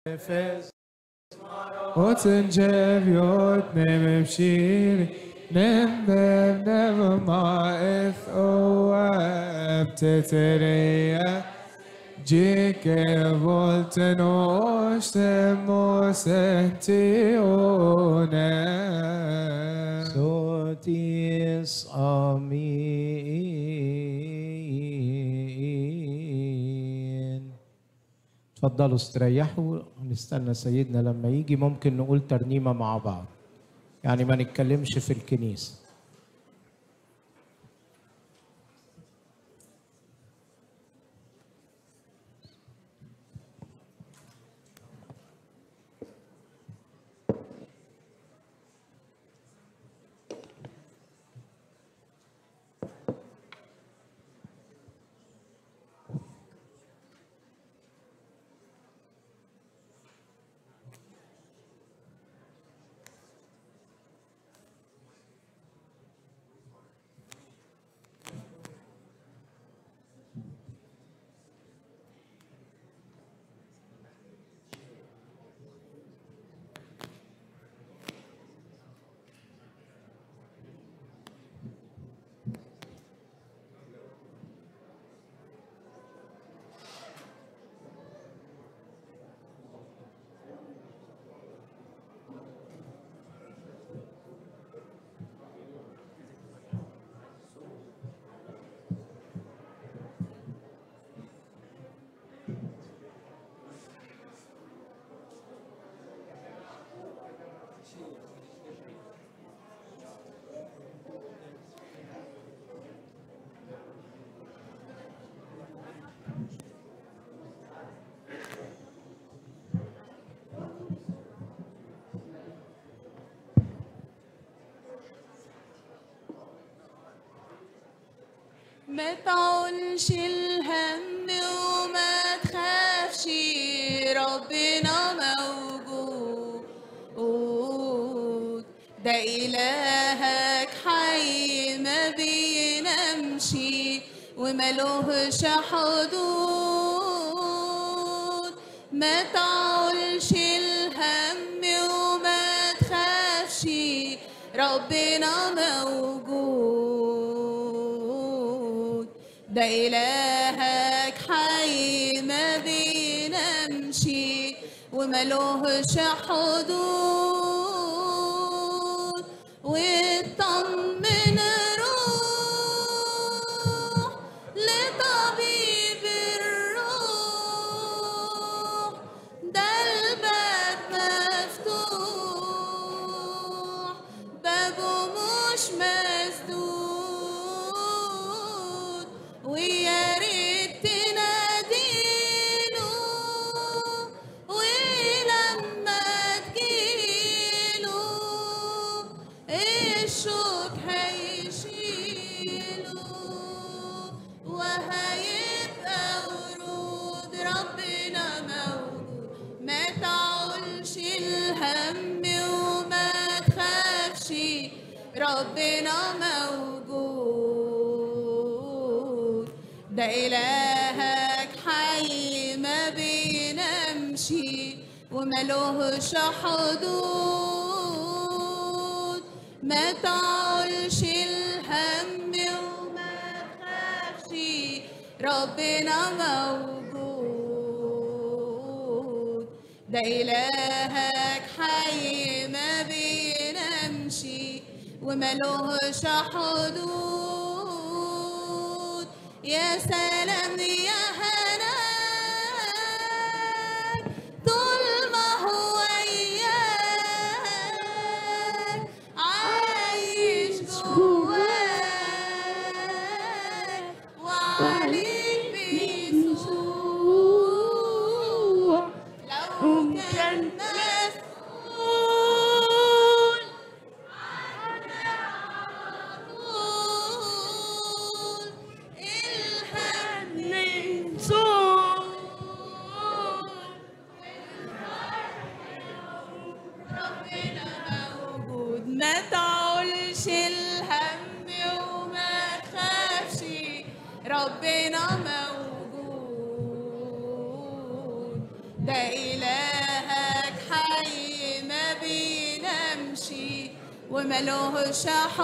Efes وتنجب يوتنم بشيري نمبر نم ما اف او بتتريا جيك فولتن وشتم سنتيونا صوتيس امين تفضلوا استريحوا نستنى سيدنا لما يجي ممكن نقول ترنيمه مع بعض يعني ما نتكلمش في الكنيسه ما تعولش الهم وما تخافش ربنا موجود ده إلهك حي ما بينامش وملوهش حدود ما تعولش الهم وما تخافش ربنا موجود ده إلهك حي ما بينامش وملوهش حدود واطمن روح لطبيب الروح ده الباب مفتوح بابه مش مسدود ويا ريت تناديله ولما تجيله الشوك هيشيله وهيبقى ورود ربنا موجود ما تعولش الهم وما تخافش ربنا موجود ده إلهك حي ما بينامش وملوهش حدود ما تعولش الهم وما تخافش ربنا موجود ده إلهك حي ما بينامش وملوهش حدود يا سلام يا هناك طول ما هو وياك عايش جواك وعليك بيسوع لو كان مسؤول طول الهم ربنا موجود ما تعولش الهم وما تخافش ربنا موجود ده إله وملوهش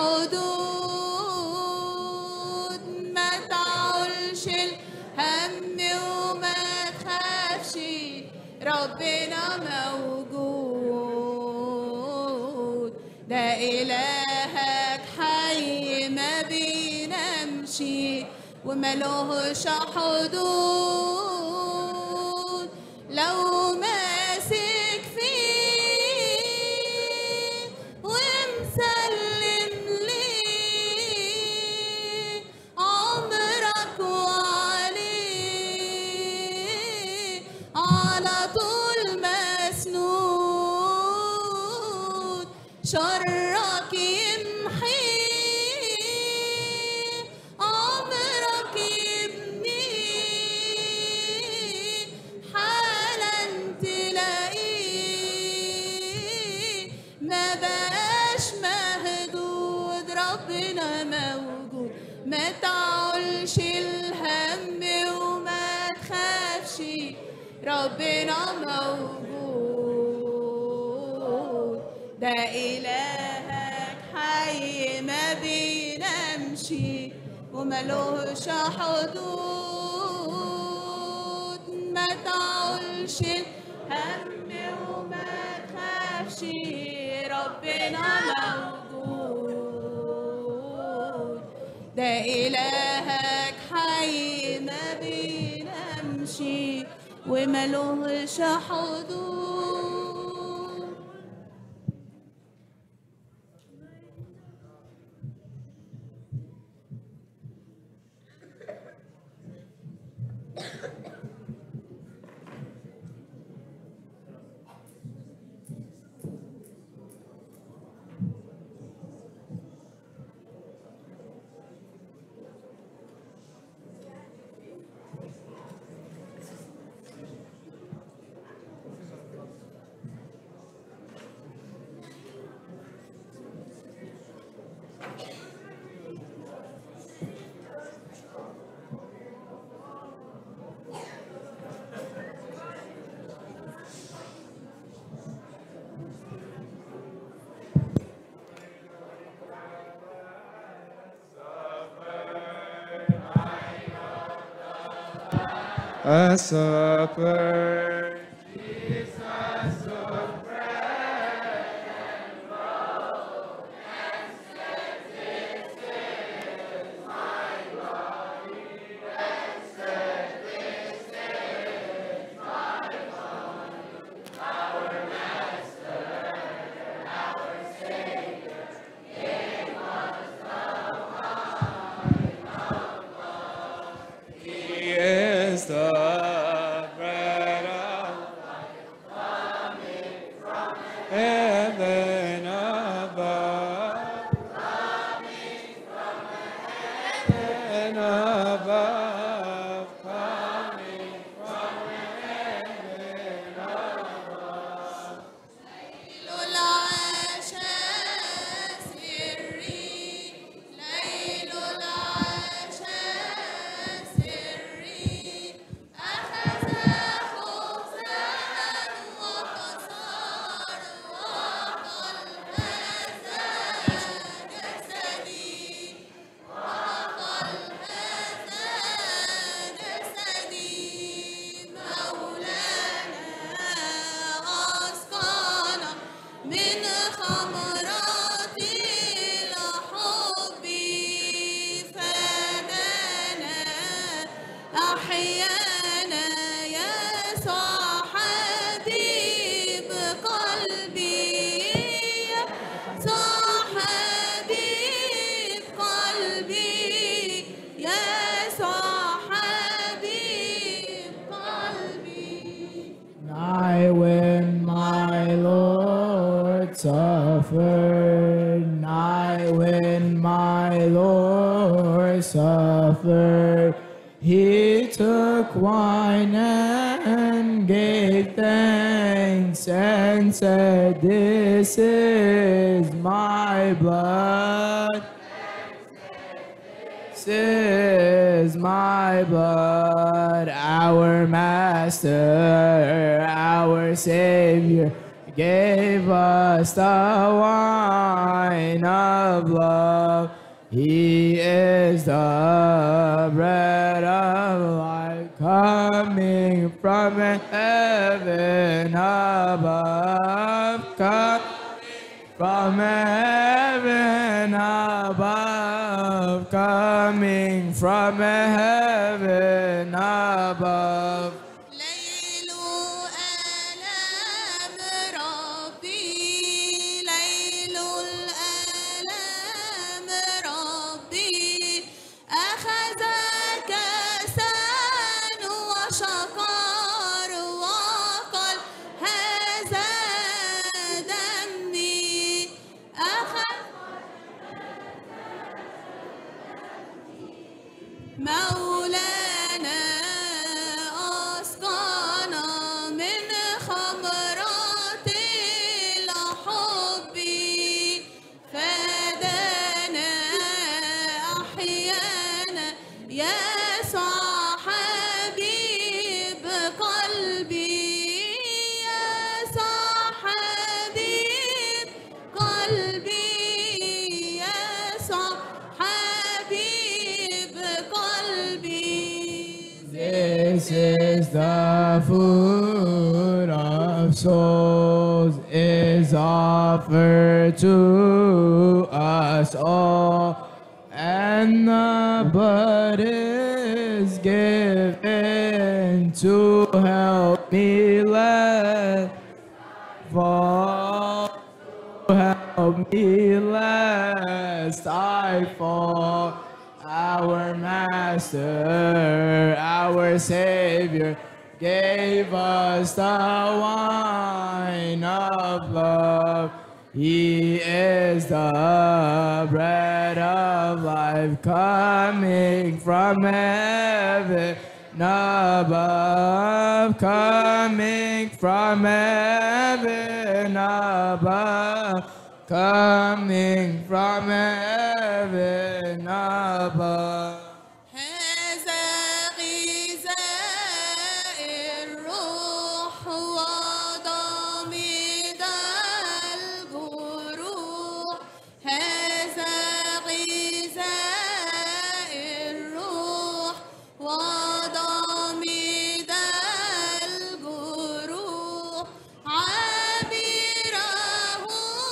حدود ما تعولش الهم وما تخافش ربنا موجود ده إلهك حي ما بينامش وملوهش حدود لو ماسك فيه ومسلم ليه عمرك وعليه على طول مسنود شرك يمحيه عمرك يبنيه حالا تلاقيه ما بقاش مهدود ربنا موجود ما تعولش الهم وما تخافش ربنا موجود ده إلهك حي ما بينامش وملوش حدود ما تعولش الهم وما تخافش ربنا موجود ده إلهك حي ما بينامش وملوش حدود a supper. He is the bread of heaven above. Heaven above, coming from heaven above. ليل العشاء سري ليل العشاء سري أخذ خبزا وكسر وقال هذا جسدي وقال هذا جسدي مولانا أسقانا من خمرات الحب فدانا أحيانا يسوع حبيب قلبي يسوع حبيب قلبي يسوع حبيب قلبي I, when my Lord suffered, I, when my Lord suffered, he took wine and gave thanks and said, This is my blood. This is my blood, our Master, our Savior, gave us the wine of love. He is the bread of life coming from heaven above. Come from heaven above, coming from heaven above. ليل آلام ربي ليل الآلام ربي أخذ كأسا وشكر وقال هذا دمي أخذ مولانا أسقانا من خمرات الحب فدانا أحيانا يسوع حبيب قلبي يسوع حبيب قلبي يسوع حبيب قلبي This is the food of souls is offered to us all, and the blood is given to help me let fall. Help me lest I fall. Our Master, our Savior, gave us the wine of love. He is the bread of life coming from heaven above, coming from heaven above, coming from heaven above. هذا غذاء الروح وضميد الجروح هذا غذاء الروح وضميد الجروح عابره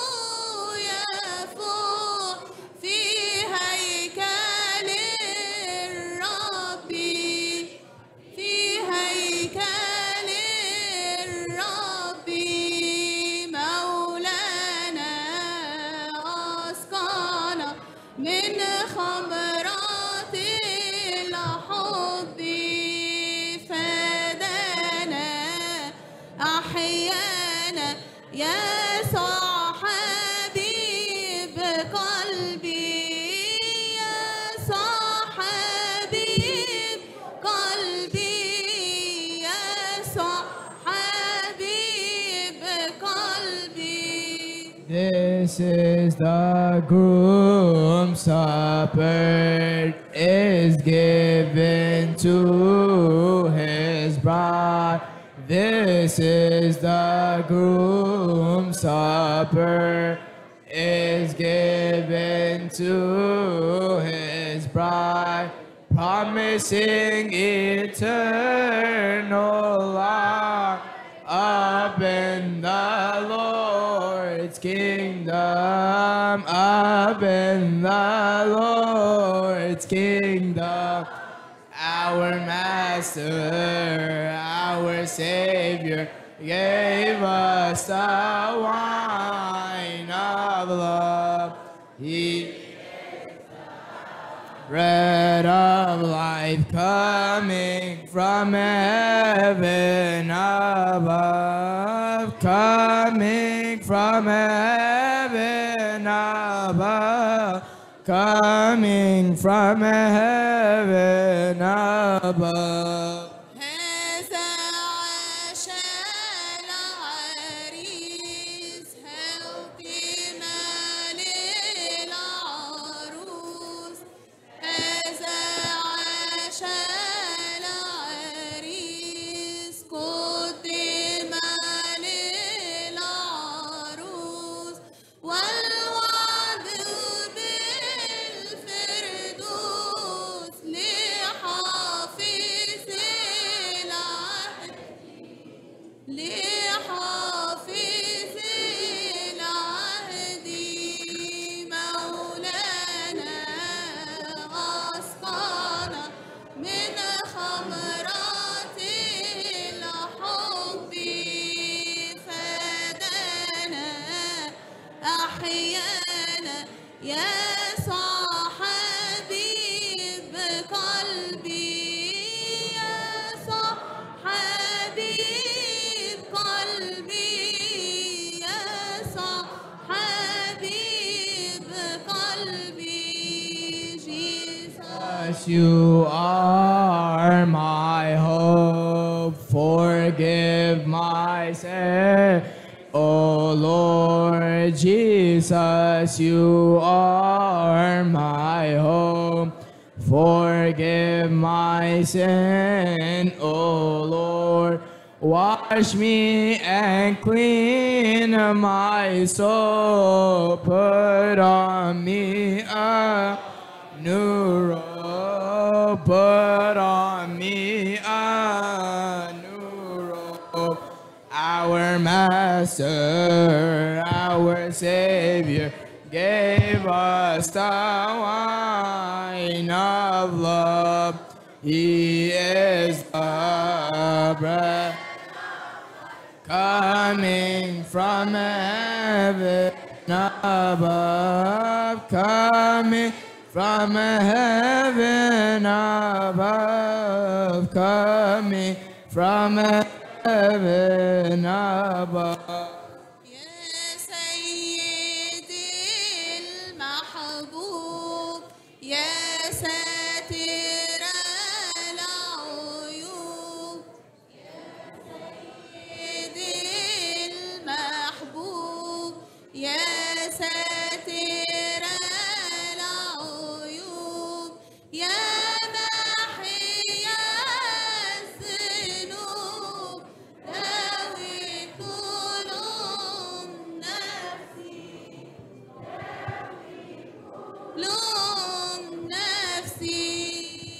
يفوح في هيكل الرب في هيكل الرب مولانا أسقانا من خمرات الحب فدانا أحيانا يسوع حبيب قلبي يسوع حبيب قلبي يسوع حبيب قلبي This is the groom supper is given to his bride. This is the groom supper is given to his bride, promising eternal life up in the Lord's kingdom, up in the Lord's kingdom. Our Master, our Savior, gave us the wine of love. He bread of life coming from heaven above, coming from heaven above, coming from heaven above. هذا عشاء العريس هوتنا للعروس هذا عشاء العريس قدم للعروس Jesus, you are my hope. Forgive my sin. O Lord Jesus, you are my hope. Forgive my sin, O Lord. Wash me and clean my soul. Put on me a new robe. Put on me a new robe. Our Master, our Savior, gave us the wine of love. He is the bread coming from heaven above, coming from heaven above, coming from heaven above. يا سيدي المحبوب يا ساتر العيوب يا سيدي المحبوب يا ساتر العيوب يا محيا الذنوب داوي كلهم نفسي لوم نفسي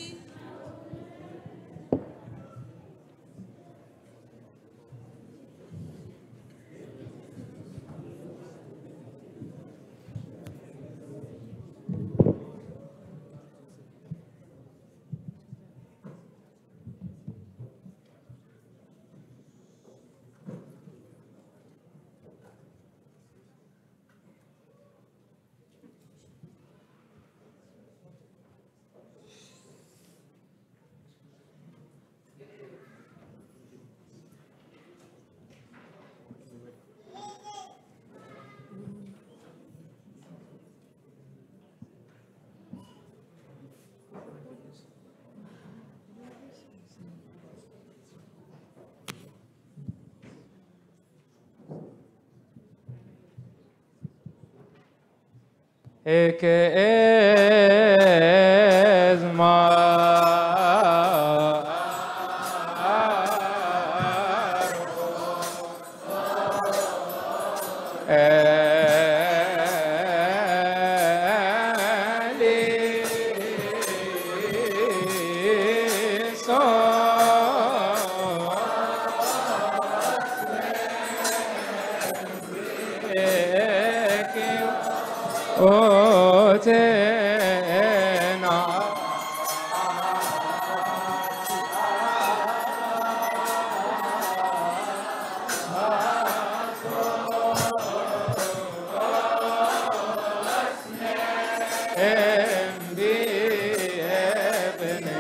e che Otena Embi ebne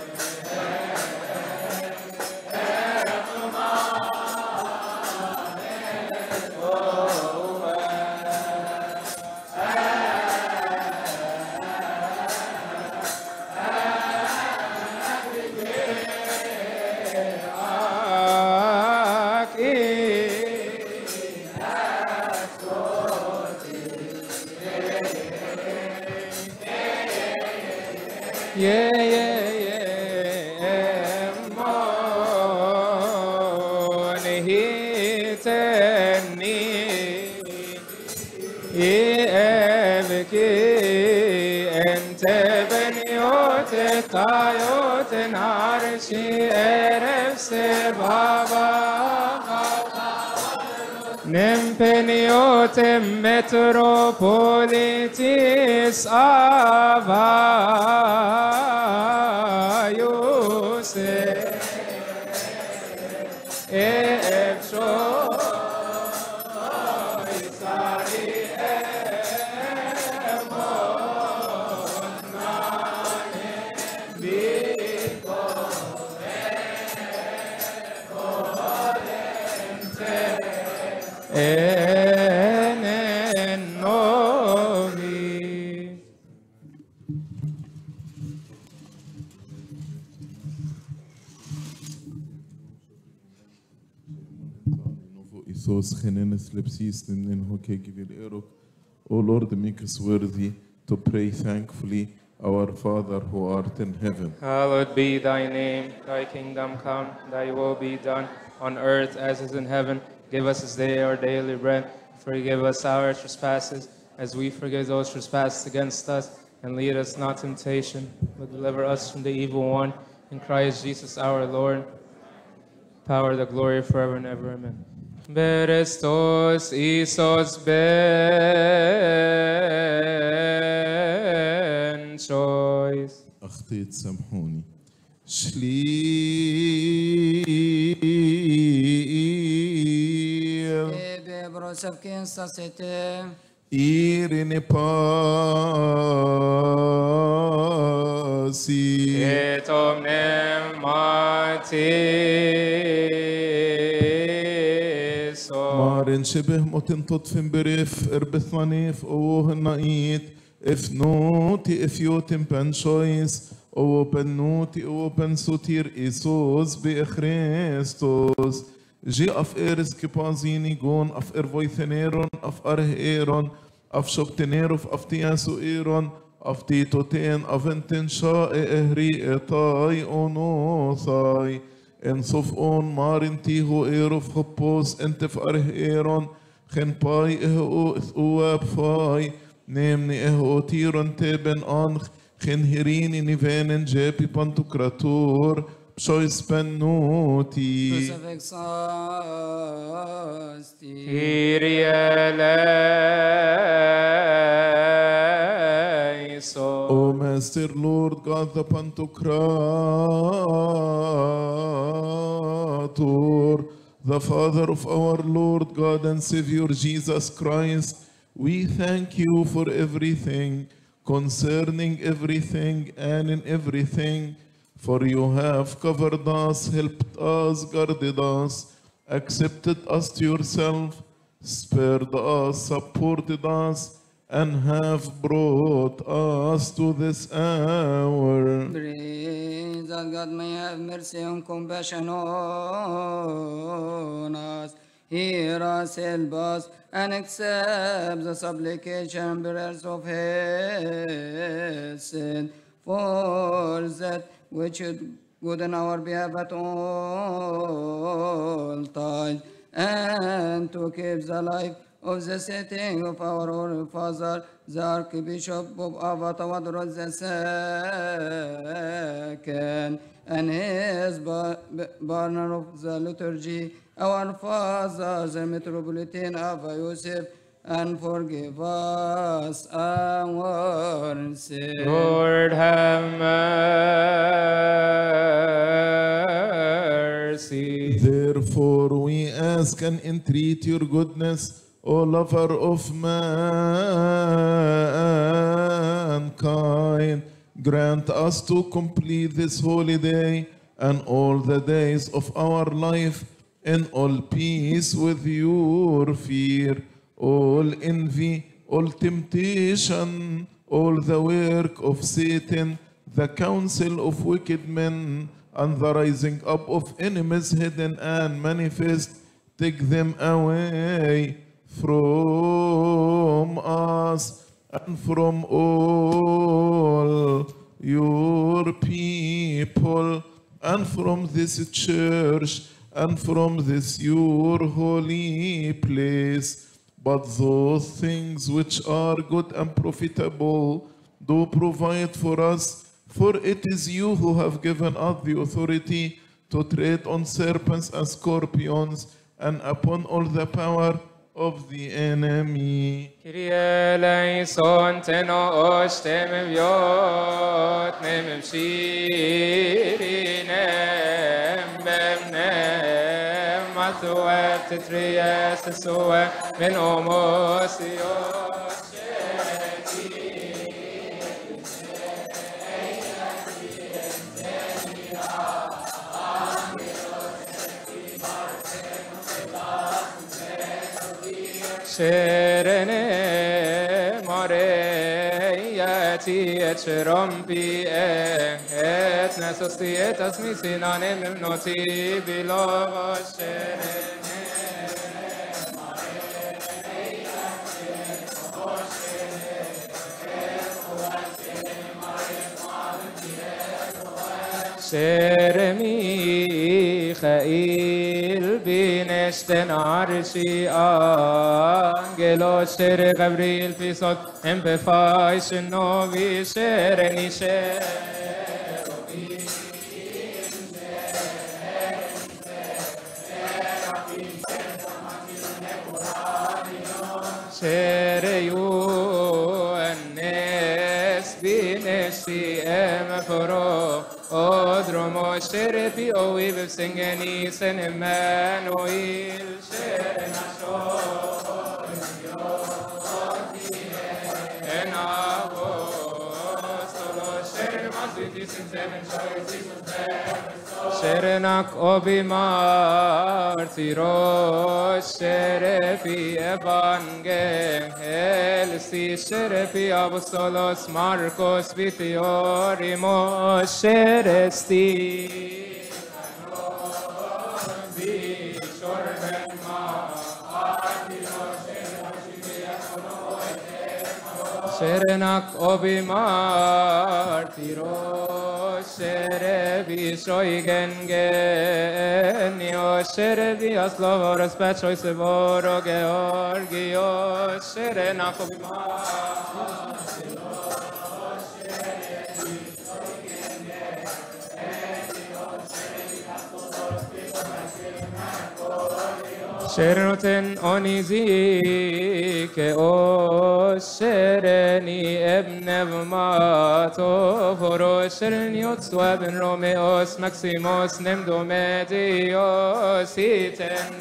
Yeah, yeah, yeah. Mon hiteni يبكي انت بنيوت طايوت نارشي ارفس بابا نمبنيوت متروبوليتيس افا يوسف افشو en novi Hos genenes lepsis in hokegivil erok. O Lord, make us worthy to pray thankfully, Our Father who art in heaven. Hallowed be thy name, thy kingdom come, thy will be done on earth as is in heaven. Give us this day our daily bread. Forgive us our trespasses as we forgive those trespass against us. And lead us not to temptation, but deliver us from the evil one. In Christ Jesus our Lord. Power, the glory forever and ever. Amen. Berestos Isos Ben choice. أخطيت سامحوني. شليل Ebe brosef kin sasete. إيرين باسي Et omnem matiso. مارن شبه موتن تطفن بريف اربث ونيف اوه النقيت اف نوتي اف يوتن بنشويس او بنوتي او بنسوتير ايسوس بإخريستوس جي اف ايرس كبازيني جون اف ارفويثنيرون اف اره ايرون اف شوكتنيروف اف تياسو ايرون اف تيتوتين افنتن شاء اهري اتاي اونوثاي En sof on marin tiho erof hopos entef arh eron gen pai eho uab fai nemni eho tiron teben anch gen hirini nivenen jepi pantukratur psois pennuti Brosef exasti. Kyrie eleison. O Master Lord God the Pantocrator, the Father of our Lord God and Savior Jesus Christ, we thank you for everything, concerning everything and in everything, for you have covered us, helped us, guarded us, accepted us to yourself, spared us, supported us, and have brought us to this hour. Praise that God may have mercy and compassion on us. Hear us, help us, and accept the supplication and prayers of Hesed, for that which is good in our behalf at all times, and to keep the life of the setting of our Holy Father, the Archbishop of Avatavadros II, and his ba- ba- partner of the liturgy, our Father, the Metropolitan Abba Yosef, and forgive us our sins. Lord have mercy. Therefore, we ask and entreat your goodness, O lover of mankind. Grant us to complete this holy day and all the days of our life in all peace with your fear, all envy, all temptation, all the work of Satan, the counsel of wicked men, and the rising up of enemies hidden and manifest. Take them away from us and from all your people and from this church and from this your holy place. But those things which are good and profitable do provide for us, for it is you who have given us the authority to tread on serpents and scorpions and upon all the power of the enemy. Kyrie eleison tenos temem viot nemem shirinem bemnem matuet tetries esue men homos ios Sherene Mareyati et Sherompi et Nesosti et Asmisinanim Noti Bilova Sherene Sher Michael bineshten arshi angelos Sher Gabriel pisot empefai shenovi Sher nisher شريو الناس بنشي ام فرو ادرمو شرفي اوي بسنجني سنمان ويل شرنا شرنك أبي مارتيروس شرفي إفانجيلسي شرفي أبوستولوس ماركوس بيتيوريموس شرستي شرنك أبي مارتيروس شربي شويغن genio شربي أصلورس باتشوي سبورو جيورجيو شرنك أبي شرنوتن أونيزيك أو شرني ابن بماتو فرو شرنيوتس وابن روميوس ماكسيموس نمدو ميديوس إيتن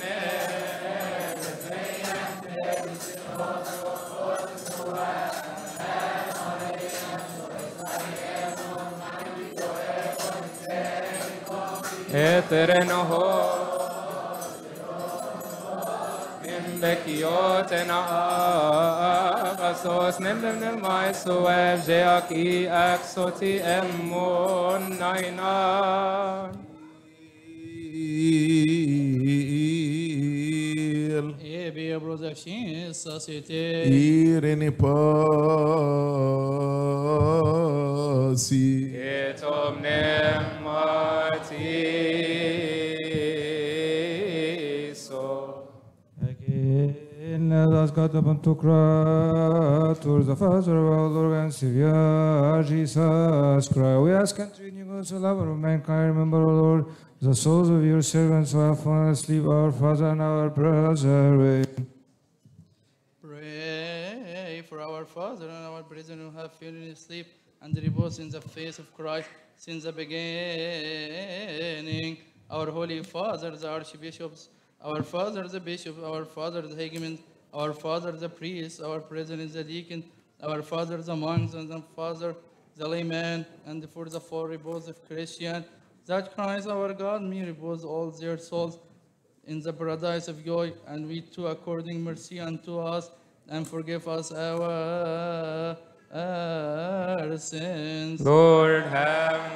إترنهو Bekioten agasos nemem nemai suev jeak i axoti emon naina. Il E be brother society. Irene pasi Etom nematiso. Again, let us God upon to creators, the Father of our Lord and Savior, Jesus Christ. We ask and treat you, God, so love of mankind. Remember, O Lord, the souls of your servants who have fallen asleep, our Father and our brother. Pray for our Father and our brethren who have fallen asleep and repose in the face of Christ since the beginning. Our Holy Father, the Archbishops, our Father, the Bishop, our Father, the Hegumen, our Father, the Priest, our President, the Deacon, our Father, the monks, and the Father, the layman, and for the four repose of Christian, that Christ our God may repose all their souls in the paradise of joy, and we too according mercy unto us, and forgive us our, our sins. Lord have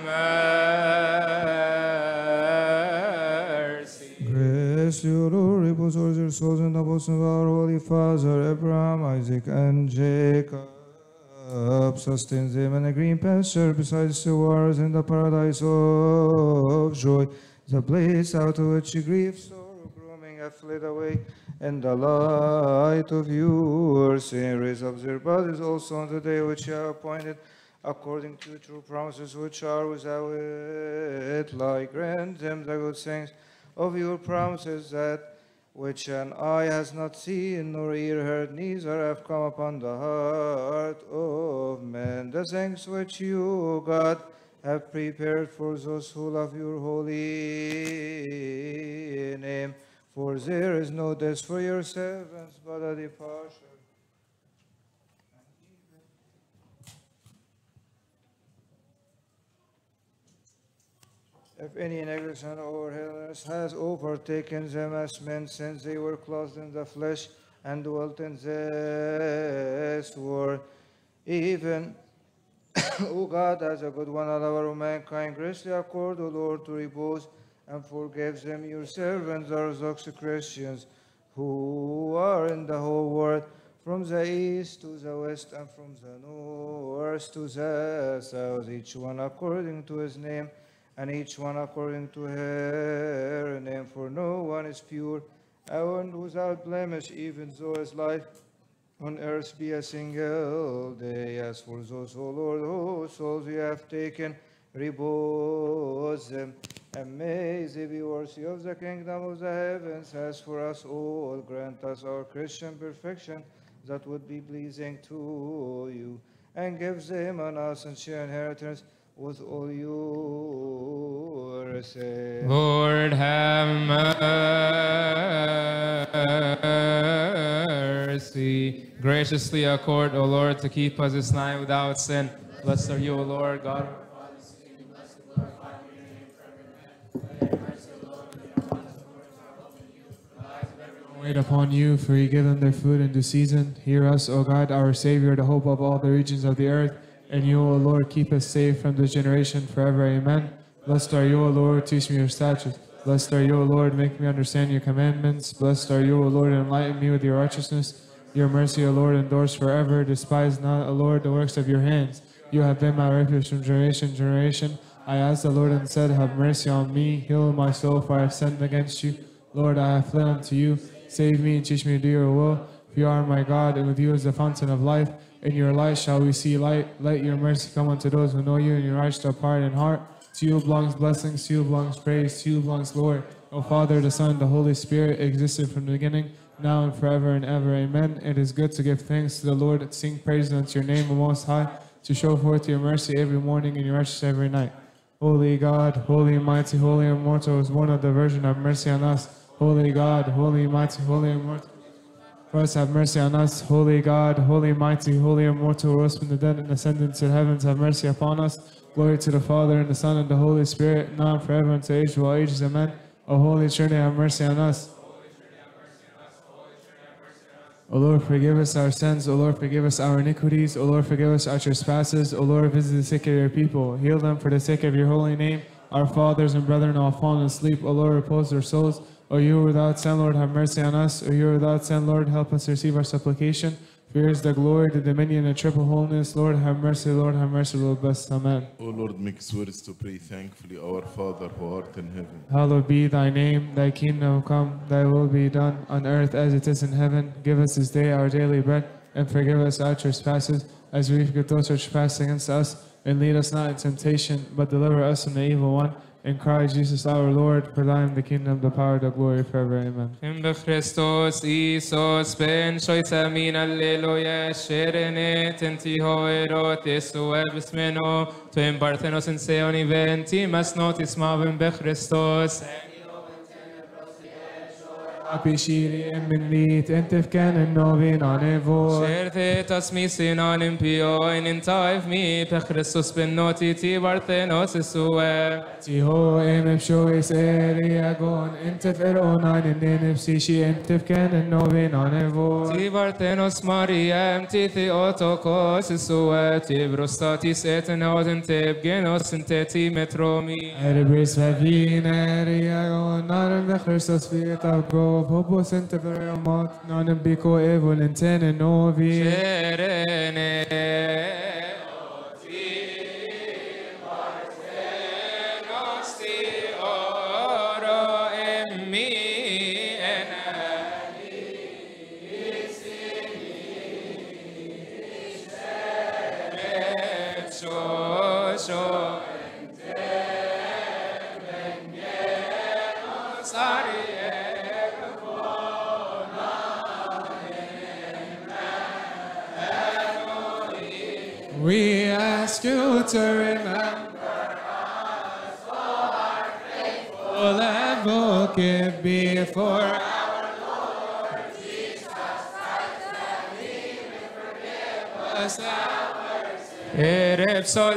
mercy. Grace to you, Lord, repose all your souls in the bosom of our Holy Father, Abraham, Isaac, and Jacob. Sustain them in a green pasture beside the waters in the paradise of joy, the place out of which grief, sorrow, grooming have fled away, and the light of your sin raise up their bodies also on the day which you have appointed, according to the true promises which are without like grant them the good things of your promises that which an eye has not seen nor ear heard neither have come upon the heart of man the things which you god have prepared for those who love your holy name for there is no death for your servants but a departure If any negligence or illness has overtaken them as men since they were clothed in the flesh and dwelt in this world, even, O God, as a good one, lover of mankind, graciously accord, O Lord, to repose and forgive them, your servants, the Orthodox Christians, who are in the whole world, from the east to the west and from the north to the south, each one according to his name and each one according to her name. For no one is pure and without blemish, even though his life on earth be a single day. As for those, O Lord, whose souls you have taken, repose them. And may they be worthy of the kingdom of the heavens. As for us all, grant us our Christian perfection that would be pleasing to you. And give them and us and share inheritance with all your saints. Lord have mercy. Graciously accord, O Lord, to keep us this night without sin. Blessed are you, O Lord God. Wait upon you, for you give them their food in due season. Hear us, O God, our Savior, the hope of all the regions of the earth. And you, O Lord, keep us safe from this generation forever. Amen. Blessed are you, O Lord, teach me your statutes. Blessed are you, O Lord, make me understand your commandments. Blessed are you, O Lord, enlighten me with your righteousness. Your mercy, O Lord, endures forever. Despise not, O Lord, the works of your hands. You have been my refuge from generation to generation. I asked the Lord and said, Have mercy on me, heal my soul, for I have sinned against you. Lord, I have fled unto you. Save me and teach me to do your will. For you are my God, and with you is the fountain of life. In your light shall we see light. Let your mercy come unto those who know you, and your righteous apart in heart. To you belongs blessings, to you belongs praise, to you belongs Lord. O Father, the Son, the Holy Spirit existed from the beginning, now and forever and ever. Amen. It is good to give thanks to the Lord, sing praises unto your name, O Most High, to show forth your mercy every morning and your righteousness every night. Holy God, holy and mighty, holy and immortal is one of the Virgin, have mercy on us. Holy God, holy and mighty, holy and immortal. For us, have mercy on us. Holy God, holy, mighty, holy, immortal, rose from the dead and ascended to the heavens, have mercy upon us. Glory to the Father, and the Son, and the Holy Spirit, now and forever, and to age of all ages. Amen. O Holy Trinity, have mercy on us. O Lord, forgive us our sins. O Lord, forgive us our iniquities. O Lord, forgive us our trespasses. O Lord, visit the sick of your people. Heal them for the sake of your holy name. Our fathers and brethren all fallen asleep. O Lord, repose their souls. O you without sin, Lord, have mercy on us. O you without sin, Lord, help us receive our supplication. For yours is the glory, the dominion, and triple holiness. Lord, have mercy. Lord, have mercy. Lord, bless. Amen. O Lord, make us words to pray thankfully, our Father who art in heaven. Hallowed be thy name, thy kingdom come, thy will be done on earth as it is in heaven. Give us this day our daily bread, and forgive us our trespasses, as we forgive those who trespass against us. And lead us not in temptation, but deliver us from the evil one. In Christ Jesus our Lord, for thine the kingdom, the power, the glory forever. Amen. Kim Christos Isos ben shoyta min alleluia sherene tenti hoerot Jesu ebsmeno to in parthenos in seoni venti mas notis mavim be Christos Apishiri eminit, entif ken en novin anevor. Sherte tasmi sinan in pio in in taif mi pe Christos ben noti ti parthenos isue Tiho emem shois eriagon, entif eronan in nenefsishi, entif ken en novin anevor. Ti parthenos Mariam ti theotokos isue ti brostatis et noden te genos in te ti metromi Erebris vavin eriagon, nanem de Christos fiet av grov, hopos entefereomot, nanem bico evol intene novi. Serene oro emmi We ask you to remember full advocate before our Lord Jesus Christ, that he may forgive us our sins. Ereb sol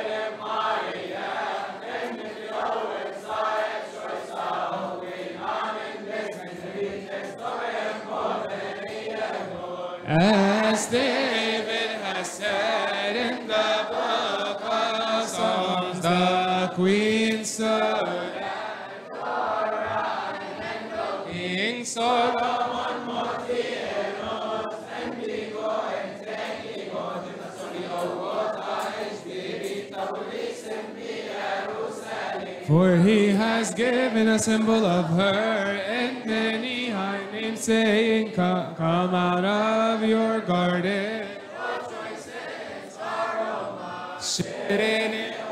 As David has said in the book of Psalms, the queen stood King Solomon For he has given a symbol of her and many high names saying, "Co- Come out of your garden. Shirene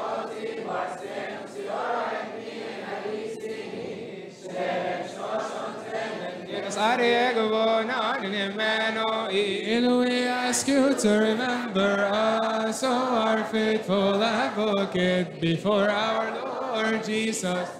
And we ask you to remember us, O our faithful advocate, before our Lord Jesus.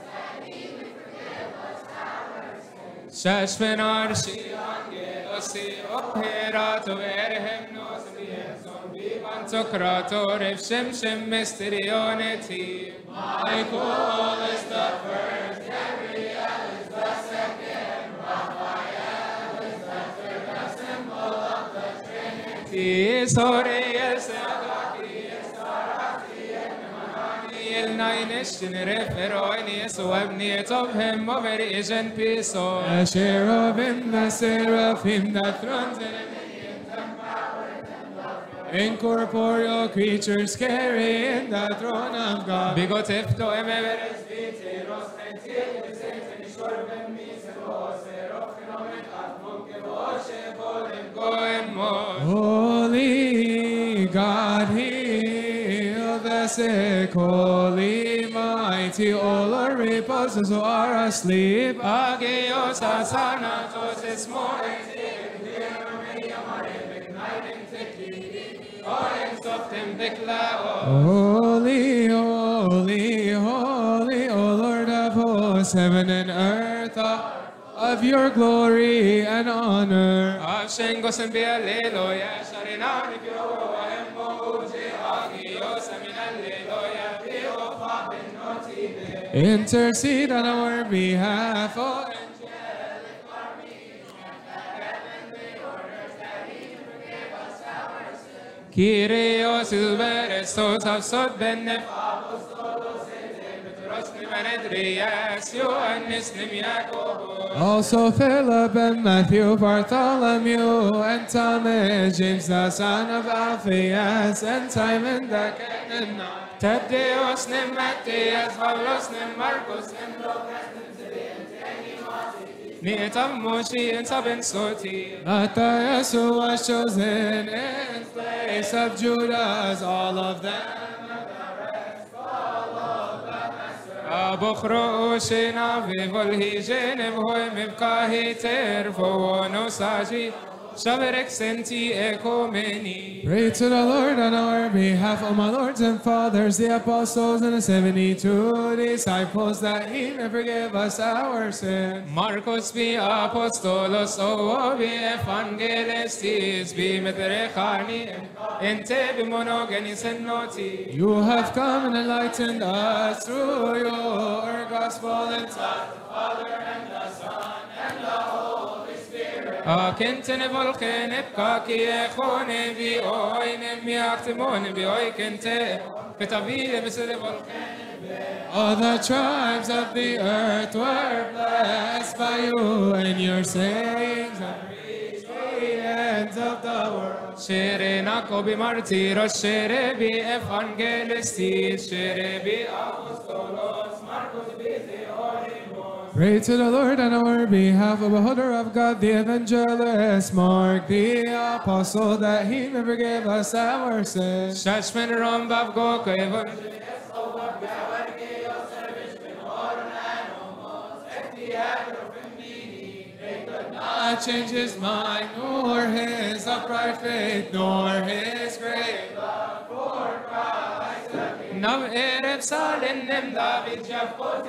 Shashpen arshi angelosi operato erhem nos lienson vivan socrator if shem shem mysterioneti Michael is the first Gabriel is the second Raphael is the third the symbol of the Trinity Sore es Agaki es Sarati El Nainish in Referoini so Ebni of him over Asian peace The cherubim, the seraphim that thrones in Incorporeal creatures carrying the throne of God. Bigotifto emeveres viteros pentir senten shorben misero sero phenomen atmon ke voshe volen goen mo Holy God, heal the sick, holy, mighty, all our reposes who are asleep. Agios asanatos es moen Softem declaro Holy, holy, holy, O Lord of hosts, heaven and earth are of your glory and honor. Ashengos en bialeloya sharinani pio emmo uji agios amin alleluia pio fabin notide Intercede on our behalf, O Kyrios ilveres tos avsod benne apostolos et Petros nimenedrias Ioannis nim Jacobo Also Philip and Matthew, Bartholomew and Thomas, James the son of Alphaeus, and Simon the Canaanite. Thaddeus nim Matthias Pavlos nim Marcos nim Lucas nim Nietam Moshi and Sabin Soti Matthias, who was chosen in place of Judas, all of them. Abokhro shena vivol hi jene voy mivkahi terfo no saji shaverek senti ekomeni Pray to the Lord on our behalf, O my lords and fathers, the apostles and the seventy-two disciples, that He may forgive us our sins. Marcos bi apostolos o bi evangelistis bi metrechani ente bi monogenis en noti You have come and enlightened us through your gospel and taught Akentene volkene pkaki echone bi oinem yaktimon bi oikente Petavile besede volkene All the tribes of the earth were blessed by you, and your sayings have reached the ends of the world. Shere nakobi martiros, shere bi evangelistis, shere bi apostolos, Marcos bi theorimos. Pray to the Lord on our behalf, O beholder of God, the evangelist, Mark the apostle, that he may forgive us our sins. Shashman Rambav Goka evangelistis. Not change his mind, nor his upright faith, nor his great love for Christ. Nav erev salen nem David Javkot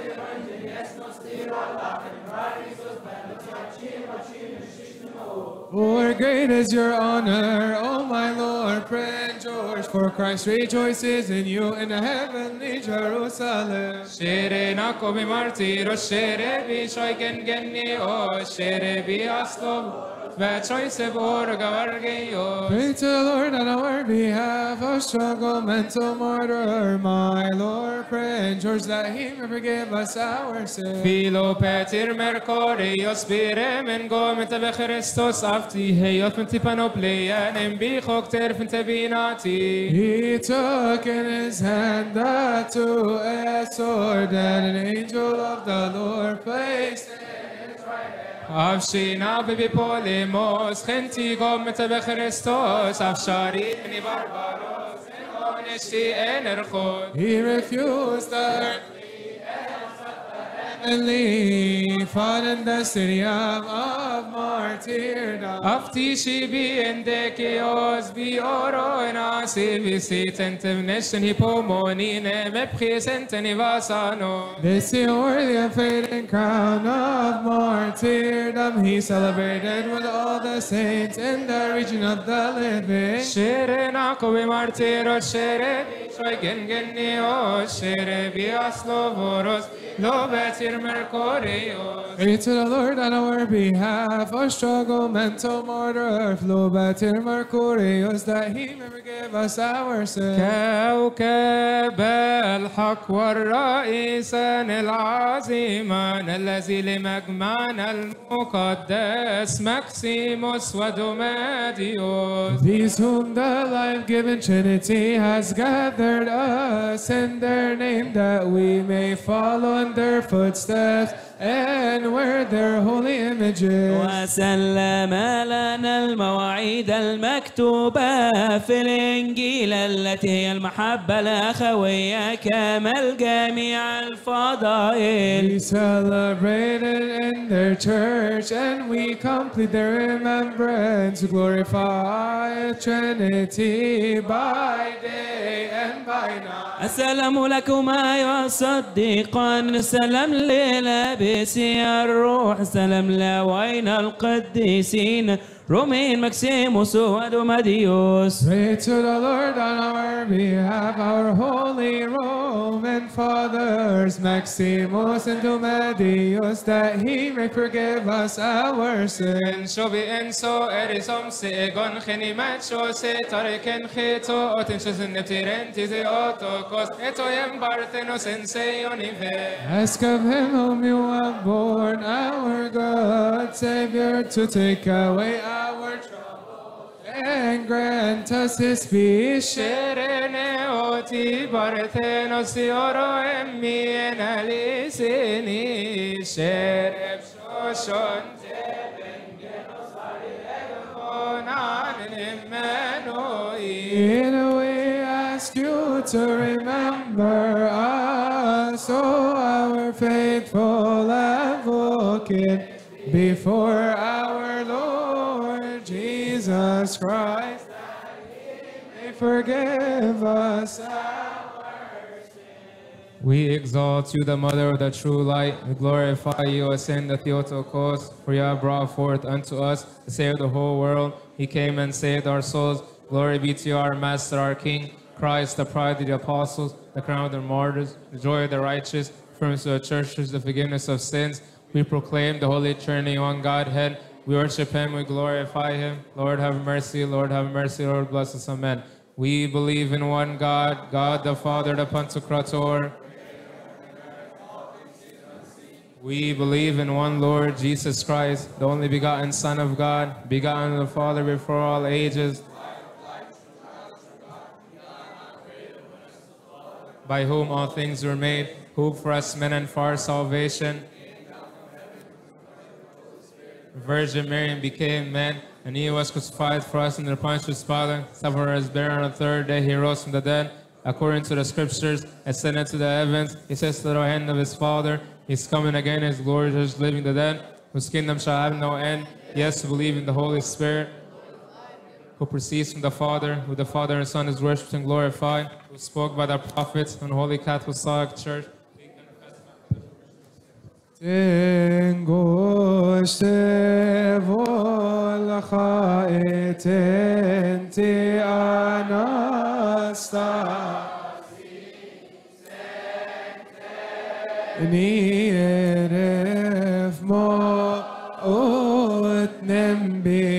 For great is your honor, O my Lord, Prince George, for Christ rejoices in you in the heavenly Jerusalem. Shere nakobi martiros, shere bi shoiken genni o, shere bi aslov. והצ'ויסה בורג אברגיות. Pray to the Lord on our behalf, our struggle, mental martyr, my Lord, pray and George that He may forgive us our sins. פילו פטר מרקוריוס בירמן גומת בכריסטוס אבתי היות מטיפנו פליאנם ביחוק טרפן תבינתי. He took in his hand the two-edged sword that an angel of the Lord placed אבשינה בביפולימוס חנתי גומת בכריסטוס אבשרי בני ברברוס אין עונשתי אין ערכות. He refused the earthly heavenly fought in the city of, of martyrdom. אבטישי בי אנדקיוס בי אורו אנאסי ויסיתן תבנשן היפומונין מבחיסנתן יבסנו. This the worthy of fate and crown of martyrdom. He celebrated with all the saints in the region of the living. شرناكو بمارتيروس شر شوي جنجنيوس شر بياسلوفوروس لو باتير مركوريوس Pray to the Lord on our behalf, our struggle, mental martyr, Flobatir Mercurius, that he may forgive us our sins. كوكب الحق والرئيسان العظيمان الذي لمجمعنا المقدس مكسيموس ودوماديوس These whom the life-giving Trinity has gathered us in their name, that we may follow in their footsteps and wear their holy images. وسلم لنا المواعيد المكتوبة في الإنجيل التي هي المحبة الأخوية كما الجميع الفضائل We celebrated in their church and we complete their remembrance, glorify Trinity by day and by night. السلام لكما أيها الصديقان السلام للابس الروح السلام لوين القديسين رومين مكسيموس ودوماديوس Pray to the Lord on our behalf, our holy Roman fathers, Maximus and Domedius, that he may forgive us our sins. شو بإنسو إريسوم سيغون خني ماتشو سيتاركن خيتو أوتن شو سنبتيرن تيزي أوتوكوس إتو يمبارتنو سنسيون إيفي Ask of him whom you have born, our God, Savior, to take away our trouble and grant us his peace. شيرين أوتي بارتنو سيورو إمين أليسيني شيرب شوشون تبن جنوس علي أغفون عن المنوئي And we ask you to remember us, oh, our faithful advocate, before our Lord Jesus Christ, that he may forgive us. We exalt you, the mother of the true light. We glorify you, ascend the Theotokos, for you have brought forth unto us to save the whole world. He came and saved our souls. Glory be to you, our Master, our King, Christ, the pride of the apostles, the crown of the martyrs, the joy of the righteous, firmness of the churches, the forgiveness of sins. We proclaim the Holy Trinity, one Godhead. We worship Him, we glorify Him. Lord, have mercy, Lord, have mercy, Lord, bless us, Amen. We believe in one God, God the Father, the Pantocrator. We believe in one Lord Jesus Christ, the only begotten Son of God, begotten of the Father before all ages, by whom all things were made, who for us men and for our salvation. Virgin Mary became man, and he was crucified for us in the punishment of his Father, suffered as buried on the third day, he rose from the dead. According to the scriptures, ascended to the heavens, he sits to the right hand of his Father. He's coming again, his glory to judge the living the dead, whose kingdom shall have no end. Yes, to believe in the Holy Spirit, who proceeds from the Father, who the Father and Son is worshipped and glorified, who spoke by the prophets and Holy Catholic Church. Tengo este volcha etenti anasta. Ni eref mo utnem bi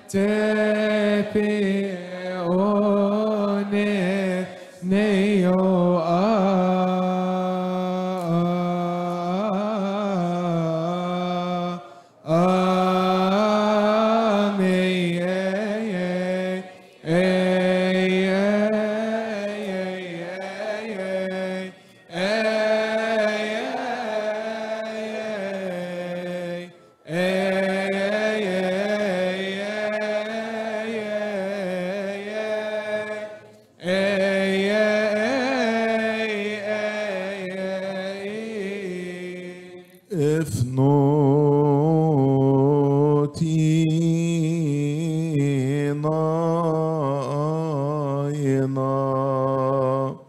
one neo a If notina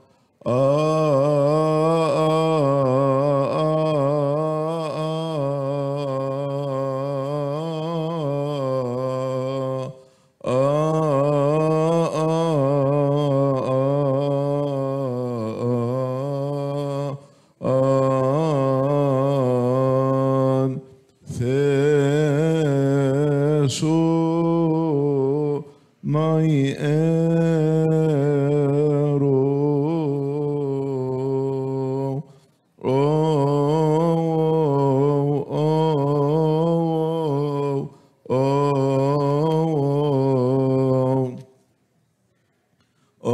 an fesho mai ero oh oh oh oh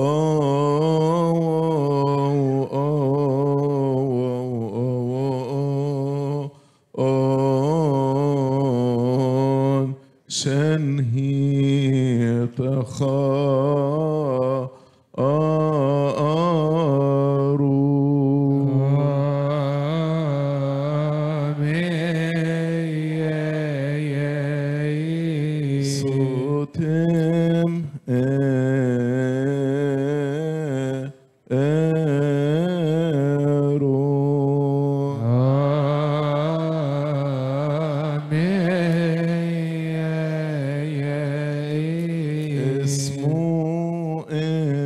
Sotem ero اسمو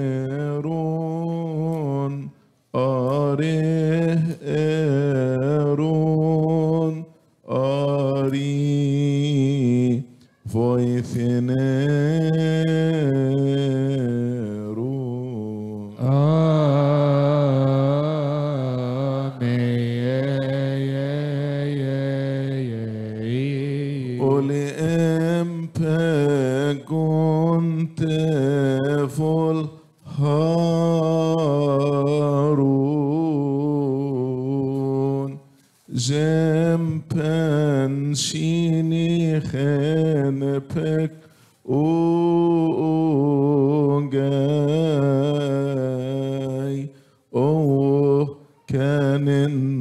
ايرون اره ايرون اري فويفنيرون Ole empegunt vol harun Jempen shini chenpek ugay Oh kanin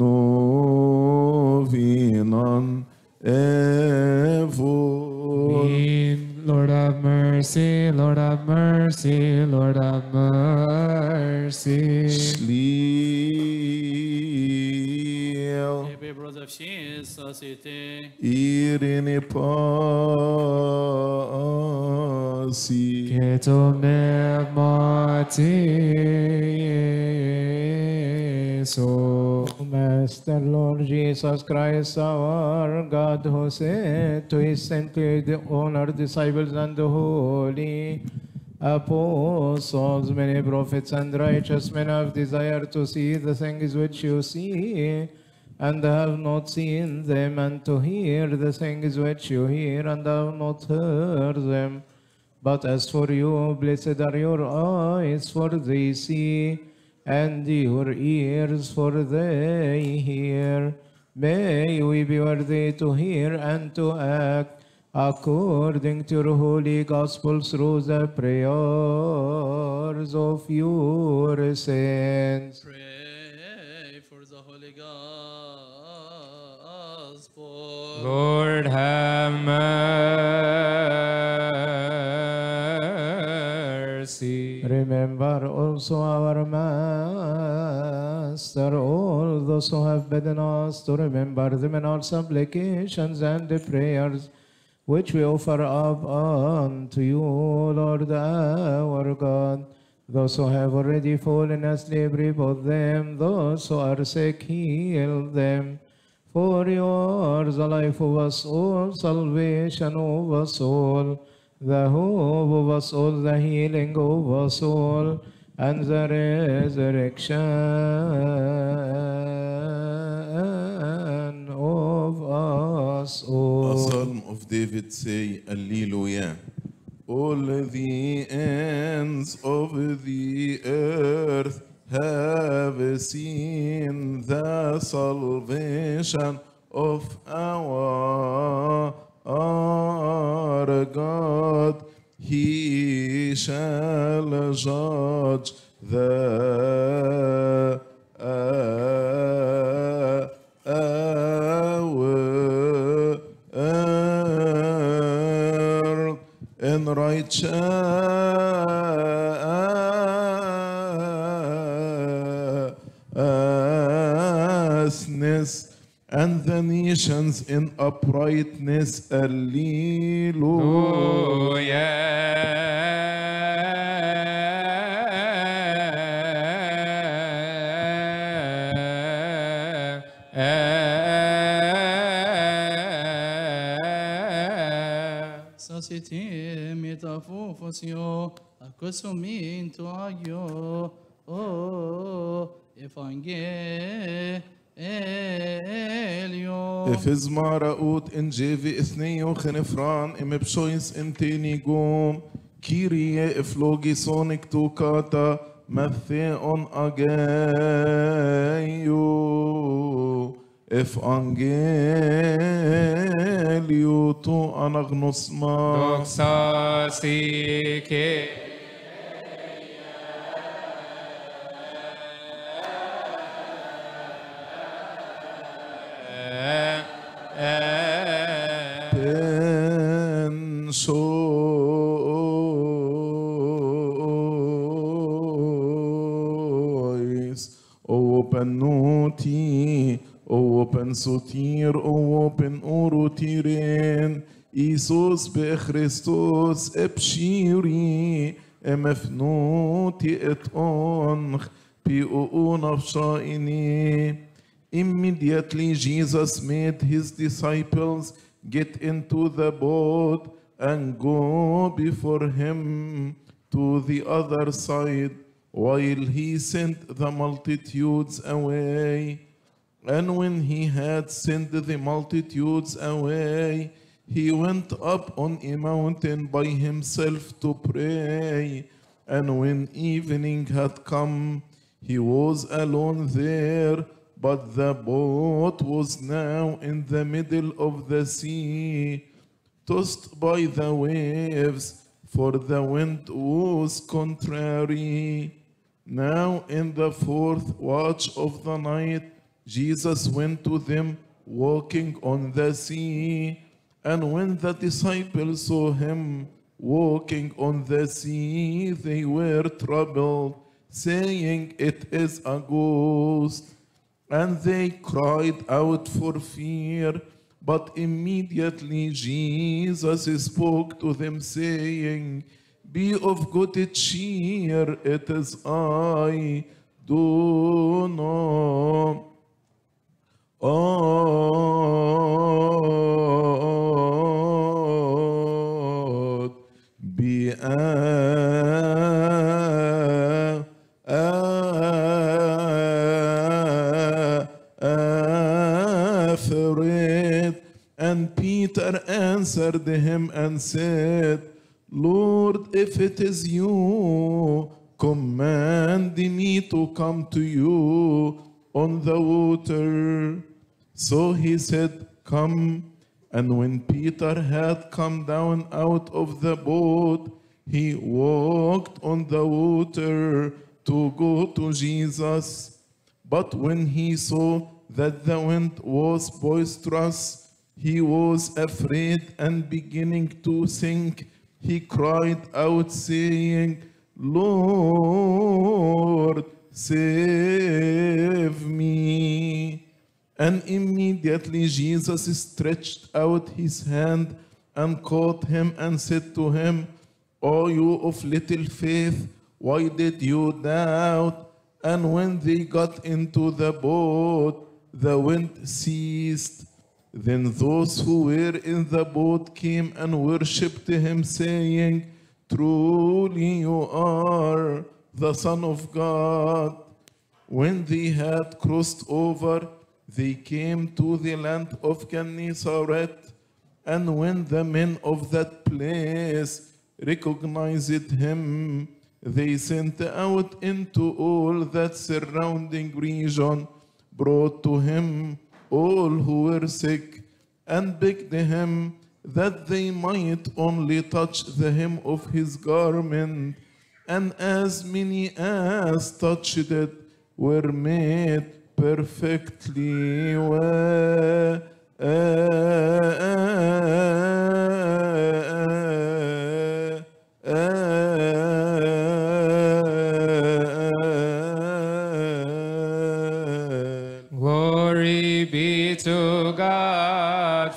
novinan evol Lord have mercy, Lord have mercy, Lord have mercy. Sliel Ebe brother Shin Society. irini pasi Ketum so. Master Lord Jesus Christ, our God, who said to his saintly honored disciples and the holy apostles, many prophets and righteous men have desired to see the things which you see, and have not seen them, and to hear the things which you hear, and have not heard them. But as for you, blessed are your eyes, for they see, and your ears, for they hear. May we be worthy to hear and to act according to your holy gospel through the prayers of your saints. Pray for the Holy Gospel. Lord have mercy. Remember also our Master, all those who have bidden us to remember them in our supplications and the prayers which we offer up unto you, Lord our God. Those who have already fallen asleep, rebuild them. Those who are sick, heal them. For yours the life of us all, salvation of us all, the hope of us all, the healing of us all, and the resurrection of us A all. psalm of David say, Alleluia. All the ends of the earth have seen the salvation of our, our God. He shall judge the our earth in righteousness and the nations in uprightness. Alleluia. Sasiti metafofosio accosuminto agio o evangelio. إفز رؤوت إن جيفي إثنيو خنفران إم بشويس إن تيني قوم كيريا إفلوجي سونيك توكاتا مثيون أجايو إف أنجيليو تو أنغنوس ما Doxa si que pensois open noti open sotir open orotiren Isus بخريستوس ابشيري امفنوتي اتونخ بيؤون افشائني Immediately Jesus made his disciples get into the boat and go before him to the other side while he sent the multitudes away. And when he had sent the multitudes away, he went up on a mountain by himself to pray. And when evening had come, he was alone there, but the boat was now in the middle of the sea, tossed by the waves, for the wind was contrary. Now, in the fourth watch of the night, Jesus went to them walking on the sea. And when the disciples saw him walking on the sea, they were troubled, saying, It is a ghost. And they cried out for fear. But immediately Jesus spoke to them, saying, Be of good cheer, it is I. Do not ought be a- a- afraid. And Peter answered him and said, Lord, if it is you, command me to come to you on the water. So he said, Come. And when Peter had come down out of the boat, he walked on the water to go to Jesus. But when he saw that the wind was boisterous, he was afraid and beginning to sink, he cried out, saying, Lord, save me. And immediately Jesus stretched out his hand and caught him and said to him, O you of little faith, why did you doubt? And when they got into the boat, the wind ceased. Then those who were in the boat came and worshipped him, saying, Truly you are the Son of God. When they had crossed over, they came to the land of Gennesaret. And when the men of that place recognized him, they sent out into all that surrounding region, brought to him all who were sick, and begged him that they might only touch the hem of his garment. And as many as touched it were made perfectly well. Glory be to God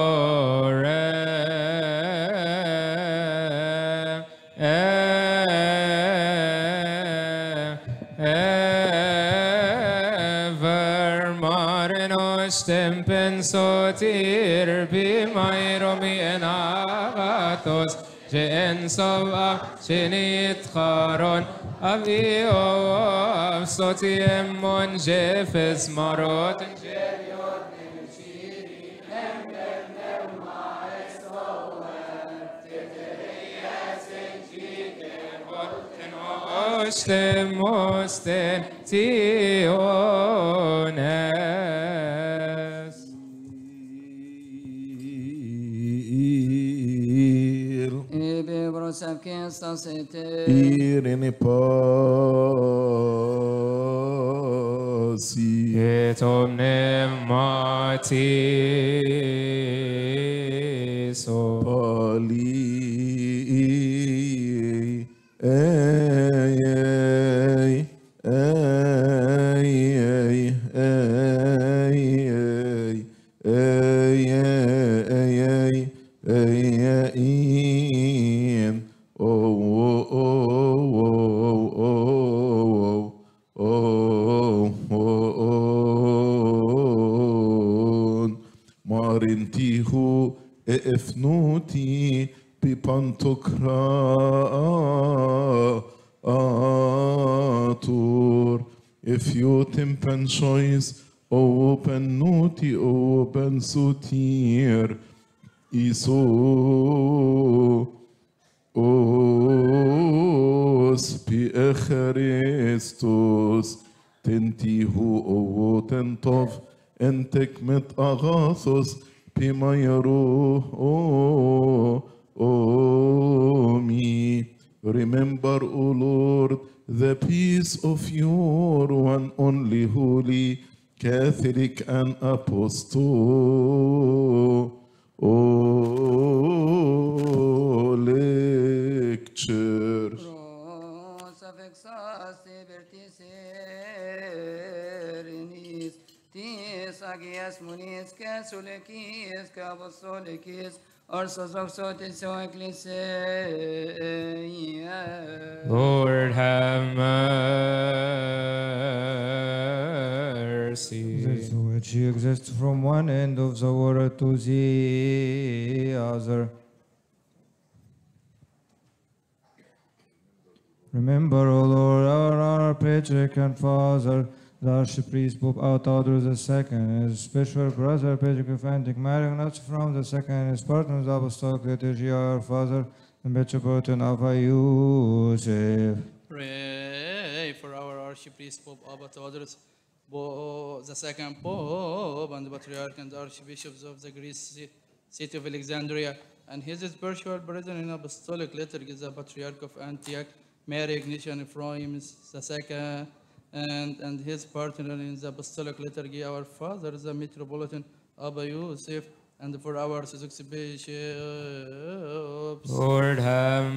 forever. Marinos tempen sotir b'mayromi en agatos. שאין שובע שנתחרון אבי אוהב סוטי אמון שפס מרות Osten mosten tiones. Ibi brosab kinsta sete. Irene pasi. Et omnem matiso. Pali. Ey, ey, ey, ey, ey, ey, ey, ey, ey, ey, in. Oh, oh, oh, oh, oh, oh, oh, oh, Marintihu efnuti pipantokratur if you timpan choice o pennuti o pensutir iso os pi Christus تنتيهو أو تنطف أن تكمت أغاثوس بما يروح أو أو me Remember, O Lord, the peace of your one only holy Catholic and Apostolic Church. Brosab exas libertis erenis. Tis agias munis casulekis capostolikis. Orthodoxotis o ecclesia. Lord have mercy. This which exists from one end of the world to the other. Remember, O Lord, our, our patriarch and father, the Archpriest Pope Theodorus II, his spiritual brother, Patrick of Antioch, not from the second, his partner, in the Apostolic Liturgy, our father, the Metropolitan of Yusuf. Pray for our Archpriest Pope Abba Theodorus, Bo- the second Pope, and the Patriarch and Archbishops of the Greek ci- city of Alexandria, and his spiritual brethren in Apostolic Liturgy, the Patriarch of Antioch, Mary Ignatian Ephraim the second, and, and his partner in the Apostolic Liturgy, our Father, the Metropolitan Abba Yusuf, and for our Orthodox bishops. Lord have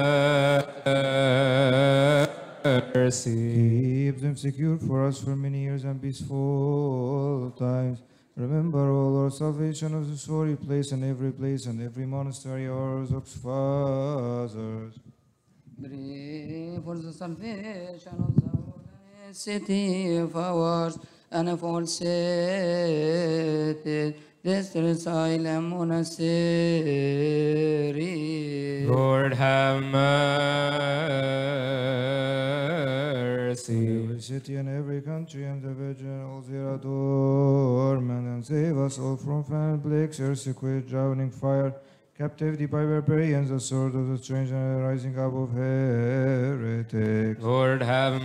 mercy. Keep them secure for us for many years and peaceful times. Remember, O Lord, salvation of this holy place and every place and every monastery, our Orthodox fathers. Pray for the salvation of the holy city of ours and of all cities, distress Ilem Monasteri. Lord, have mercy. Every city and every country and the virgin all their adornment and save us all from famine, plagues, earthquake, drowning fire, captivity by barbarians, the sword of the stranger, and the rising up of heretics. Lord, have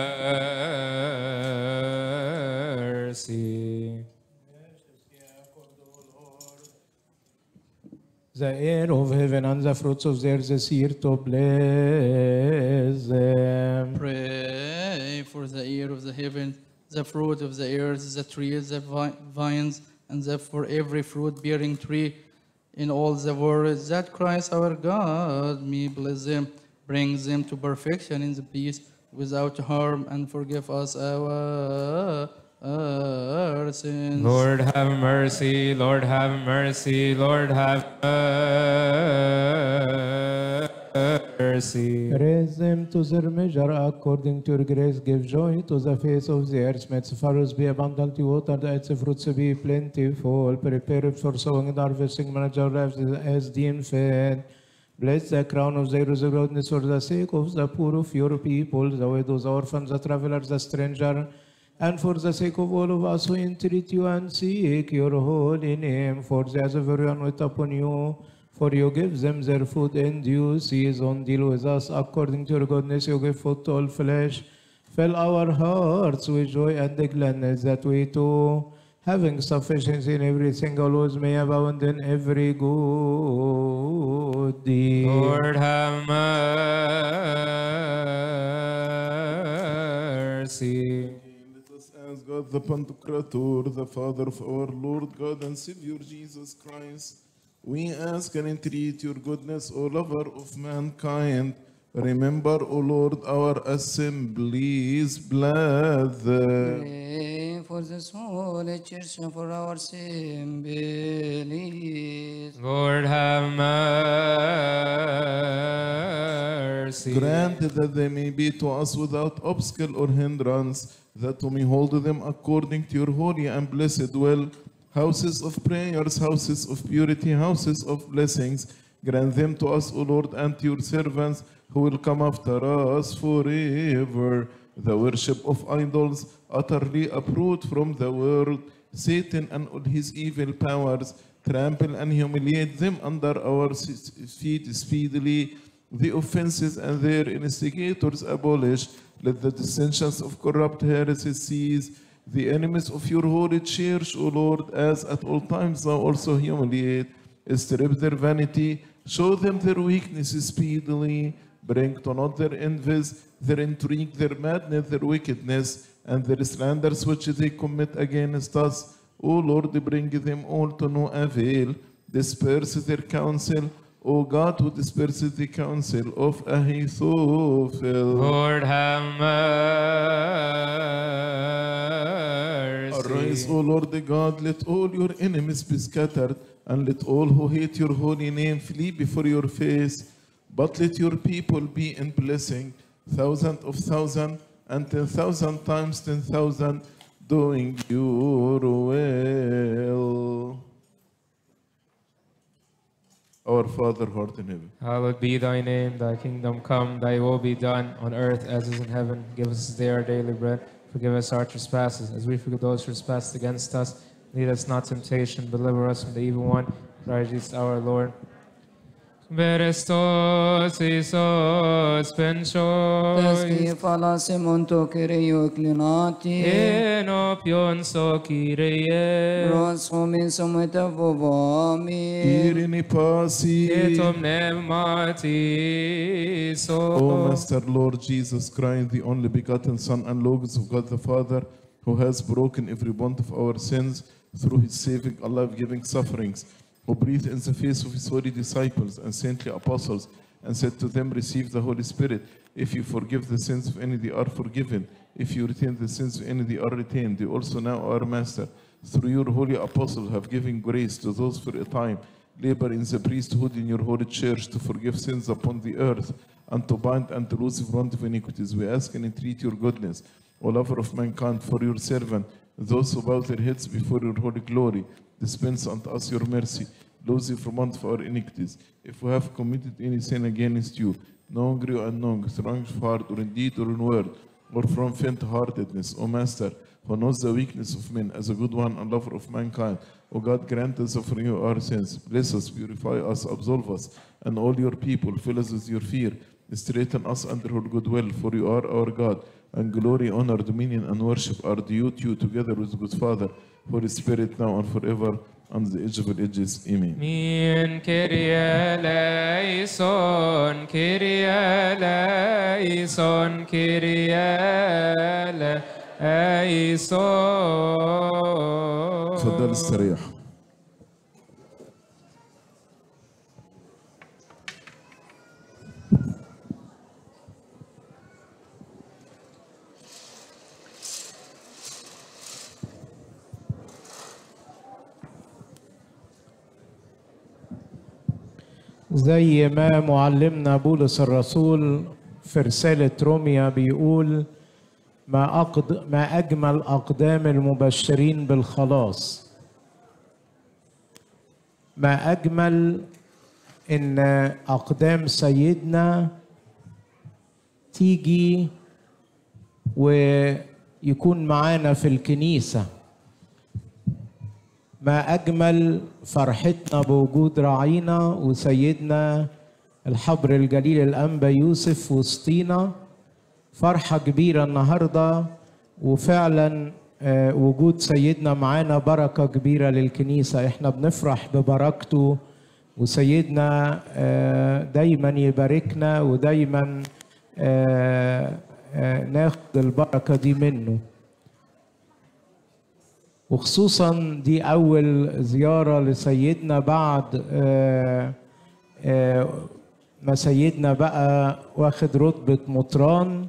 mercy. The air of heaven and the fruits of the earth is here to bless them. Pray for the ear of the heaven, the fruit of the earth, the trees, the vi- vines, and the, for every fruit bearing tree in all the world, that Christ our God may bless them, bring them to perfection in the peace without harm, and forgive us our, our sins. Lord, have mercy. Lord, have mercy. Lord, have mercy. Raise them to their measure according to your grace. Give joy to the face of the earth. May its furrows be abundantly watered, its fruits be plentiful. Prepare it for sowing and harvesting, manage our lives as deemed fed. Bless the crown of the rose of goodness for the sake of the poor of your people, the widows, the orphans, the travelers, the stranger, and for the sake of all of us who entreat you and seek your holy name, for the eyes of everyone wait upon you. For you give them their food in due season. Deal with us according to your goodness. You give food to all flesh. Fill our hearts with joy and gladness that we too, having sufficiency in everything, always may abound in every good deed. Lord, have mercy. Let us ask God the Pantocrator, the Father of our Lord God and Savior Jesus Christ. We ask and entreat your goodness, O lover of mankind. Remember, O Lord, our assemblies, brethren. Pray for this holy church and for our assemblies. Lord, have mercy. Grant that they may be to us without obstacle or hindrance, that we may hold them according to your holy and blessed will. Houses of prayers, houses of purity, houses of blessings. Grant them to us, O Lord, and to your servants who will come after us forever. The worship of idols, utterly uproot from the world. Satan and all his evil powers, trample and humiliate them under our s- feet speedily the offenses and their instigators abolish. Let the dissensions of corrupt heresies cease. The enemies of your holy church, O Lord, as at all times thou also humiliate, strip their vanity, show them their weakness speedily, bring to naught their envies, their intrigue, their madness, their wickedness, and their slanders which they commit against us. O Lord, bring them all to no avail. Disperse their counsel, O God, who disperses the counsel of Ahithophel. Lord, have mercy. Arise, O Lord God, let all your enemies be scattered, and let all who hate your holy name flee before your face. But let your people be in blessing, thousand of thousand, and ten thousand times ten thousand, doing your will. Our Father, who art in heaven. Hallowed be thy name, thy kingdom come, thy will be done on earth as is in heaven. Give us this day our daily bread. Forgive us our trespasses, as we forgive those who trespass against us. Lead us not to temptation, deliver us from the evil one. Christ Jesus our Lord. Christos Isos pensiois, Teski falasimon to Kyrio klinati. enopion so Kyrie, Bros homin sumita vovami. Irini pasi. etum pneumati O so. Master Lord Jesus Christ, the only begotten Son and Logos of God the Father, who has broken every bond of our sins through his saving, life-giving sufferings, who breathed in the face of his holy disciples and saintly apostles, and said to them, Receive the Holy Spirit. If you forgive the sins of any, they are forgiven. If you retain the sins of any, they are retained. They also now, our Master, through your holy apostles, have given grace to those for a time labor in the priesthood in your holy church to forgive sins upon the earth and to bind and to loose the front of iniquities. We ask and entreat your goodness, O lover of mankind, for your servant, Those who bow their heads before your holy glory, dispense unto us your mercy. Lose you from us for our iniquities. If we have committed any sin against you, knowingly or unknowingly, strong of heart or in deed or in word, or from faint-heartedness, O Master, who knows the weakness of men as a good one and lover of mankind, O God, grant us from you our sins. Bless us, purify us, absolve us, and all your people, fill us with your fear. Straighten us under your goodwill, for you are our God, and glory, honor, dominion, and worship are due to you together with good Father, Holy Spirit, now and forever, and the age of ages. Amen. Min Kyrie eleison, Kyrie eleison, Kyrie تفضل eleison. استريح زي ما معلمنا بولس الرسول في رسالة روميا بيقول ما أقد ما أجمل أقدام المبشرين بالخلاص ما أجمل إن أقدام سيدنا تيجي ويكون معانا في الكنيسه ما أجمل فرحتنا بوجود راعينا وسيدنا الحبر الجليل الأنبا يوسف وسطينا فرحة كبيرة النهاردة وفعلا آه، وجود سيدنا معانا بركة كبيرة للكنيسة احنا بنفرح ببركته وسيدنا آه، دايما يباركنا ودايما آه، آه، ناخد البركة دي منه وخصوصا دي أول زيارة لسيدنا بعد آه، آه، ما سيدنا بقى واخد رتبة مطران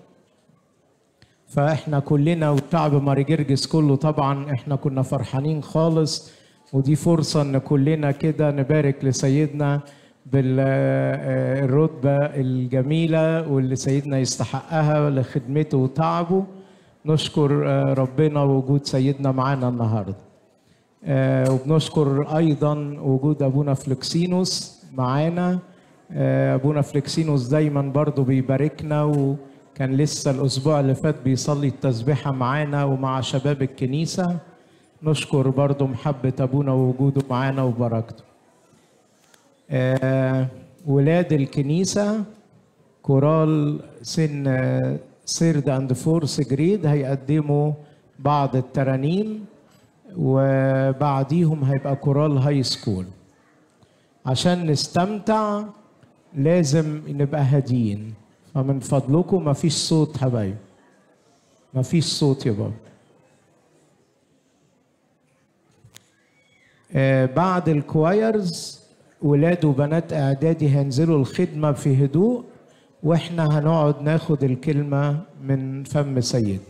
فاحنا كلنا والشعب ماري جرجس كله طبعا احنا كنا فرحانين خالص ودي فرصة ان كلنا كده نبارك لسيدنا بالرتبة الجميلة واللي سيدنا يستحقها لخدمته وتعبه نشكر آه، ربنا وجود سيدنا معانا النهارده آه، وبنشكر ايضا وجود ابونا فلكسينوس معانا آه، ابونا فلكسينوس دايما برضو بيباركنا وكان لسه الاسبوع اللي فات بيصلي التسبيحه معانا ومع شباب الكنيسه نشكر برضو محبه ابونا ووجوده معانا وبركته آه، ولاد الكنيسه كورال سن سيرد اند فورس جريد هيقدموا بعض الترانيم وبعديهم هيبقى كورال هاي سكول عشان نستمتع لازم نبقى هاديين فمن فضلكم مفيش صوت حبايب مفيش صوت يا بابا آه، بعد الكوايرز ولاد وبنات اعدادي هينزلوا الخدمه في هدوء واحنا هنقعد ناخد الكلمه من فم سيد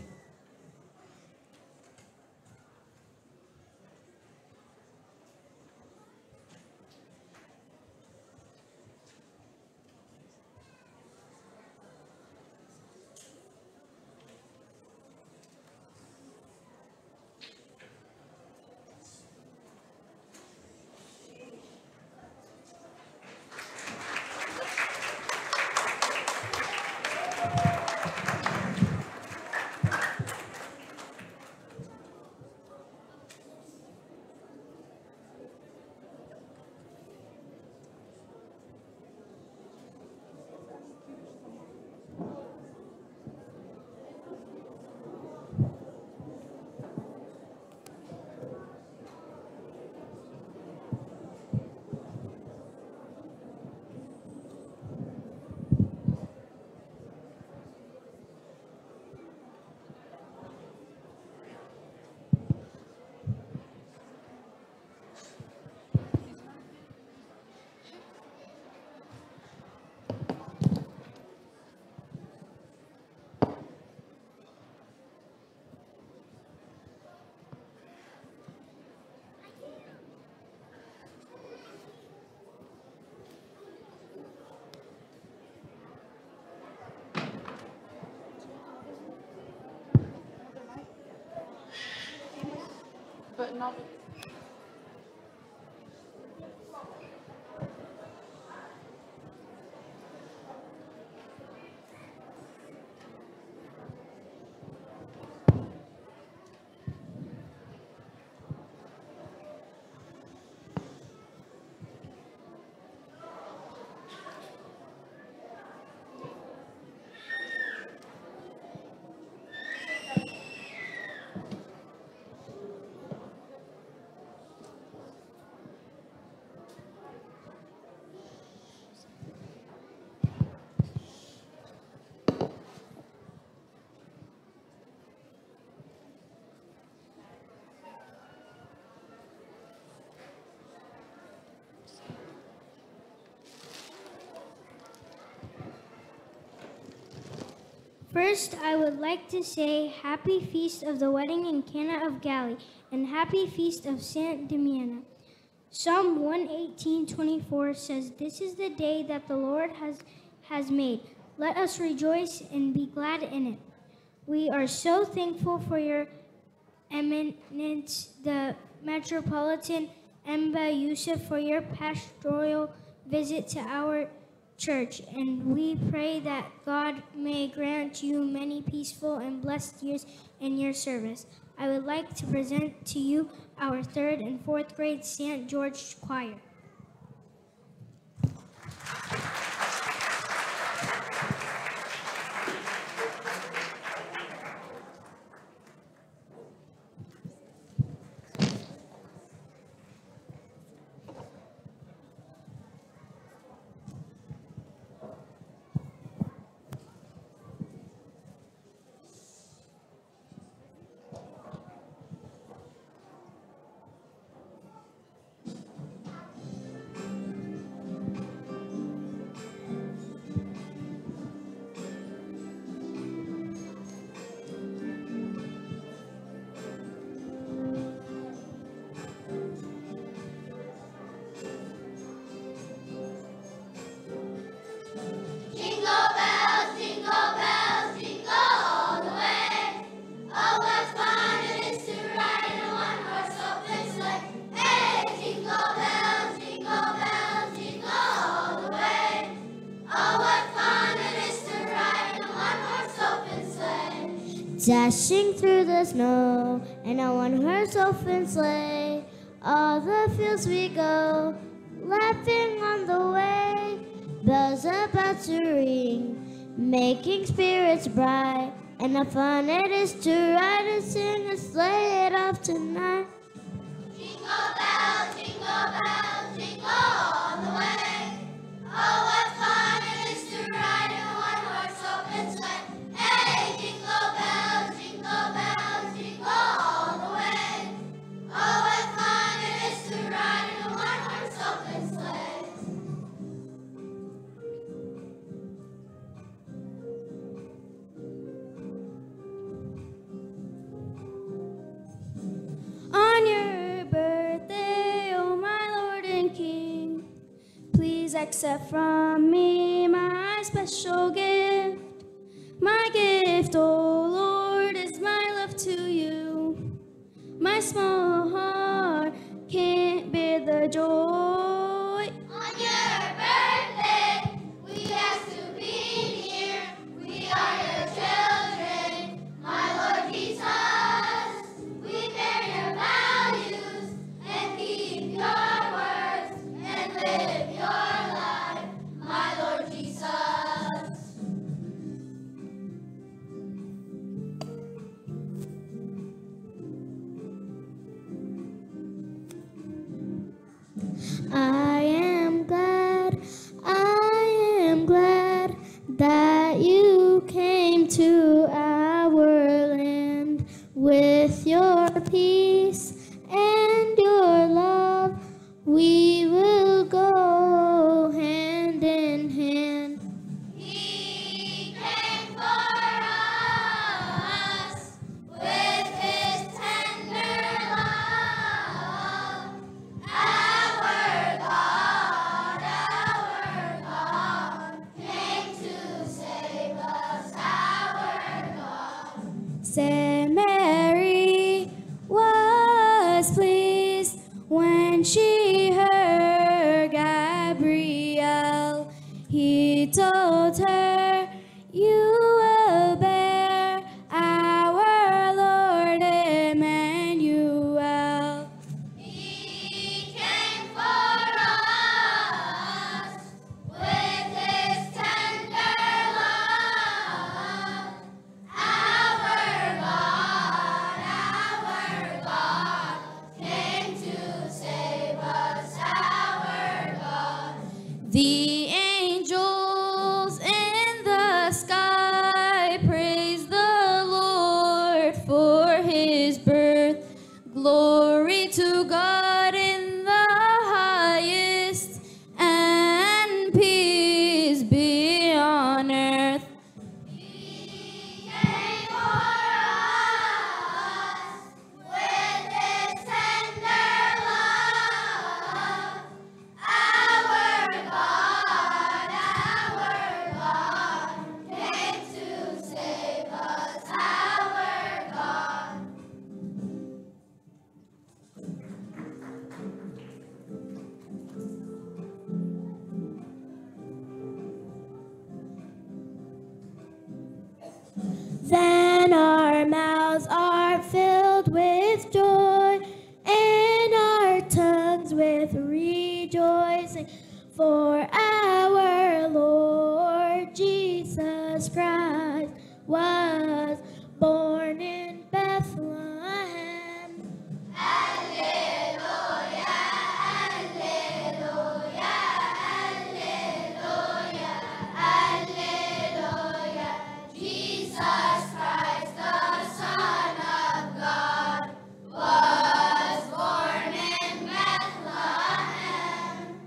First, I would like to say Happy Feast of the Wedding in Cana of Galilee and Happy Feast of Saint Damiana. Psalm 118:24 says, "This is the day that the Lord has has made. Let us rejoice and be glad in it." We are so thankful for your eminence, the Metropolitan Emba Yusuf, for your pastoral visit to our church, and we pray that God may grant you many peaceful and blessed years in your service. I would like to present to you our third and fourth grade St. George Choir. Jingle bells, jingle bells, jingle all the way. Oh, what fun it is to ride in a one-horse open sleigh. Hey, jingle bells, jingle bells, jingle all the way. Oh, what fun it is to ride in a one-horse open sleigh. Dashing through the snow in a one horse open sleigh. All the fields we go, laughing on the way. Bells about to ring, making spirits bright. And the fun it is to ride and sing and sleigh it off tonight. Jingle bells, jingle bells, jingle all the way. Oh, what fun it is to ride in a one-horse open sleigh. Hey, jingle bells, jingle bells, jingle all the way. Oh, what fun it is to ride in a one-horse open sleigh. On your birthday, oh my Lord and King, please accept from me my special gift. My gift, oh Lord, is my love to you. My small heart can't bear the joy. On your birthday, we ask to be here. We are your children, my Lord Jesus. We bear your values and keep your words and live your life, my Lord Jesus. I am glad, I am glad that you came to our land with your peace and your love. We will go hand in hand. He came for us with his tender love. Our God, our God, came to save us. Our God. Saint Mary was pleased. He told her, You will bear our Lord Emmanuel. He came for us with his tender love. Our God, our God, came to save us. Our God. The angels in the sky praise the Lord for his birth. Glory to God in the highest, and peace be on earth. came for us with his tender love. Our God, our God, came to save us. Our God. Then our mouths are filled with joy, and our tongues with rejoicing. For our Lord Jesus Christ was born in Bethlehem. Jesus Christ, the Son of God, was born in Bethlehem.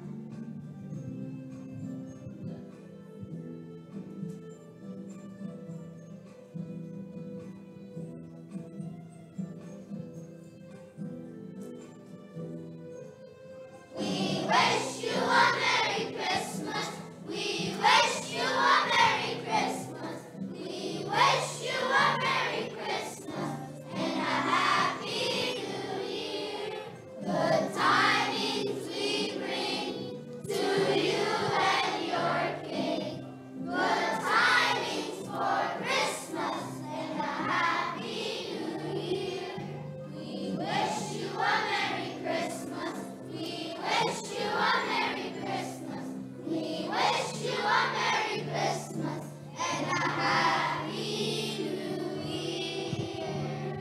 We wish you a Merry Christmas. We wish you a Merry Christmas. We wish you a Merry Christmas and a Happy New Year. Good tidings we bring to you and your King. Good tidings for Christmas and a Happy New Year. We wish you a Merry Christmas. We wish you a Merry Christmas. We wish you a Merry Christmas and a Happy New Year.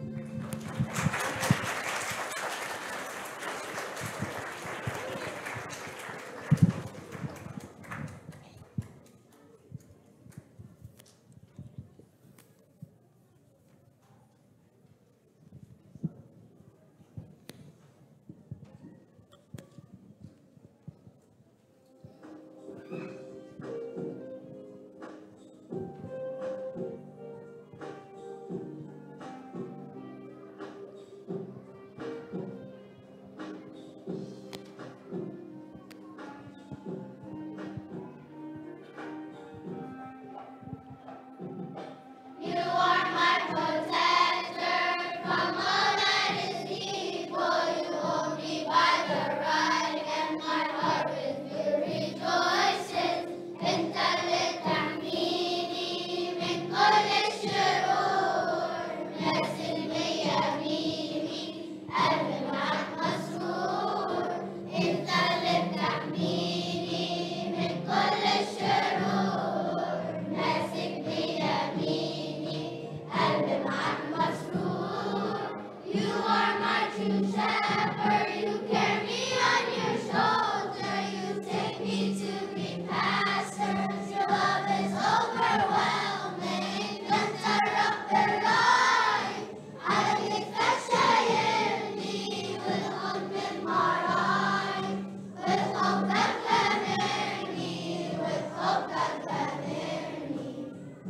You are my protector from all that is evil. You hold me by the right, and my heart with you rejoices. أنت اللي تحميني من كل الشرور. ماسك بيميني، قلبي معاك مسرور. أنت اللي بتحميني من كل الشرور. ماسك بيميني قلبي معاك مسرور You are my true shepherd You carry me on your shoulder You take me to green pastures Your love is overwhelming interrupt the light عليك تشايرني والحب من مراي وحبك غامرني وحبك غامرني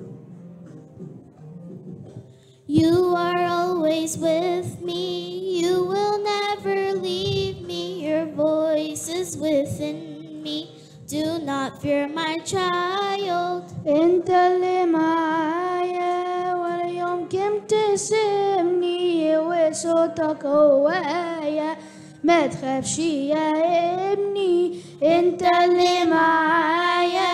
You are always with me. You will never leave me. Your voice is within me. Do not fear, my child. انت اللي معايا ولا يمكن تسيبني وصوتك هوايا ما تخافش يا ابني انت اللي معايا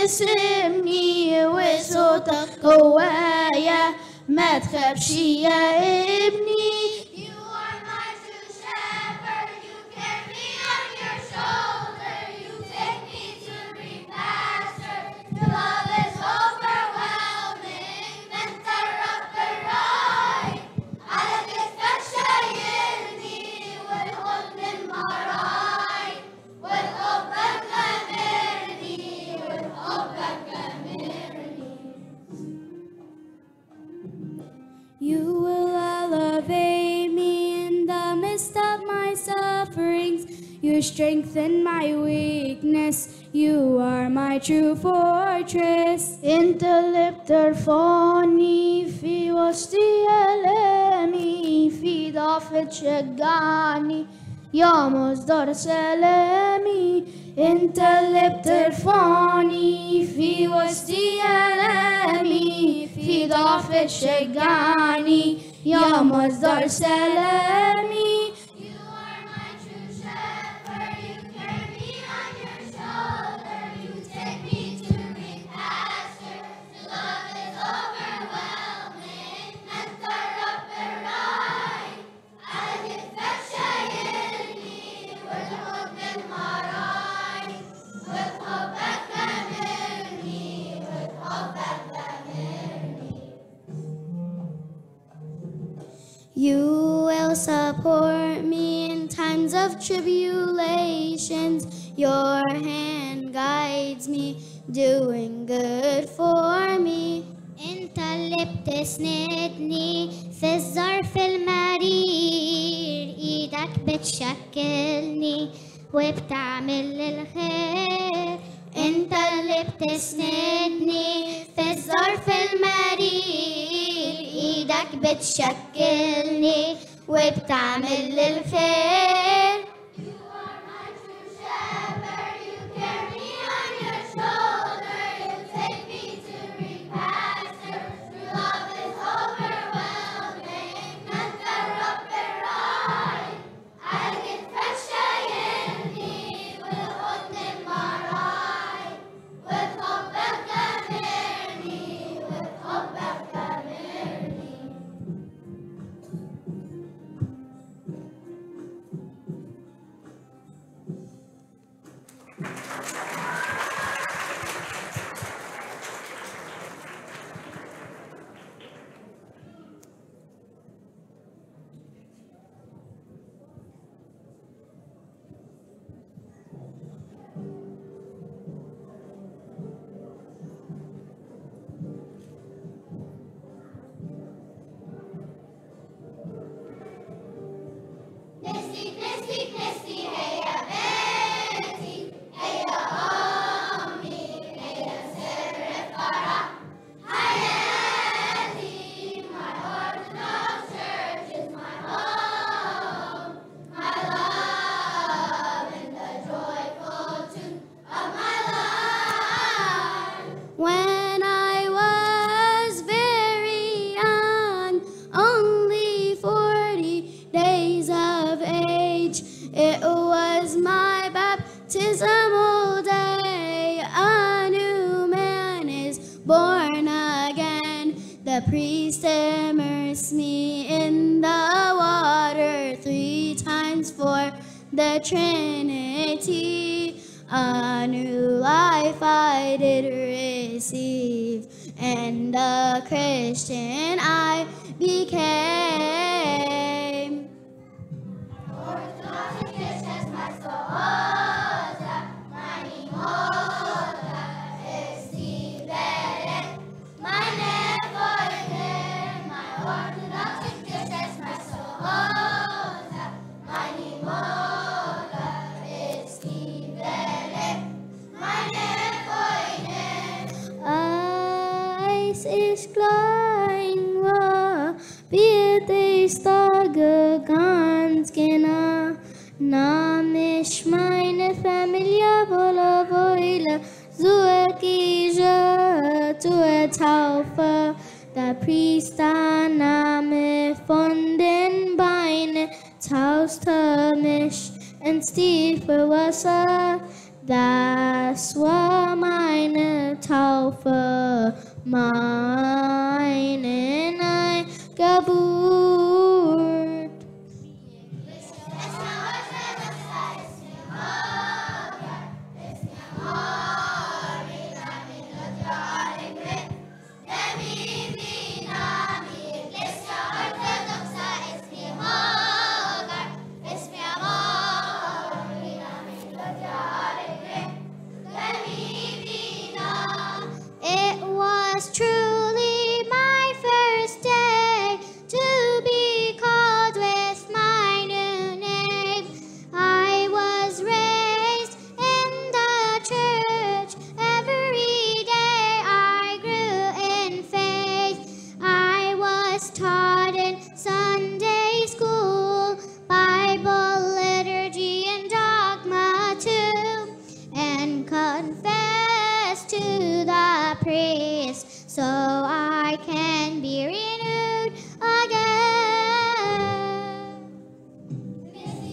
تسمني وصوتك جوايا ما تخافش يا ابني You are my true shepherd. You carry me on your shoulder. You take me to green pasture. Your love is overwhelming. mentor of the right. على كتفك شايلني والحضن معراي وحبك غامرني وحبك غامرني You will elevate me in the midst of my sufferings. You strengthen my weakness. You are my true fortress. انت اللي بترفعني في وسط ألامي في ضعف تشجعني يا مصدر سلامي انت اللي بترفعني في وسط ألامي في ضعف تشجعني يا مصدر سلامي You are my true shepherd. You carry me on your shoulder. You take me to green pasture. Your love is overwhelming. mentor of the right. على كتفك شايلني والحضن معراي وبحبك غامرني وبحبك غامرني You will support me in times of tribulations. Your hand guides me, doing good for me. انت اللي بتسندني في الظرف المرير ايدك بتشكلني وبتعمل الخير انت اللي بتسندني في الظرف المرير ايدك بتشكلني وبتعمل الخير You are my true shepherd. You carry me on your shoulder. You take me to green pasture. Your love is overwhelming. mentor of the right. على كتفك شايلني والحضن معراي وبحبك غامرني وبحبك غامرني نسي نسي نسي هيا بيتي هيا أمي هيا سر فرح حياتي My Orthodox Church is my home My love and the joyful tune of my life When I was very young, only 40 days of age, it was my baptismal day. A new man is born again. The priest immersed me in the water three times for the Trinity. A new life I did receive, and a Christian I became. Orthodox Church my sohoza, my mimosa, estivere, my nevoide, my Orthodox Church my sohoza, my mimosa, estivere, my nevoide. Eis ist klein, war, wird ich sage ganz genau. Nahm ich meine Familie wolle wolle, so ich tue Taufe. Der Priester nahm mich von den Beinen, tauste mich ins tiefe Wasser. Das war meine سوف معين كبور It was truly my first day to be called with my new name. I was raised in the church. Every day I grew in faith. I was taught in Sunday school, Bible liturgy and dogma too, and confess to the priest so I can be renewed again.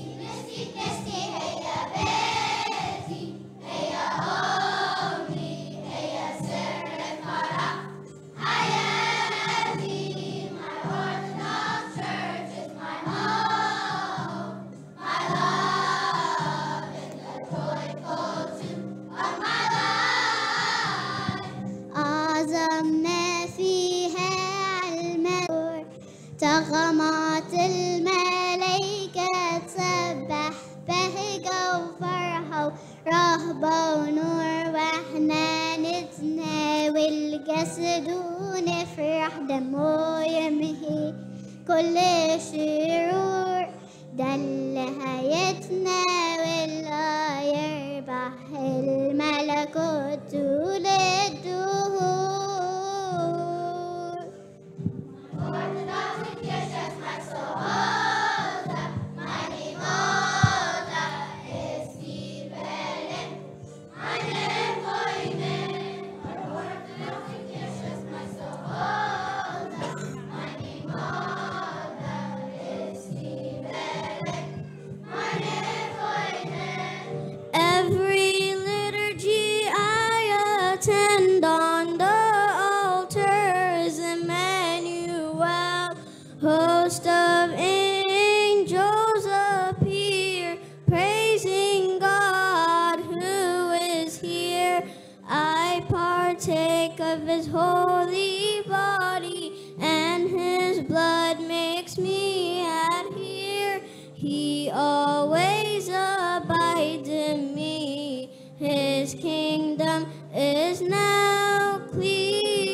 أعظم ما فيها المدور تغمات الملائكة تسبح بهجة وفرحة ورهبة ونور واحنا نتناول جسد ونفرح دمه يمحي كل شرور ده اللي هيتناول آه يربح الملكوت طول الدهور Every liturgy I attend on the altar is Emmanuel. Host of angels appear, praising God who is here. I partake of his holy body, and his blood makes me adhere. He always abides in me. His kingdom is now clear.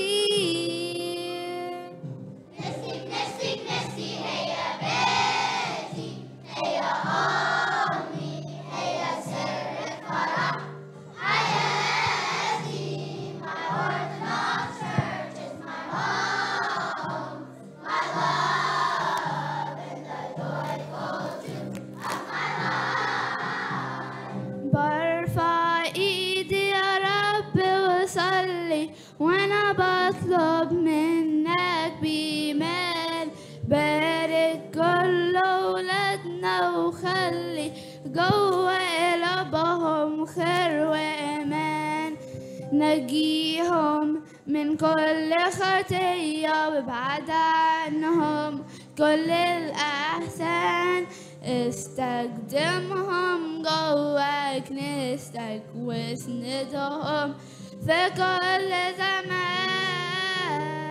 برفع ايدي يا رب وصلي وانا بطلب منك بإيمان بارك كل ولادنا وخلي جوه قلبهم خير وامان نجيهم من كل خطية وابعد عنهم كل الأحسان استخدمهم جوا كنيستك واسندهم في كل زمان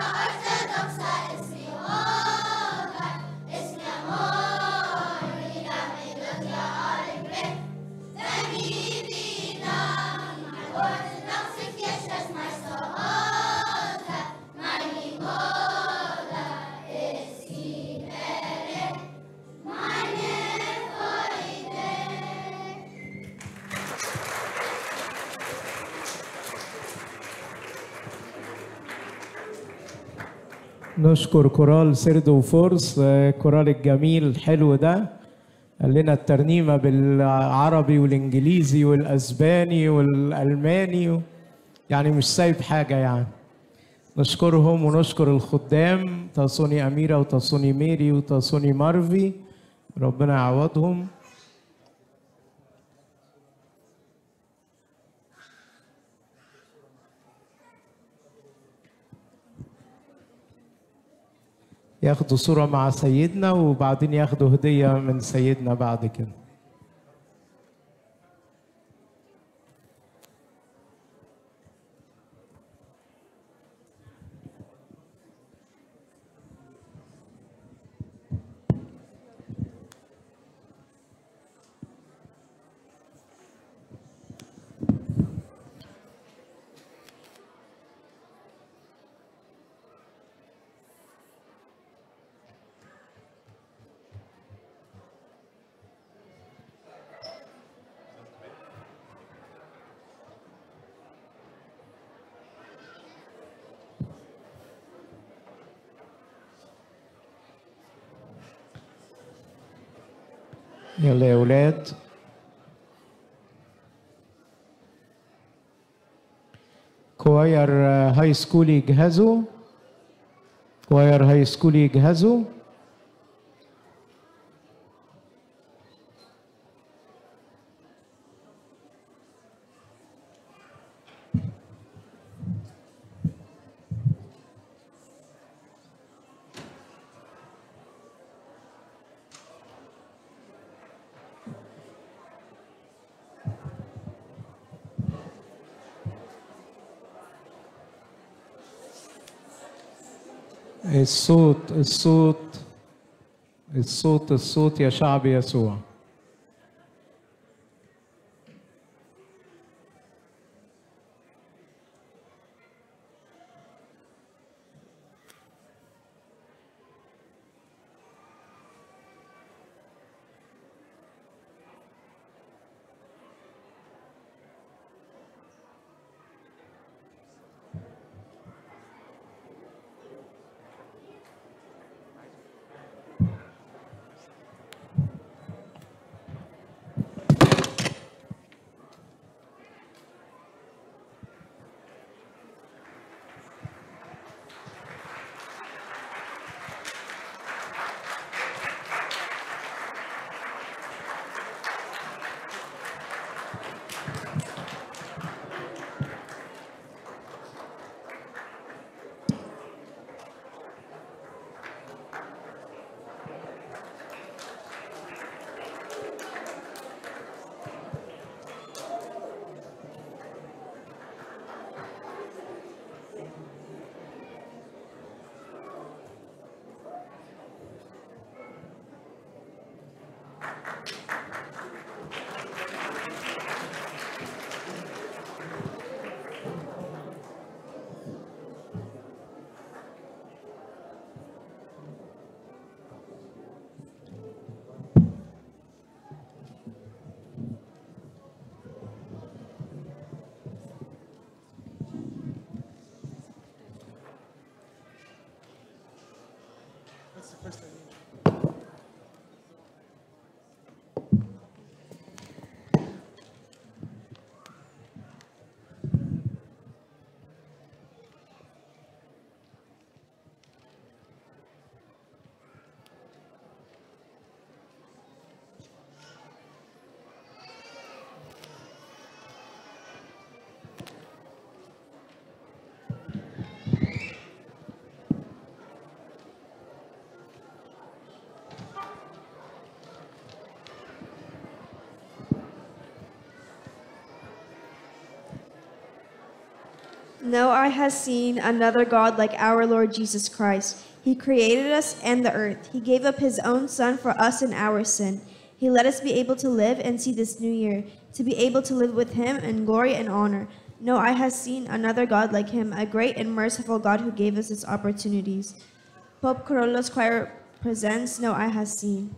Orthodoxa es mi hogar, es mi amor y نشكر كورال سرد وفرس آه، كورال الجميل الحلو ده قال لنا الترنيمة بالعربي والإنجليزي والأسباني والألماني يعني مش سايب حاجة يعني نشكرهم ونشكر الخدام تصوني أميرة وتصوني ميري وتصوني مارفي ربنا يعوضهم ياخدوا صورة مع سيدنا وبعدين ياخدوا هدية من سيدنا بعد كده يلا يا ولاد كواير آه، هاي سكول يجهزوا كواير هاي سكول يجهزوا الصوت الصوت الصوت الصوت يا شعب يسوع No eye has seen another God like our Lord Jesus Christ. He created us and the earth. He gave up his own Son for us and our sin. He let us be able to live and see this new year, to be able to live with him in glory and honor. No eye has seen another God like him, a great and merciful God who gave us these opportunities. Pope Carolus Choir presents No Eye Has Seen.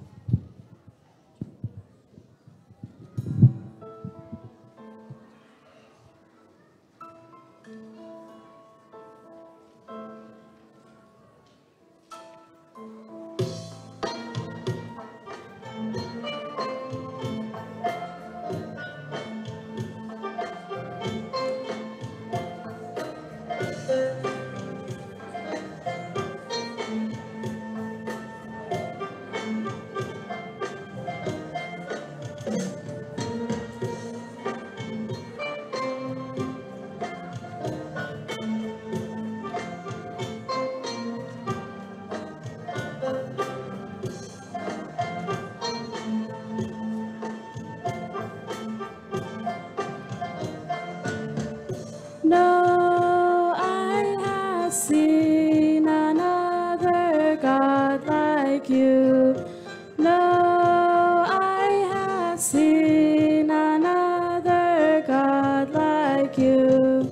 like you. No eye has seen another God like you.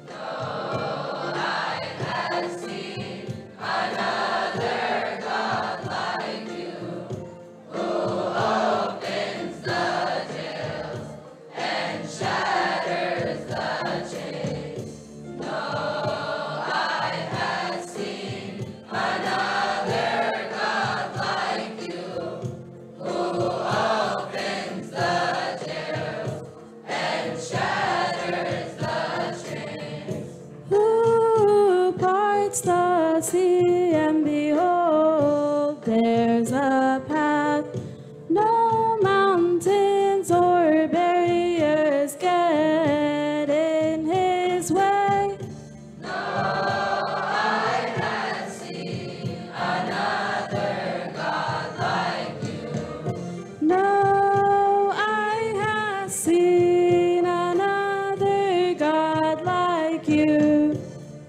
Who parts the sea and behold, there's a path. No mountains or barriers get in his way. No eye has seen another God like you.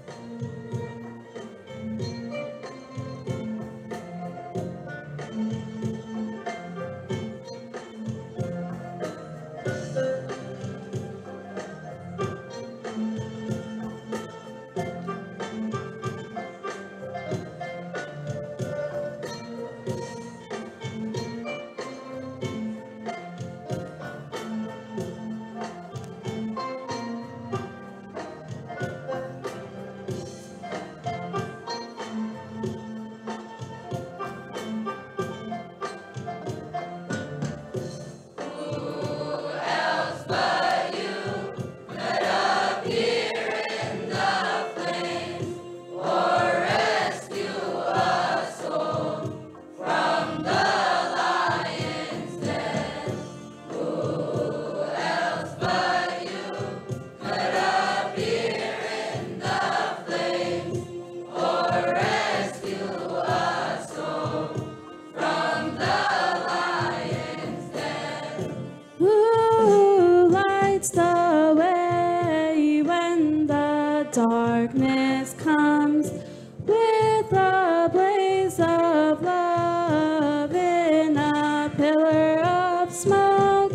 Who lights the way when the darkness comes with a blaze of love in a pillar of smoke?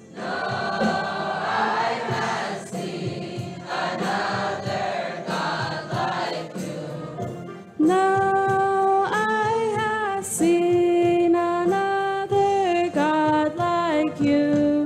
No eye has seen another God like you.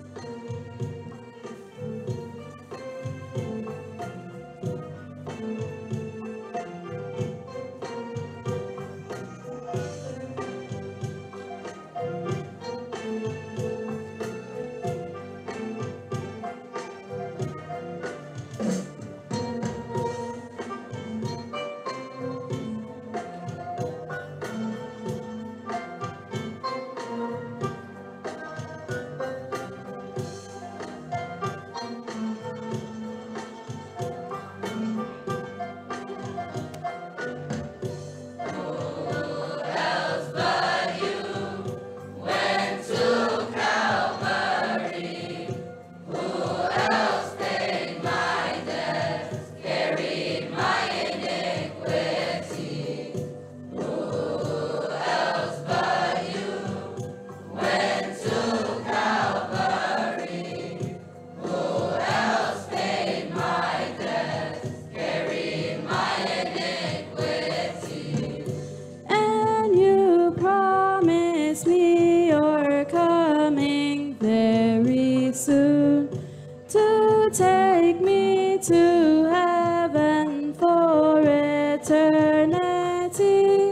And you promise me you're coming very soon to take me to heaven for eternity.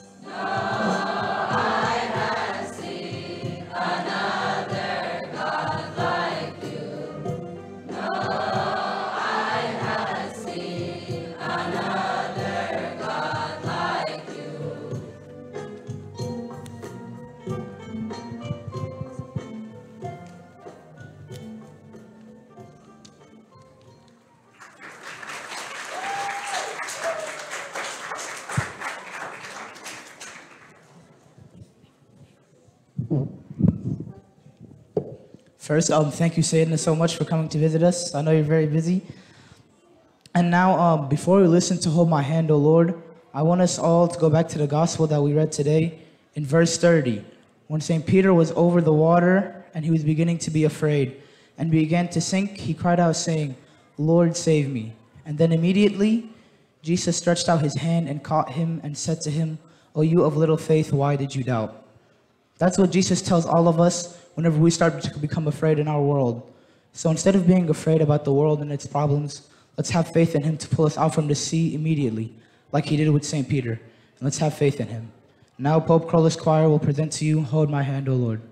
First, um, thank you, Satan, so much for coming to visit us. I know you're very busy. And now, um, before we listen to Hold My Hand, O Lord, I want us all to go back to the gospel that we read today in verse 30. When St. Peter was over the water and he was beginning to be afraid and began to sink, he cried out, saying, Lord, save me. And then immediately Jesus stretched out his hand and caught him and said to him, O you of little faith, why did you doubt? That's what Jesus tells all of us whenever we start to become afraid in our world. So instead of being afraid about the world and its problems, let's have faith in him to pull us out from the sea immediately, like he did with St. Peter. And let's have faith in him. Now, Pope Carlos Choir will present to you, Hold My Hand, O Lord.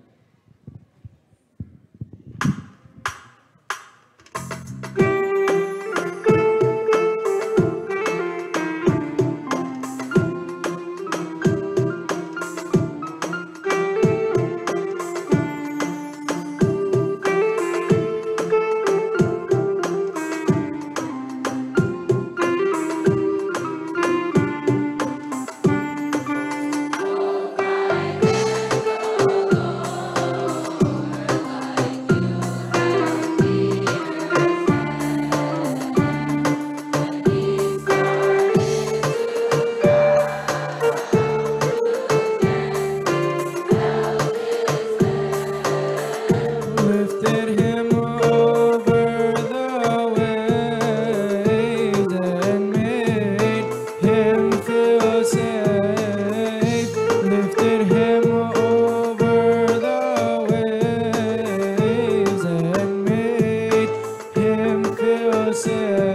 lifted him over the waves and made him feel safe. Lifted him over the waves and made him feel safe.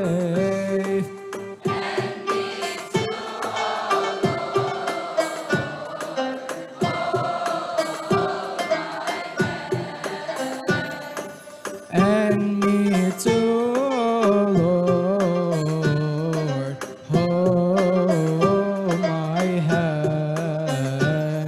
and me too, Lord. Hold my hand.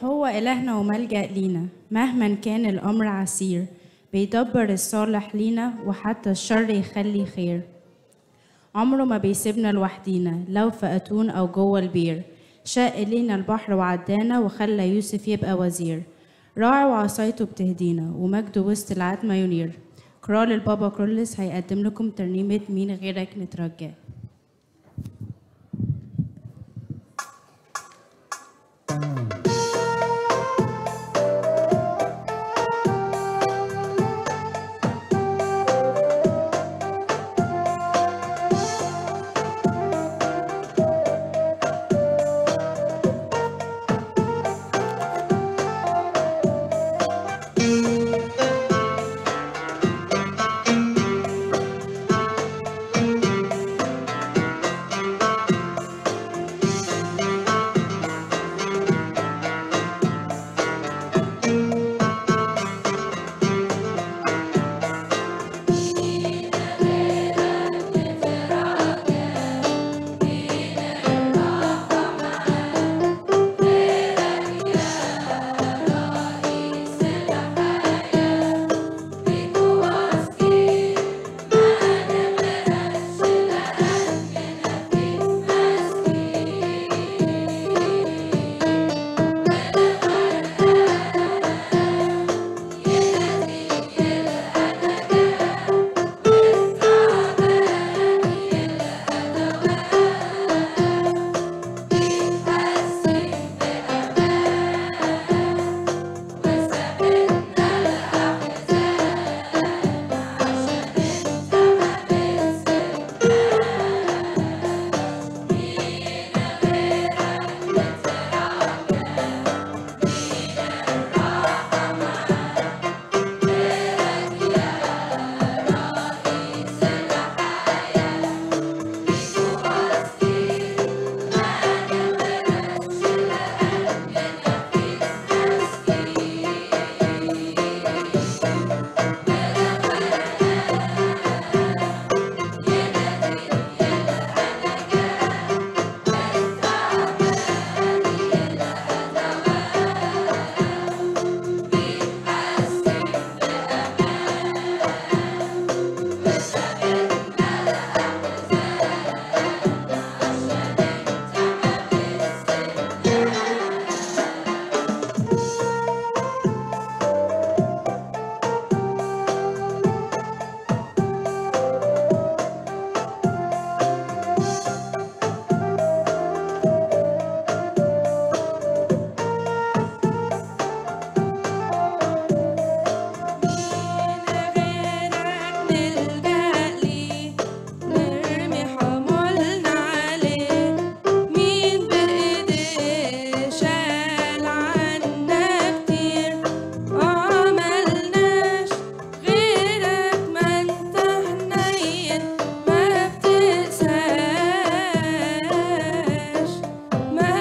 هو إلهنا وملجأ لينا مهما كان الأمر عسير بيدبر الصالح لينا وحتى الشر يخلي خير عمره ما بيسيبنا لوحدينا لو في أتون أو جوه البير شق لينا البحر وعدانا وخلى يوسف يبقى وزير راعي وعصايته بتهدينا ومجده وسط العتمة ينير كرال البابا كرولس هيقدم لكم ترنيمة مين غيرك نترجاه نرمي حمولنا عليه مين بإيديه شال عنا كتير عملناش غيرك ما انت حنين ما بتقساش ما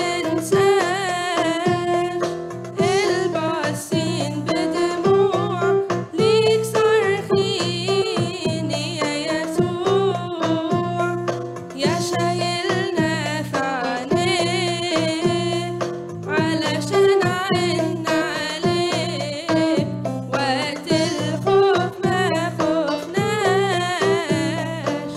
بتنساش البعثين بدموع ليك صارخين يا يسوع يا شايلنا في عينيه علشان عنا عليه وقت الخوف ما خفناش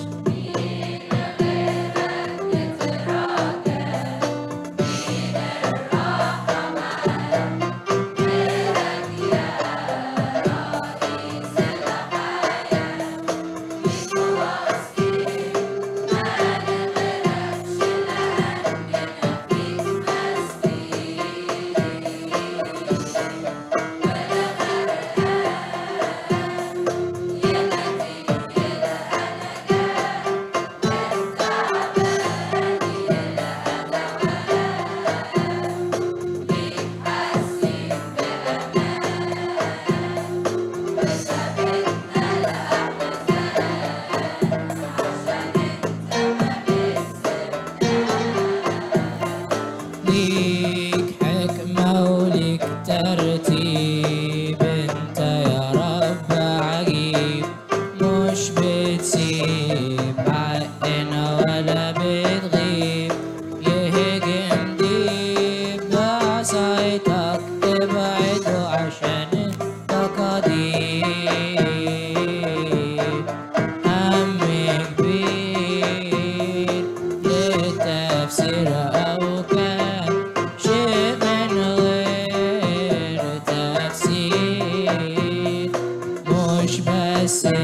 ليك حكمة وليك ترتيب انت يا رب عجيب مش بتسيب حقنا ولا بتغيب يهجم ديب بعصاية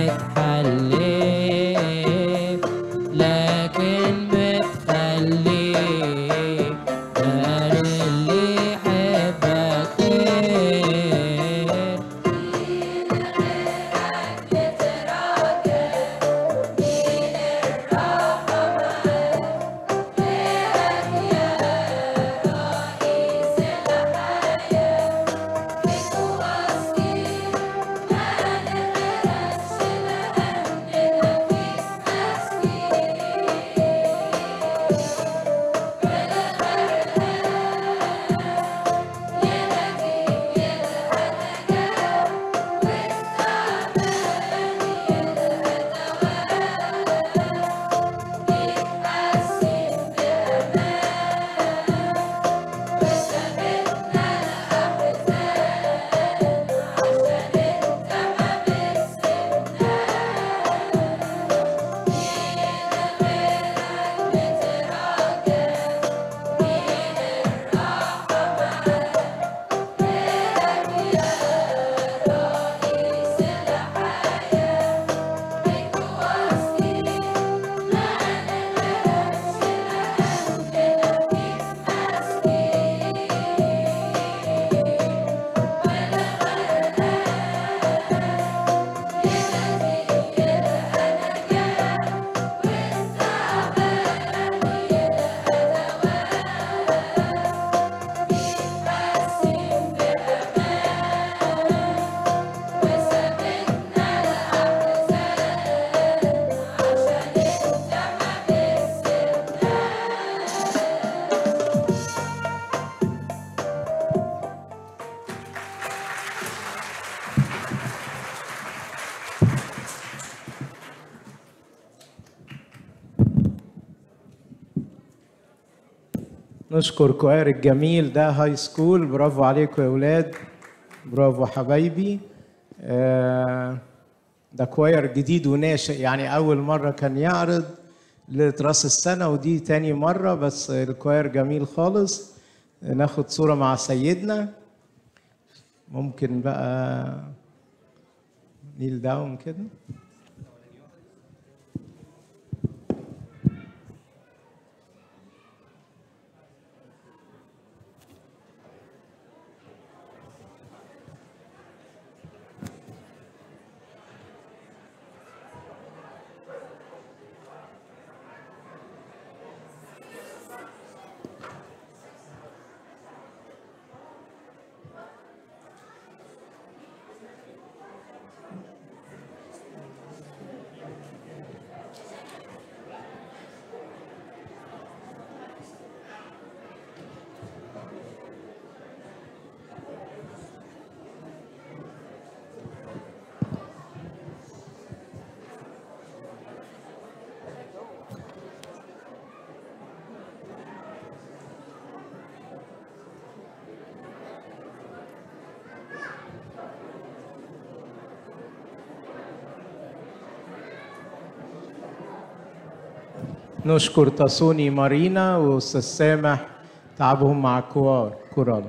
بتحلف لكن بتخليك دار اللي يحبك خير نشكر كوير الجميل ده هاي سكول برافو عليكم يا ولاد برافو حبايبي آه، ده كوير جديد وناشئ يعني أول مرة كان يعرض لراس السنة ودي تاني مرة بس الكوير جميل خالص ناخد صورة مع سيدنا ممكن بقى نيل داون كده نشكر تصوني مارينا واستاذ سامح تعبهم مع كوار كورال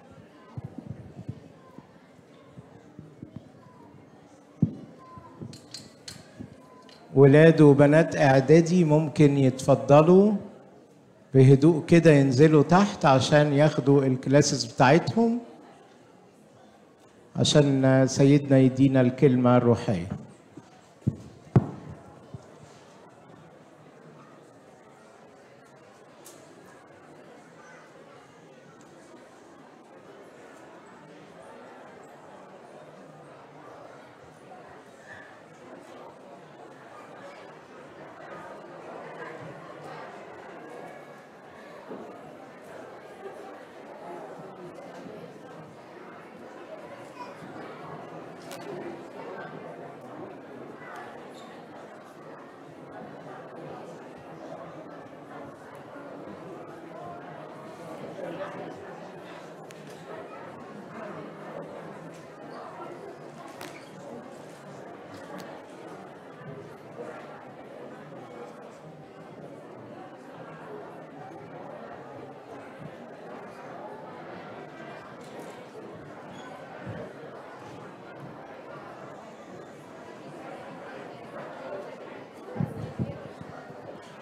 ولاد وبنات اعدادي ممكن يتفضلوا بهدوء كده ينزلوا تحت عشان ياخدوا الكلاسز بتاعتهم عشان سيدنا يدينا الكلمة الروحية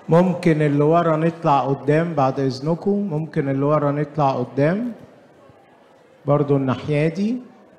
ممكن اللي ورا نطلع قدام بعد اذنكم ممكن اللي ورا نطلع قدام برضو الناحيه دي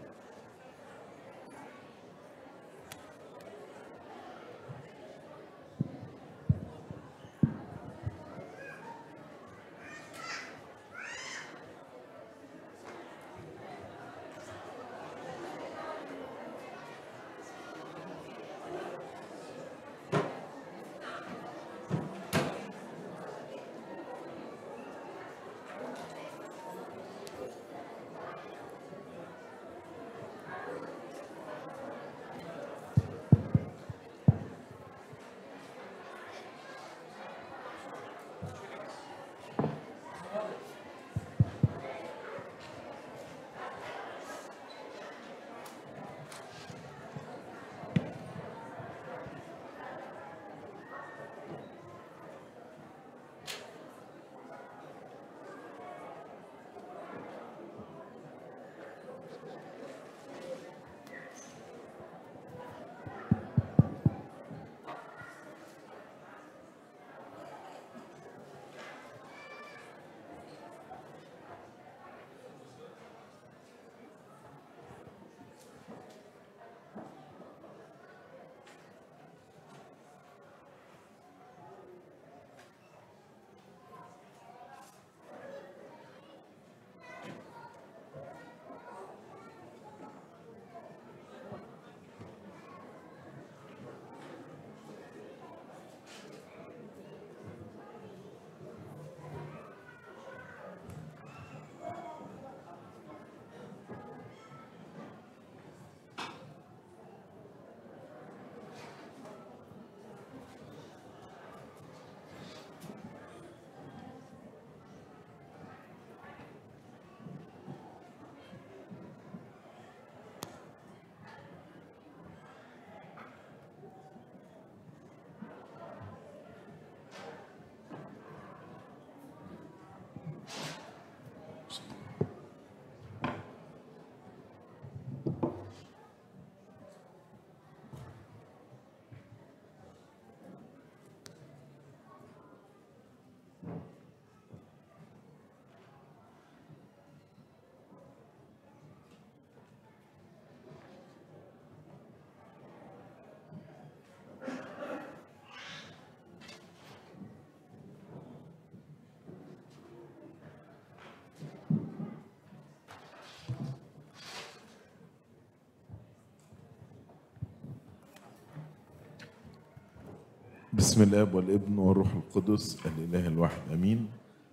بسم الاب والابن والروح القدس الاله الواحد امين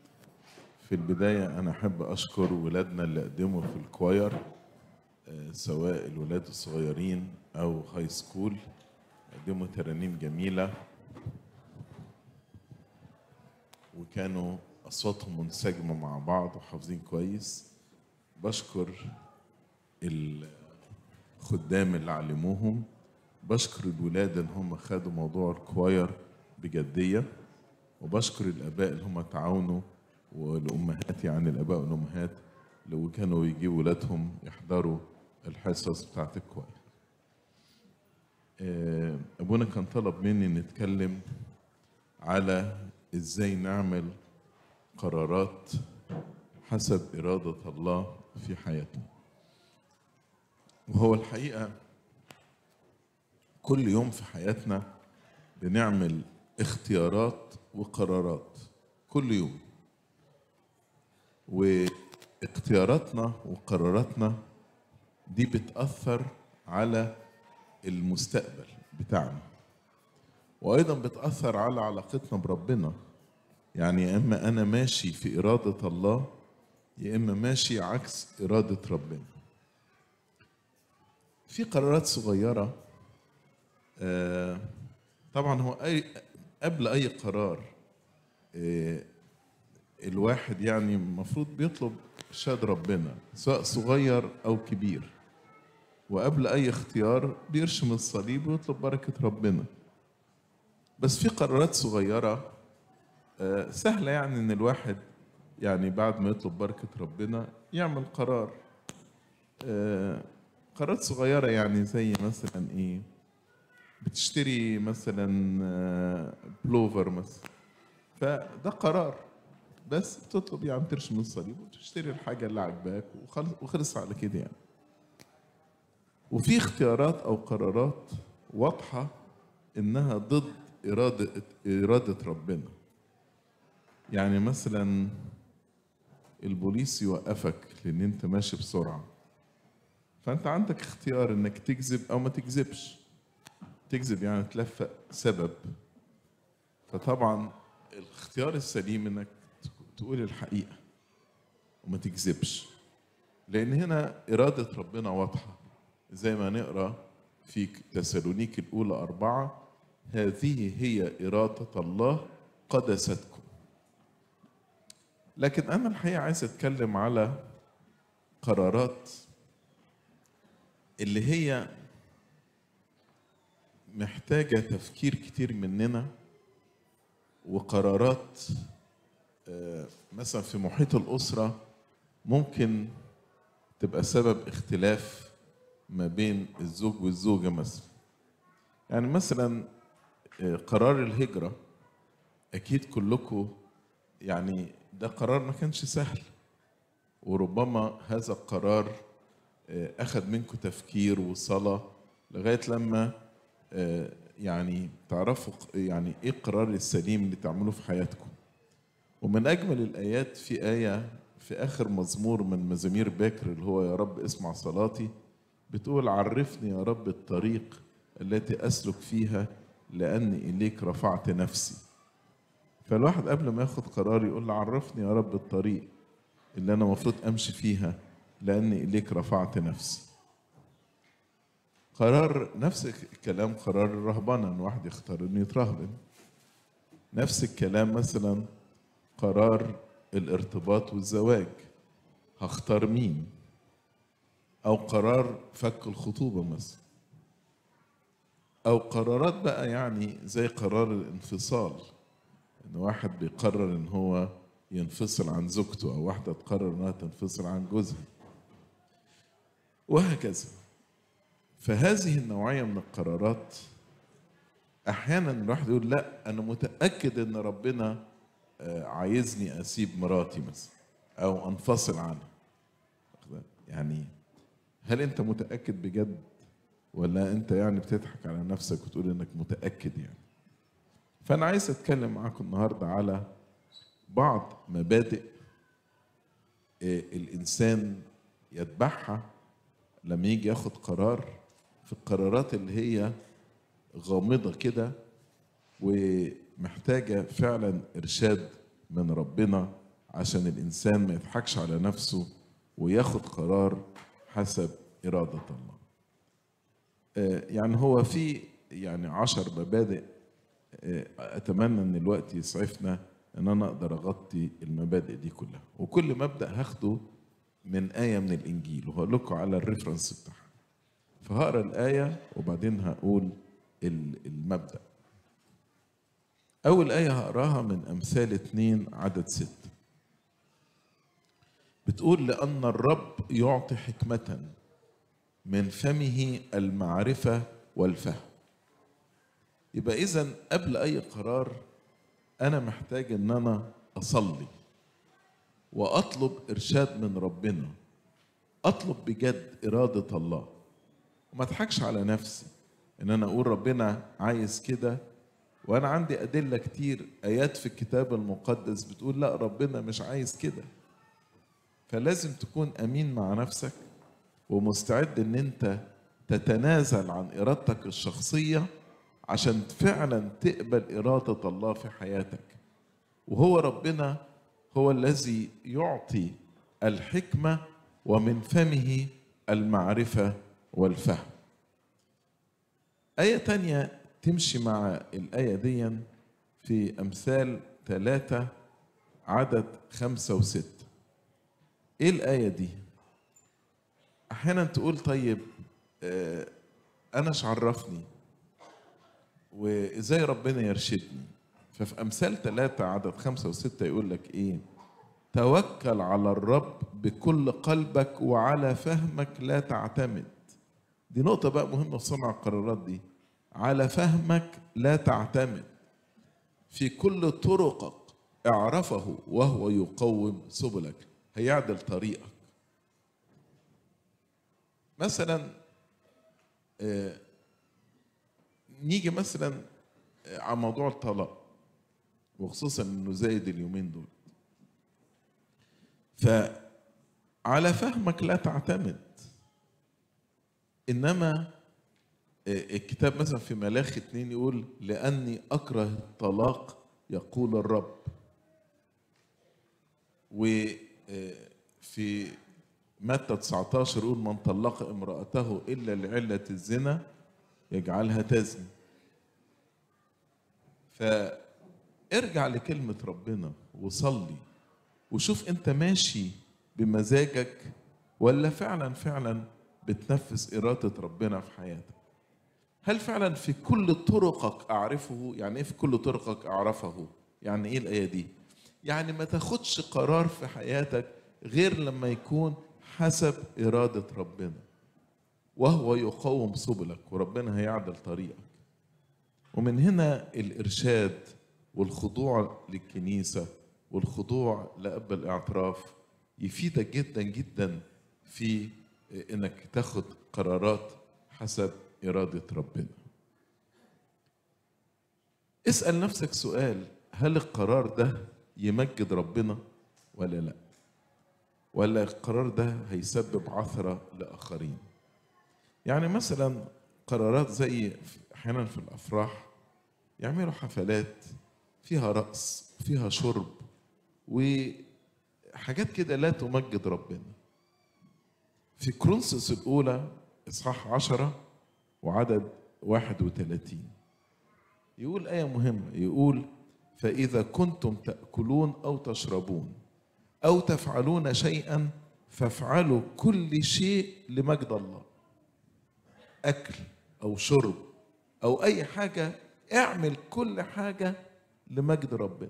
في البدايه انا احب اشكر ولادنا اللي قدموا في الكواير آه، سواء الولاد الصغيرين او هاي سكول قدموا ترانيم جميله وكانوا اصواتهم منسجمه مع بعض وحافظين كويس بشكر الخدام اللي علموهم بشكر الولاد ان هم خدوا موضوع الكواير بجديه وبشكر الاباء اللي هم تعاونوا والامهات يعني الاباء والامهات اللي كانوا يجيبوا ولادهم يحضروا الحصص بتاعت الكواير آه، ابونا كان طلب مني نتكلم على ازاي نعمل قرارات حسب اراده الله في حياتنا وهو الحقيقه كل يوم في حياتنا بنعمل اختيارات وقرارات كل يوم واختياراتنا وقراراتنا دي بتأثر على المستقبل بتاعنا وأيضا بتأثر على علاقتنا بربنا يعني يا إما أنا ماشي في إرادة الله يا إما ماشي عكس إرادة ربنا في قرارات صغيرة آه، طبعا هو أي قبل أي قرار آه، الواحد يعني المفروض بيطلب شهادة ربنا سواء صغير أو كبير وقبل أي اختيار بيرشم الصليب ويطلب بركة ربنا بس في قرارات صغيرة آه، سهلة يعني إن الواحد يعني بعد ما يطلب بركة ربنا يعمل قرار آه، قرارات صغيرة يعني زي مثلا إيه بتشتري مثلا آه، بلوفر مثلا فده قرار بس تطلب يعني ترشم الصليب وتشتري الحاجة اللي عجباك وخلص, وخلص على كده يعني وفي اختيارات أو قرارات واضحة إنها ضد إرادة إرادة ربنا يعني مثلا البوليس يوقفك لأن أنت ماشي بسرعة فأنت عندك اختيار إنك تكذب أو ما تكذبش تكذب يعني تلفق سبب فطبعا الاختيار السليم انك تقول الحقيقه وما تكذبش لان هنا اراده ربنا واضحه زي ما نقرا في تسالونيك الاولى اربعه هذه هي اراده الله قدستكم لكن انا الحقيقه عايز اتكلم على قرارات اللي هي محتاجه تفكير كتير مننا وقرارات آه، مثلا في محيط الأسرة ممكن تبقى سبب اختلاف ما بين الزوج والزوجة مثلا يعني مثلا آه، قرار الهجرة أكيد كلكم يعني ده قرار ما كانش سهل وربما هذا القرار آه، أخذ منكم تفكير وصلاة لغاية لما آه، يعني تعرفوا ق- يعني ايه القرار السليم اللي تعملوه في حياتكم ومن اجمل الايات في ايه في اخر مزمور من مزامير باكر اللي هو يا رب اسمع صلاتي بتقول عرفني يا رب الطريق التي اسلك فيها لاني اليك رفعت نفسي فالواحد قبل ما ياخد قرار يقول له عرفني يا رب الطريق اللي انا المفروض امشي فيها لاني اليك رفعت نفسي قرار نفس الكلام قرار الرهبنه ان واحد يختار انه يترهبن نفس الكلام مثلا قرار الارتباط والزواج هختار مين او قرار فك الخطوبه مثلا او قرارات بقى يعني زي قرار الانفصال ان واحد بيقرر ان هو ينفصل عن زوجته او واحده تقرر انها تنفصل عن جوزها وهكذا فهذه النوعية من القرارات أحيانا الواحد يقول لا أنا متأكد إن ربنا آه، عايزني أسيب مراتي مثلا أو أنفصل عنها يعني هل أنت متأكد بجد ولا أنت يعني بتضحك على نفسك وتقول إنك متأكد يعني فأنا عايز أتكلم معاكم النهاردة على بعض مبادئ آه، الإنسان يتبعها لما يجي ياخد قرار في القرارات اللي هي غامضة كده ومحتاجة فعلا إرشاد من ربنا عشان الإنسان ما يضحكش على نفسه وياخد قرار حسب إرادة الله آه، يعني هو في يعني عشر مبادئ آه، أتمنى إن الوقت يسعفنا إن أنا أقدر أغطي المبادئ دي كلها وكل مبدأ هاخده من آية من الإنجيل وهقول لكم على الريفرنس بتاعها فهقرا الآية وبعدين هقول ال- المبدأ أول آية هقراها من أمثال اتنين عدد ستة بتقول لأن الرب يعطي حكمة من فمه المعرفة والفهم يبقى إذا قبل أي قرار أنا محتاج إن أنا أصلي وأطلب إرشاد من ربنا أطلب بجد إرادة الله وما اضحكش على نفسي ان انا اقول ربنا عايز كده وانا عندي ادله كتير ايات في الكتاب المقدس بتقول لا ربنا مش عايز كده فلازم تكون امين مع نفسك ومستعد ان انت تتنازل عن ارادتك الشخصيه عشان فعلا تقبل اراده الله في حياتك وهو ربنا هو الذي يعطي الحكمه ومن فمه المعرفه والفهم آية تانية تمشي مع الآية دي في أمثال ثلاثة عدد خمسة وستة إيه الآية دي؟ أحيانا تقول طيب آه، أنا إيش عرفني وإزاي ربنا يرشدني ففي أمثال ثلاثة عدد خمسة وستة يقول لك إيه توكل على الرب بكل قلبك وعلى فهمك لا تعتمد دي نقطة بقى مهمة في صنع القرارات دي على فهمك لا تعتمد في كل طرقك اعرفه وهو يقوم سبلك هيعدل طريقك مثلا آه، نيجي مثلا آه، على موضوع الطلاق وخصوصا انه زايد اليومين دول فعلى فهمك لا تعتمد انما آه، الكتاب مثلا في ملاخي اتنين يقول لاني اكره الطلاق يقول الرب وفي متى 19 يقول من طلق امرأته إلا لعلة الزنا يجعلها تزني فارجع لكلمة ربنا وصلي وشوف انت ماشي بمزاجك ولا فعلا فعلا بتنفذ إرادة ربنا في حياتك هل فعلا في كل طرقك أعرفه يعني إيه في كل طرقك أعرفه يعني إيه الآية دي يعني ما تاخدش قرار في حياتك غير لما يكون حسب إرادة ربنا وهو يقوم سبلك وربنا هيعدل طريقك ومن هنا الإرشاد والخضوع للكنيسة والخضوع لأب الاعتراف يفيدك جدا جدا في إنك تاخد قرارات حسب إرادة ربنا اسأل نفسك سؤال هل القرار ده يمجد ربنا ولا لا ولا القرار ده هيسبب عثرة لآخرين يعني مثلا قرارات زي أحيانا في الأفراح يعملوا حفلات فيها رقص فيها شرب وحاجات كده لا تمجد ربنا في كرونسوس الأولى إصحاح عشرة وعدد واحد وثلاثين يقول آية مهمة يقول فإذا كنتم تأكلون أو تشربون أو تفعلون شيئا فافعلوا كل شيء لمجد الله أكل أو شرب أو أي حاجة اعمل كل حاجة لمجد ربنا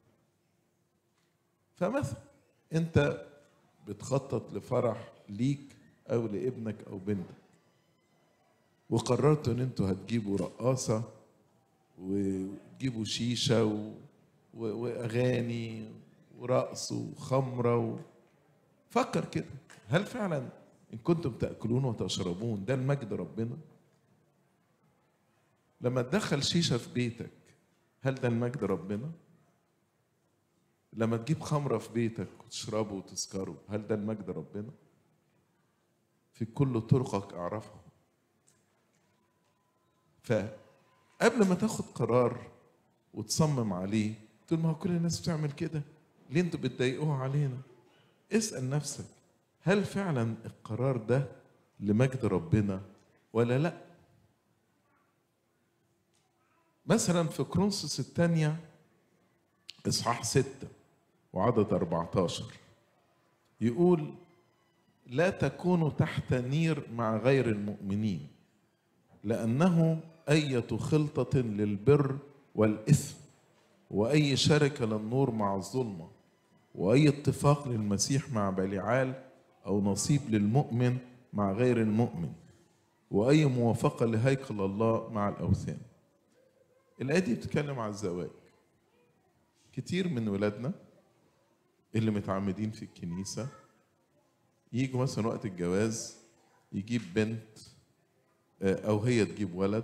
فمثلا أنت بتخطط لفرح ليك أو لابنك أو بنتك وقررتوا ان انتوا هتجيبوا رقاصة وتجيبوا شيشة و... و... واغاني ورقص وخمرة و... فكر كده هل فعلا ان كنتم تاكلون وتشربون ده المجد ربنا لما تدخل شيشة في بيتك هل ده المجد ربنا لما تجيب خمرة في بيتك وتشربوا وتسكروا هل ده المجد ربنا في كل طرقك اعرفه فقبل ما تاخد قرار وتصمم عليه تقول ما هو كل الناس بتعمل كده ليه انتوا بتضايقوها علينا اسأل نفسك هل فعلا القرار ده لمجد ربنا ولا لا مثلا في كرونسوس الثانية إصحاح ستة وعدد 14 يقول لا تكونوا تحت نير مع غير المؤمنين لأنه أية خلطة للبر والإثم وأي شركة للنور مع الظلمة وأي اتفاق للمسيح مع بليعال أو نصيب للمؤمن مع غير المؤمن وأي موافقة لهيكل الله مع الأوثان الآية دي بتتكلم عن الزواج كتير من ولادنا اللي متعمدين في الكنيسة يجوا مثلا وقت الجواز يجيب بنت أو هي تجيب ولد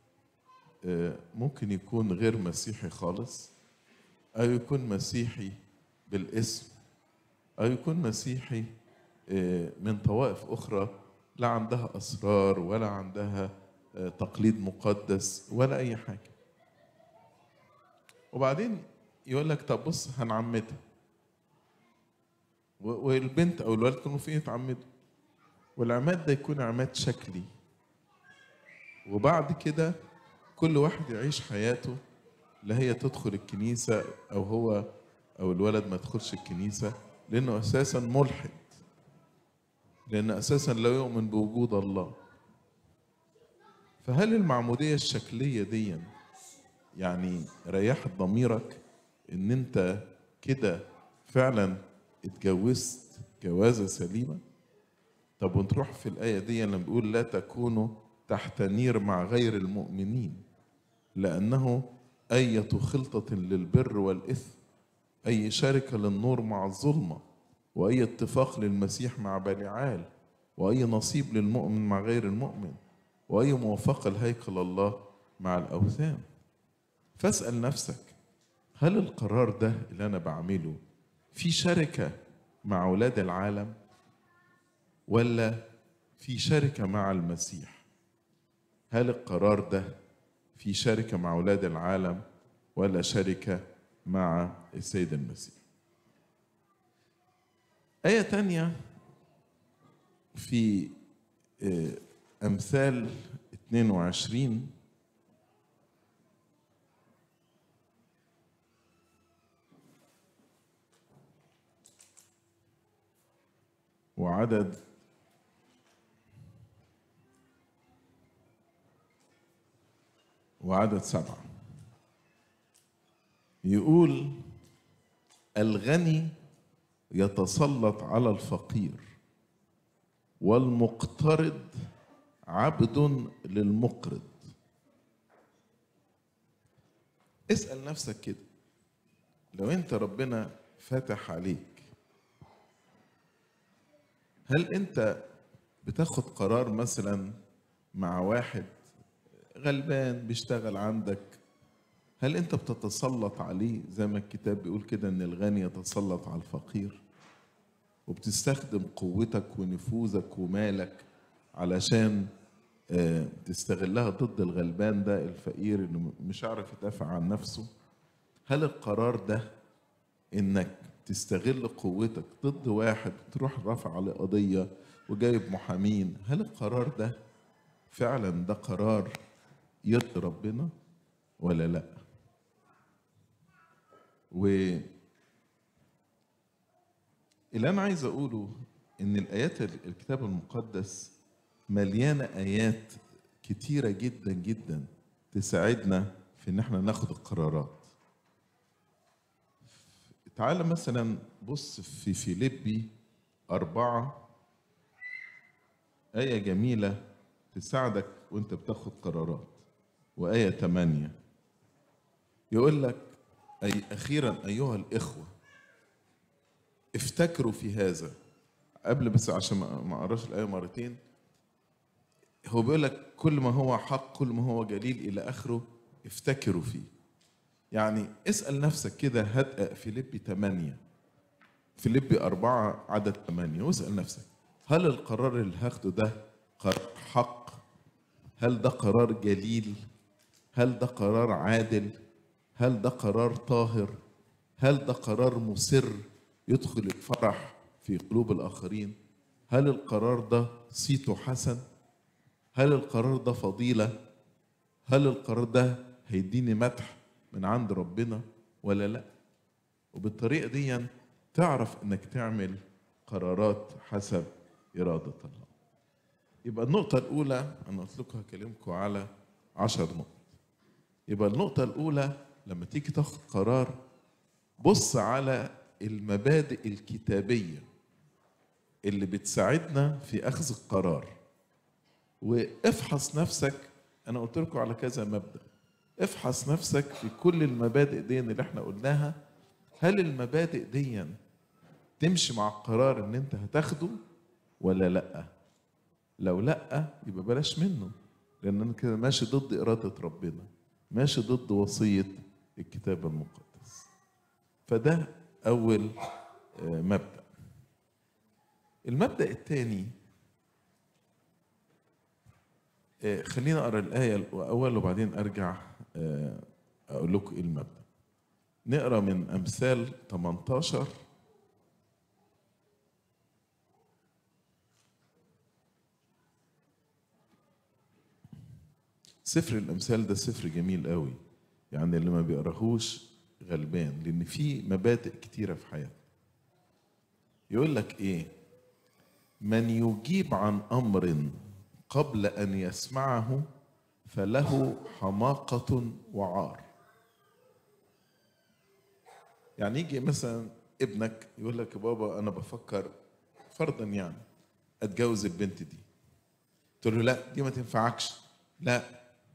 ممكن يكون غير مسيحي خالص أو يكون مسيحي بالاسم أو يكون مسيحي من طوائف أخرى لا عندها أسرار ولا عندها تقليد مقدس ولا أي حاجة وبعدين يقول لك طب بص هنعمدها والبنت أو الولد يكونوا فين يتعمدوا والعماد ده يكون عماد شكلي وبعد كده كل واحد يعيش حياته لا هي تدخل الكنيسة أو هو أو الولد ما يدخلش الكنيسة لأنه أساسا ملحد لأن أساسا لا يؤمن بوجود الله فهل المعمودية الشكلية دي يعني ريحت ضميرك إن أنت كده فعلا اتجوزت جوازة سليمة طب ونروح في الآية دي لما بيقول لا تكونوا تحت نير مع غير المؤمنين لأنه أية خلطة للبر والإثم أي شركة للنور مع الظلمة وأي اتفاق للمسيح مع بليعال وأي نصيب للمؤمن مع غير المؤمن وأي موافقة لهيكل الله مع الأوثان فاسأل نفسك هل القرار ده اللي أنا بعمله في شركة مع أولاد العالم ولا في شركة مع المسيح هل القرار ده في شركة مع أولاد العالم ولا شركة مع السيد المسيح آية تانية في آه، أمثال 22 وعدد وعدد سبعة يقول الغني يتسلط على الفقير والمقترض عبد للمقرض اسأل نفسك كده لو انت ربنا فاتح عليك هل انت بتاخد قرار مثلا مع واحد غلبان بيشتغل عندك هل انت بتتسلط عليه زي ما الكتاب بيقول كده ان الغني يتسلط على الفقير وبتستخدم قوتك ونفوذك ومالك علشان آه، تستغلها ضد الغلبان ده الفقير اللي مش عارف يدافع عن نفسه هل القرار ده انك تستغل قوتك ضد واحد تروح رافع عليه قضية وجايب محامين هل القرار ده فعلا ده قرار يرضي ربنا ولا لا و اللي انا عايز اقوله ان الايات الكتاب المقدس مليانه ايات كتيره جدا جدا تساعدنا في ان احنا ناخد القرارات تعال مثلا بص في فيليبي أربعة آية جميلة تساعدك وانت بتاخد قرارات وآية ثمانية يقول لك أي أخيرا أيها الإخوة افتكروا في هذا قبل بس عشان ما ما اقراش الآية مرتين هو بيقول لك كل ما هو حق كل ما هو جليل إلى آخره افتكروا فيه يعني اسأل نفسك كده هات فيليبي 8 فيليبي 4 عدد 8 واسأل نفسك هل القرار اللي هاخده ده قرار حق هل ده قرار جليل هل ده قرار عادل هل ده قرار طاهر هل ده قرار مسر يدخل الفرح في قلوب الآخرين هل القرار ده صيته حسن هل القرار ده فضيلة هل القرار ده هيديني مدح من عند ربنا ولا لا وبالطريقة دي تعرف انك تعمل قرارات حسب إرادة الله يبقى النقطة الأولى أنا قلت لكم هكلمكم على عشر نقط يبقى النقطة الأولى لما تيجي تاخد قرار بص على المبادئ الكتابية اللي بتساعدنا في أخذ القرار وافحص نفسك أنا قلت لكم على كذا مبدأ افحص نفسك في كل المبادئ دي اللي احنا قلناها هل المبادئ دي تمشي مع القرار ان انت هتاخده ولا لا لو لا يبقى بلاش منه لان انا كده ماشي ضد اراده ربنا ماشي ضد وصيه الكتاب المقدس فده اول آه، مبدا المبدا الثاني خلينا اقرا الايه الاول وبعدين ارجع آه، اقول لكم ايه المبدا نقرا من امثال 18 سفر الامثال ده سفر جميل قوي يعني اللي ما بيقراهوش غلبان لان فيه مبادئ كتيره في حياتنا يقول لك ايه من يجيب عن امر قبل ان يسمعه فله حماقه وعار يعني يجي مثلا ابنك يقول لك يا بابا انا بفكر فرضا يعني اتجوز البنت دي تقول له لا دي ما تنفعكش لا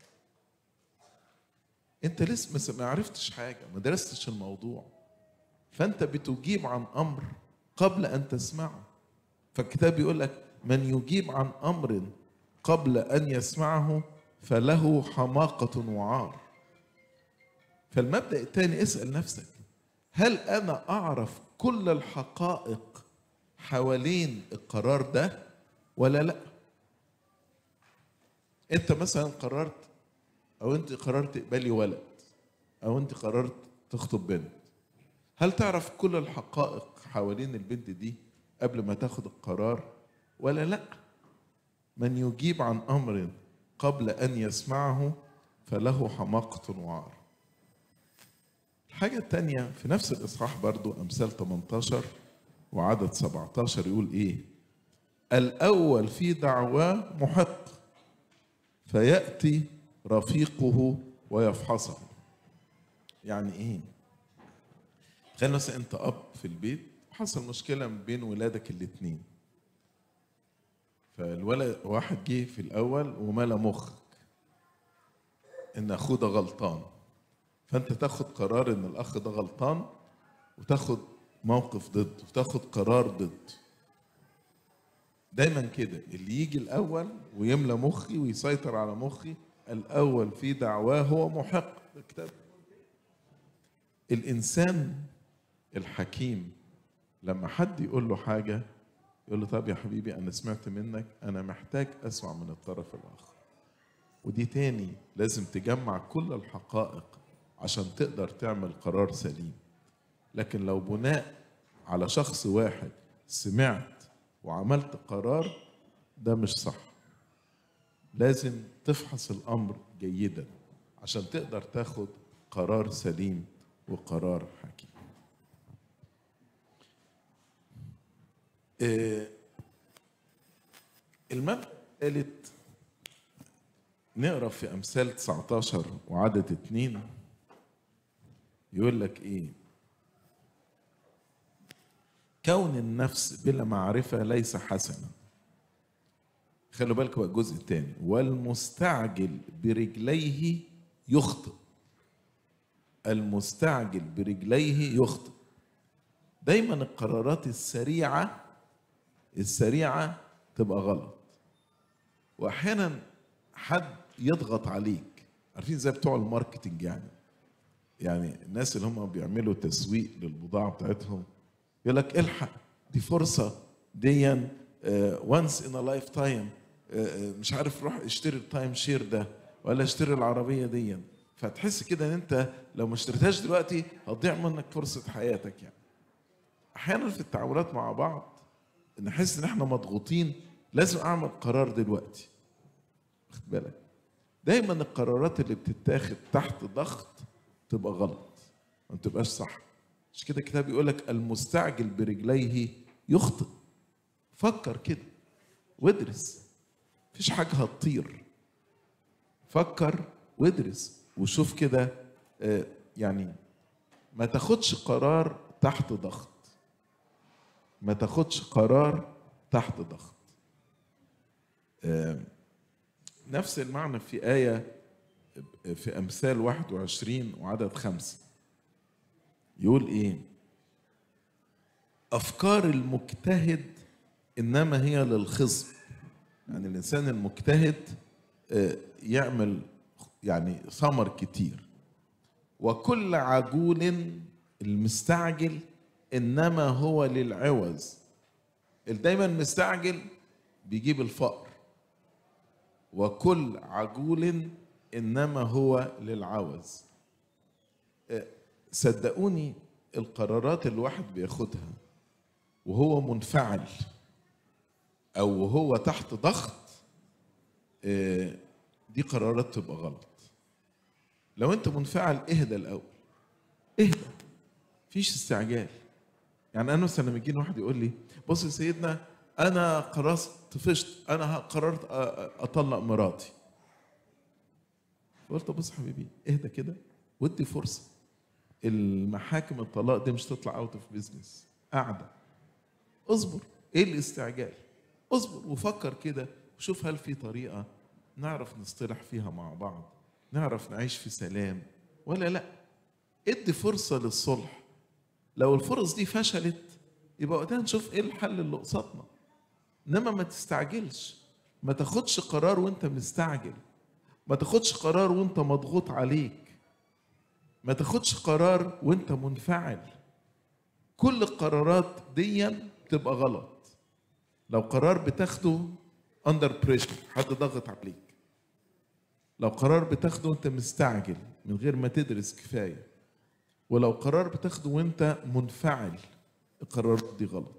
انت لسه ما عرفتش حاجه ما درستش الموضوع فانت بتجيب عن امر قبل ان تسمعه فالكتاب يقول لك من يجيب عن امر قبل ان يسمعه فله حماقه وعار فالمبدا الثاني اسال نفسك هل انا اعرف كل الحقائق حوالين القرار ده ولا لا انت مثلا قررت او انت قررت تقبلي ولد او انت قررت تخطب بنت هل تعرف كل الحقائق حوالين البنت دي قبل ما تاخد القرار ولا لا من يجيب عن امر قبل ان يسمعه فله حماقه وعار الحاجة التانية في نفس الإصحاح برضو أمثال 18 وعدد 17 يقول إيه؟ الأول في دعواه محق فيأتي رفيقه ويفحصه يعني إيه؟ تخيل مثلا أنت أب في البيت حصل مشكلة بين ولادك الاتنين فالولد واحد جه في الأول وملا مخك إن أخوه ده غلطان فانت تاخد قرار ان الاخ ده غلطان وتاخد موقف ضده وتاخد قرار ضده دايما كده اللي يجي الاول ويملى مخي ويسيطر على مخي الاول في دعواه هو محق الكتاب الانسان الحكيم لما حد يقول له حاجه يقول له طب يا حبيبي انا سمعت منك انا محتاج اسمع من الطرف الاخر ودي تاني لازم تجمع كل الحقائق عشان تقدر تعمل قرار سليم لكن لو بناء على شخص واحد سمعت وعملت قرار ده مش صح لازم تفحص الامر جيدا عشان تقدر تاخد قرار سليم وقرار حكيم آه، المبدأ الثالث نقرا في امثال 19 وعدد اتنين يقول لك ايه كون النفس بلا معرفة ليس حسنا خلوا بالكم بقى الجزء الثاني والمستعجل برجليه يخطئ المستعجل برجليه يخطئ دايما القرارات السريعة السريعة تبقى غلط واحيانا حد يضغط عليك عارفين زي بتوع الماركتنج يعني يعني الناس اللي هم بيعملوا تسويق للبضاعه بتاعتهم يقول لك الحق دي فرصه دي وانس ان لايف تايم مش عارف روح اشتري التايم شير ده ولا اشتري العربيه دي فتحس كده ان انت لو ما اشتريتهاش دلوقتي هتضيع منك فرصه حياتك يعني احيانا في التعاملات مع بعض نحس ان احنا مضغوطين لازم اعمل قرار دلوقتي واخد بالك دايما القرارات اللي بتتاخد تحت ضغط تبقى غلط ما تبقاش صح مش كده الكتاب يقول لك المستعجل برجليه يخطئ فكر كده وادرس مفيش حاجة هتطير فكر وادرس وشوف كده آه، يعني ما تاخدش قرار تحت ضغط ما تاخدش قرار تحت ضغط آه، نفس المعنى في آية في أمثال 21 وعدد خمسة يقول إيه أفكار المجتهد إنما هي للخصب يعني الإنسان المجتهد آه، يعمل يعني ثمر كتير وكل عجول المستعجل إنما هو للعوز اللي دايما مستعجل بيجيب الفقر وكل عجول انما هو للعوز آه، صدقوني القرارات اللي الواحد بياخدها وهو منفعل او وهو تحت ضغط آه، دي قرارات تبقى غلط لو انت منفعل اهدى الاول اهدى مفيش استعجال يعني انا مثلا لما يجيني واحد يقول لي بص يا سيدنا انا قررت طفشت انا قررت أ- أ- اطلق مراتي قلت بص حبيبي اهدى كده وادي فرصه المحاكم الطلاق دي مش تطلع اوت اوف بيزنس قاعده اصبر ايه الاستعجال اصبر وفكر كده وشوف هل في طريقه نعرف نصطلح فيها مع بعض نعرف نعيش في سلام ولا لا ادي فرصه للصلح لو الفرص دي فشلت يبقى وقتها نشوف ايه الحل اللي قصادنا انما ما تستعجلش ما تاخدش قرار وانت مستعجل ما تاخدش قرار وانت مضغوط عليك ما تاخدش قرار وانت منفعل كل القرارات دي تبقى غلط لو قرار بتاخده اندر بريشر حد ضغط عليك لو قرار بتاخده وانت مستعجل من غير ما تدرس كفايه ولو قرار بتاخده وانت منفعل القرارات دي غلط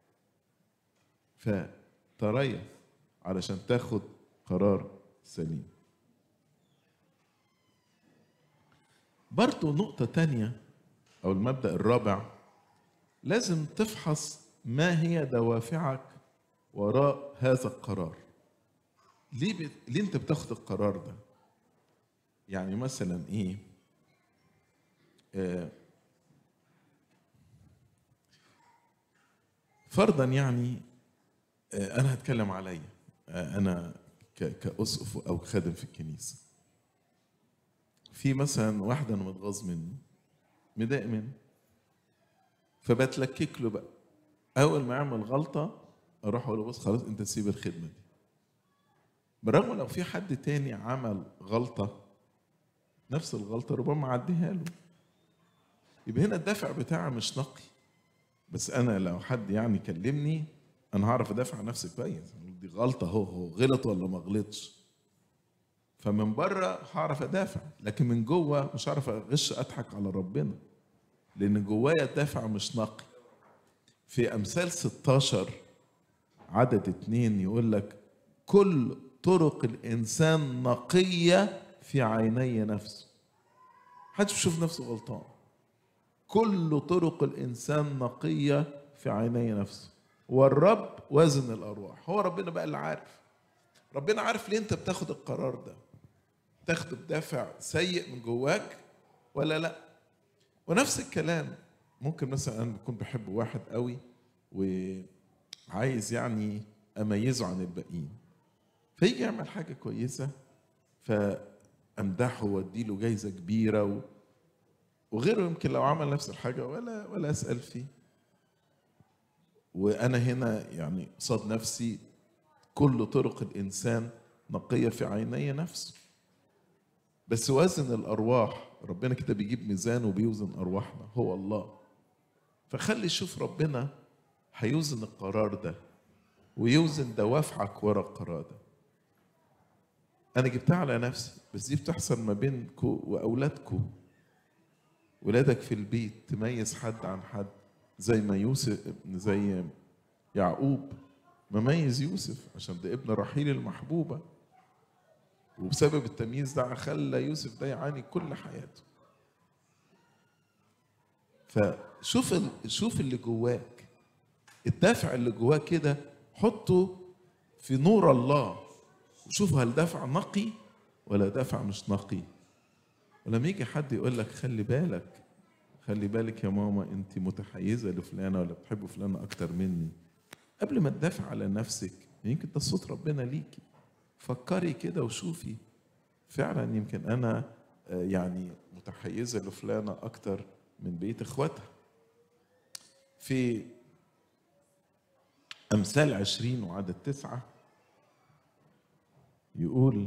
فتريث علشان تاخد قرار سليم برضو نقطة تانية أو المبدأ الرابع لازم تفحص ما هي دوافعك وراء هذا القرار ليه, ب... ليه انت بتاخد القرار ده يعني مثلا ايه آه فرضا يعني آه انا هتكلم عليا آه انا ك... كاسقف او خادم في الكنيسه في مثلا واحده انا متغاظ منه مضايق منه فبتلكك له بقى اول ما يعمل غلطه اروح اقول له بص خلاص انت تسيب الخدمه دي بالرغم لو في حد تاني عمل غلطه نفس الغلطه ربما اعديها له يبقى هنا الدافع بتاعي مش نقي بس انا لو حد يعني كلمني انا هعرف ادافع عن نفسي كويس دي غلطه هو هو غلط ولا ما غلطش فمن بره هعرف ادافع لكن من جوه مش هعرف اغش اضحك على ربنا لان جوايا الدافع مش نقي في امثال 16 عدد اتنين يقول لك كل طرق الانسان نقيه في عيني نفسه محدش بيشوف نفسه غلطان كل طرق الانسان نقيه في عيني نفسه والرب وازن الارواح هو ربنا بقى اللي عارف ربنا عارف ليه انت بتاخد القرار ده تاخده بدافع سيء من جواك ولا لا ونفس الكلام ممكن مثلا انا بكون بحب واحد قوي وعايز يعني اميزه عن الباقيين فيجي يعمل حاجه كويسه فامدحه واديله جايزه كبيره و... وغيره يمكن لو عمل نفس الحاجه ولا ولا اسال فيه وانا هنا يعني قصاد نفسي كل طرق الانسان نقيه في عيني نفسه بس وزن الارواح ربنا كده بيجيب ميزان وبيوزن ارواحنا هو الله فخلي شوف ربنا هيوزن القرار ده ويوزن دوافعك ورا القرار ده انا جبتها على نفسي بس دي بتحصل ما بينكم واولادكم ولادك في البيت تميز حد عن حد زي ما يوسف زي يعقوب مميز يوسف عشان ده ابن رحيل المحبوبه وبسبب التمييز ده خلى يوسف ده يعاني كل حياته فشوف ال... شوف اللي جواك الدافع اللي جواك كده حطه في نور الله وشوف هل دافع نقي ولا دافع مش نقي ولما يجي حد يقول لك خلي بالك خلي بالك يا ماما انت متحيزه لفلانه ولا بتحب فلانه اكتر مني قبل ما تدافع على نفسك يمكن ده صوت ربنا ليكي فكري كده وشوفي فعلا يمكن انا يعني متحيزه لفلانه اكتر من بقيه اخواتها في امثال عشرين وعدد تسعه يقول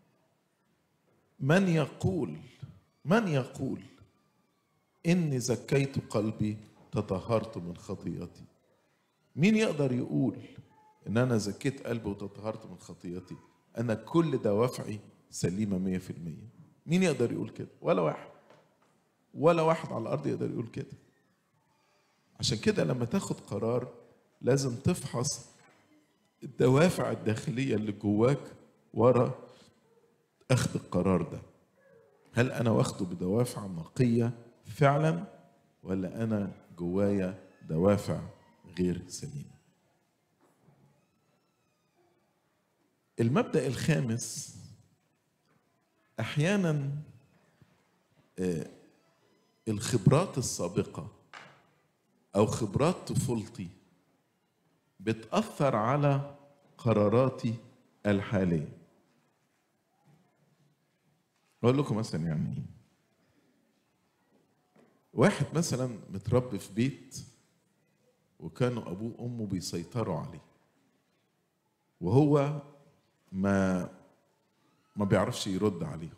من يقول من يقول اني زكيت قلبي تطهرت من خطيئتي مين يقدر يقول ان انا زكيت قلبي وتطهرت من خطيئتي انا كل دوافعي سليمه مية في المية مين يقدر يقول كده ولا واحد ولا واحد على الارض يقدر يقول كده عشان كده لما تاخد قرار لازم تفحص الدوافع الداخليه اللي جواك ورا اخذ القرار ده هل انا واخده بدوافع نقيه فعلا ولا انا جوايا دوافع غير سليمه المبدا الخامس احيانا الخبرات السابقه او خبرات طفولتي بتاثر على قراراتي الحاليه اقول لكم مثلا يعني ايه واحد مثلا متربي في بيت وكانوا ابوه وامه بيسيطروا عليه وهو ما ما بيعرفش يرد عليهم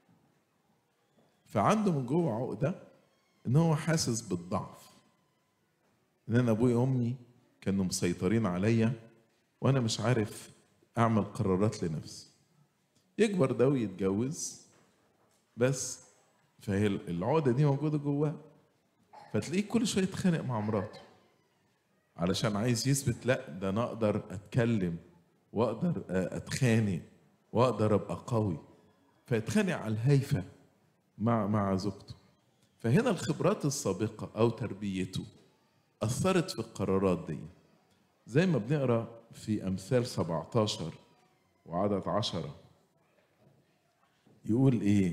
فعنده من جوه عقده ان هو حاسس بالضعف ان انا ابويا وامي كانوا مسيطرين عليا وانا مش عارف اعمل قرارات لنفسي يكبر ده ويتجوز بس فهي العقده دي موجوده جواه فتلاقيه كل شويه يتخانق مع مراته علشان عايز يثبت لا ده انا اقدر اتكلم واقدر اتخانق واقدر ابقى قوي فيتخانق على الهيفه مع مع زوجته فهنا الخبرات السابقه او تربيته اثرت في القرارات دي زي ما بنقرا في امثال 17 وعدد عشرة يقول ايه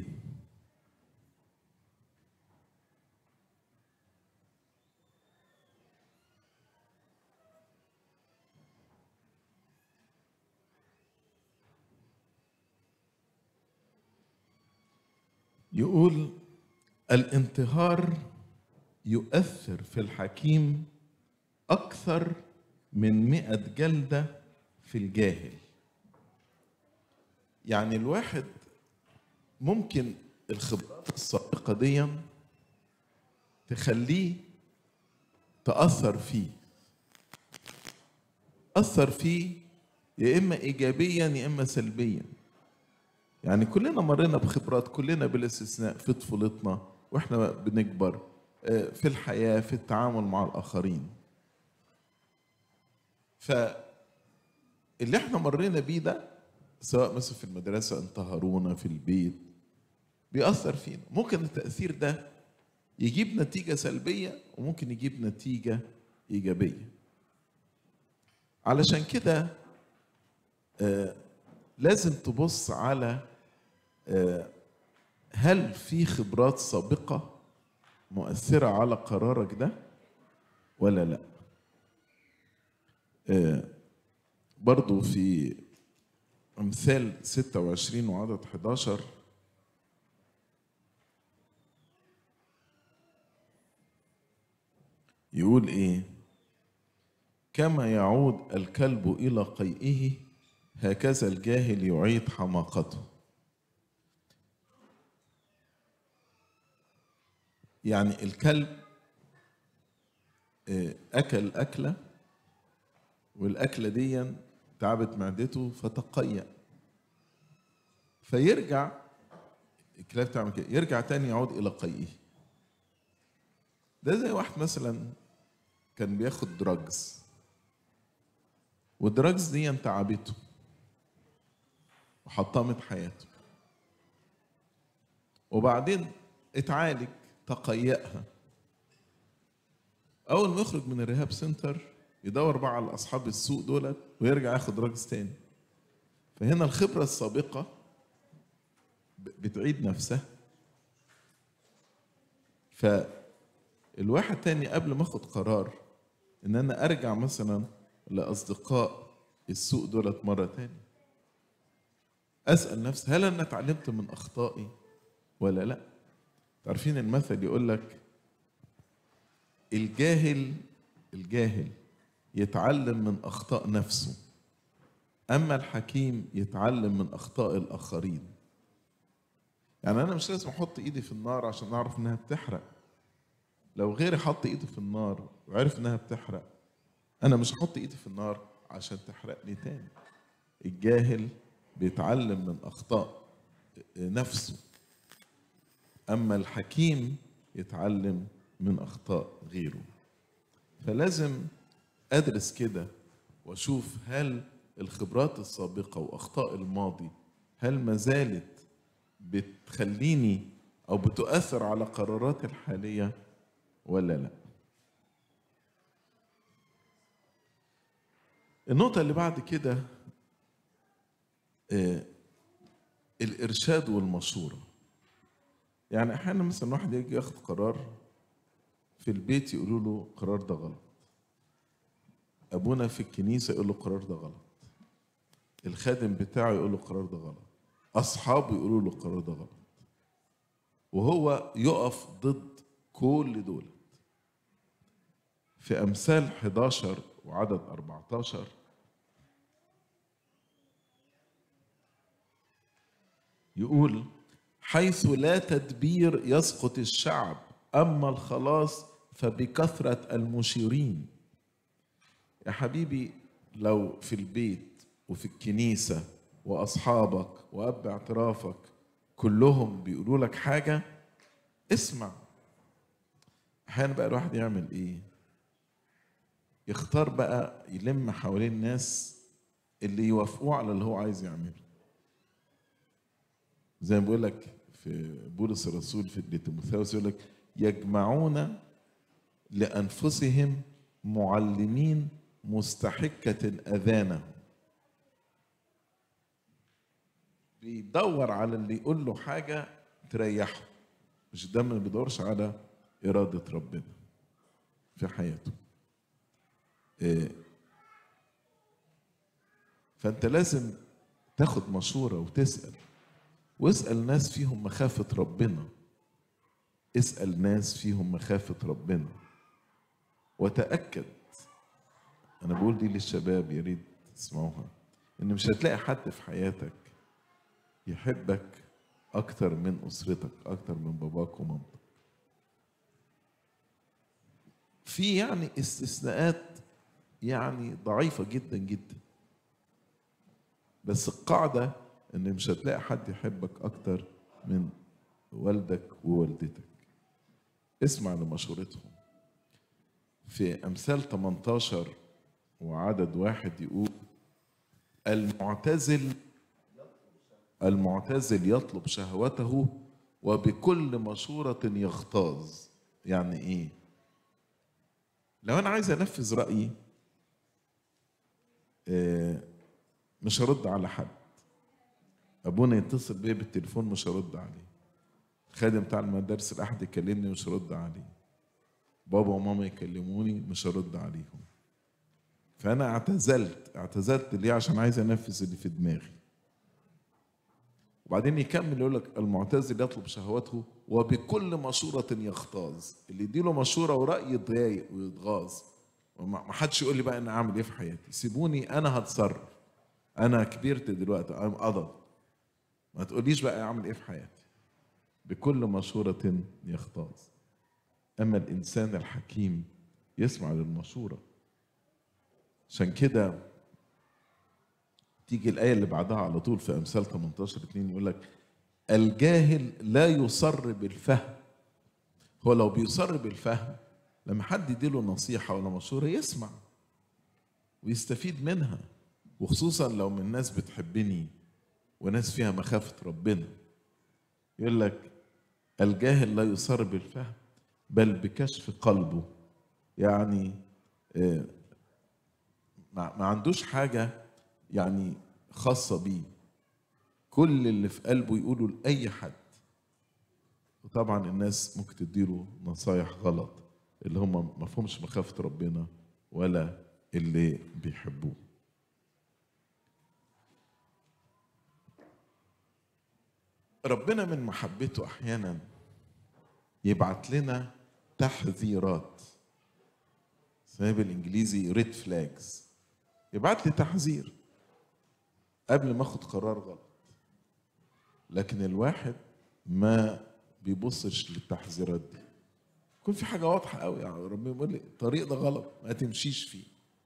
يقول الانتهار يؤثر في الحكيم أكثر من مئة جلدة في الجاهل يعني الواحد ممكن الخبرات السابقة دي تخليه تأثر فيه أثر فيه يا إما إيجابيا يا إما سلبيا يعني كلنا مرينا بخبرات كلنا بلا استثناء في طفولتنا واحنا بنكبر في الحياة في التعامل مع الآخرين فاللي احنا مرينا بيه ده سواء مثلا في المدرسة انتهرونا في البيت بيأثر فينا ممكن التأثير ده يجيب نتيجة سلبية وممكن يجيب نتيجة إيجابية علشان كده آه لازم تبص على آه هل في خبرات سابقة مؤثرة على قرارك ده ولا لا آه برضو في أمثال 26 وعدد 11 يقول إيه كما يعود الكلب إلى قيئه هكذا الجاهل يعيد حماقته يعني الكلب أكل أكلة والأكلة دي تعبت معدته فتقيأ فيرجع الكلاب تعمل كده يرجع تاني يعود إلى قيئه ده زي واحد مثلا كان بياخد دراجز والدراجز دي تعبته وحطمت حياته وبعدين اتعالج تقيأها أول ما يخرج من الرهاب سنتر يدور بقى على أصحاب السوق دولت ويرجع ياخد راجز تاني فهنا الخبرة السابقة بتعيد نفسها فالواحد تاني قبل ما اخد قرار ان انا ارجع مثلا لاصدقاء السوق دولت مرة تاني اسال نفسي هل انا اتعلمت من اخطائي ولا لا تعرفين المثل يقول لك الجاهل الجاهل يتعلم من اخطاء نفسه اما الحكيم يتعلم من اخطاء الاخرين يعني انا مش لازم احط ايدي في النار عشان اعرف انها بتحرق لو غيري حط ايده في النار وعرف انها بتحرق انا مش هحط ايدي في النار عشان تحرقني تاني الجاهل بيتعلم من اخطاء نفسه اما الحكيم يتعلم من اخطاء غيره فلازم ادرس كده واشوف هل الخبرات السابقه واخطاء الماضي هل ما زالت بتخليني او بتؤثر على قراراتي الحاليه ولا لا النقطه اللي بعد كده آه الارشاد والمشوره يعني احيانا مثلا واحد يجي ياخد قرار في البيت يقولوا له القرار ده غلط ابونا في الكنيسه يقول له القرار ده غلط الخادم بتاعه يقول له القرار ده غلط اصحابه يقولوا له القرار ده غلط وهو يقف ضد كل دول في أمثال 11 وعدد 14 يقول حيث لا تدبير يسقط الشعب أما الخلاص فبكثرة المشيرين يا حبيبي لو في البيت وفي الكنيسة وأصحابك وأب اعترافك كلهم بيقولوا لك حاجة اسمع أحيانا بقى الواحد يعمل إيه؟ يختار بقى يلم حوالين الناس اللي يوافقوه على اللي هو عايز يعمله زي ما بيقول لك في بولس الرسول في لتيموثاوس يقول لك يجمعون لانفسهم معلمين مستحكة أذانهم بيدور على اللي يقول له حاجة تريحه مش ده ما بيدورش على إرادة ربنا في حياته إيه. فأنت لازم تاخد مشورة وتسأل واسأل ناس فيهم مخافة ربنا اسأل ناس فيهم مخافة ربنا وتأكد أنا بقول دي للشباب يا ريت تسمعوها إن مش هتلاقي حد في حياتك يحبك أكتر من أسرتك أكتر من باباك ومامتك في يعني استثناءات يعني ضعيفة جدا جدا بس القاعدة إن مش هتلاقي حد يحبك أكتر من والدك ووالدتك اسمع لمشورتهم في أمثال 18 وعدد واحد يقول المعتزل المعتزل يطلب شهوته وبكل مشورة يغتاظ يعني ايه لو انا عايز انفذ رأيي آه، مش هرد على حد ابونا يتصل بيا بالتليفون مش هرد عليه الخادم بتاع المدارس الاحد يكلمني مش هرد عليه بابا وماما يكلموني مش هرد عليهم فانا اعتزلت اعتزلت ليه عشان عايز انفذ اللي في دماغي وبعدين يكمل يقول لك المعتزل يطلب شهوته وبكل مشورة يغتاظ اللي يديله مشورة ورأي يتضايق ويتغاظ وما ما حدش يقول لي بقى انا اعمل ايه في حياتي سيبوني انا هتصرف انا كبرت دلوقتي ام قضى ما تقوليش بقى اعمل ايه في حياتي بكل مشورة يغتاظ اما الانسان الحكيم يسمع للمشورة عشان كده تيجي الآية اللي بعدها على طول في أمثال 18 2 يقول لك الجاهل لا يصر بالفهم هو لو بيصر بالفهم لما حد يديله نصيحة ولا مشورة يسمع ويستفيد منها وخصوصا لو من ناس بتحبني وناس فيها مخافة ربنا يقول لك الجاهل لا يصر بالفهم بل بكشف قلبه يعني آه، ما ما عندوش حاجة يعني خاصة بيه كل اللي في قلبه يقوله لأي حد وطبعا الناس ممكن تديله نصايح غلط اللي هم ما فهمش مخافة ربنا ولا اللي بيحبوه ربنا من محبته أحيانا يبعت لنا تحذيرات اسمها بالإنجليزي ريد فلاجز يبعت لي تحذير قبل ما اخد قرار غلط لكن الواحد ما بيبصش للتحذيرات دي يكون في حاجه واضحه قوي يعني ربنا بيقول لي الطريق ده غلط ما تمشيش فيه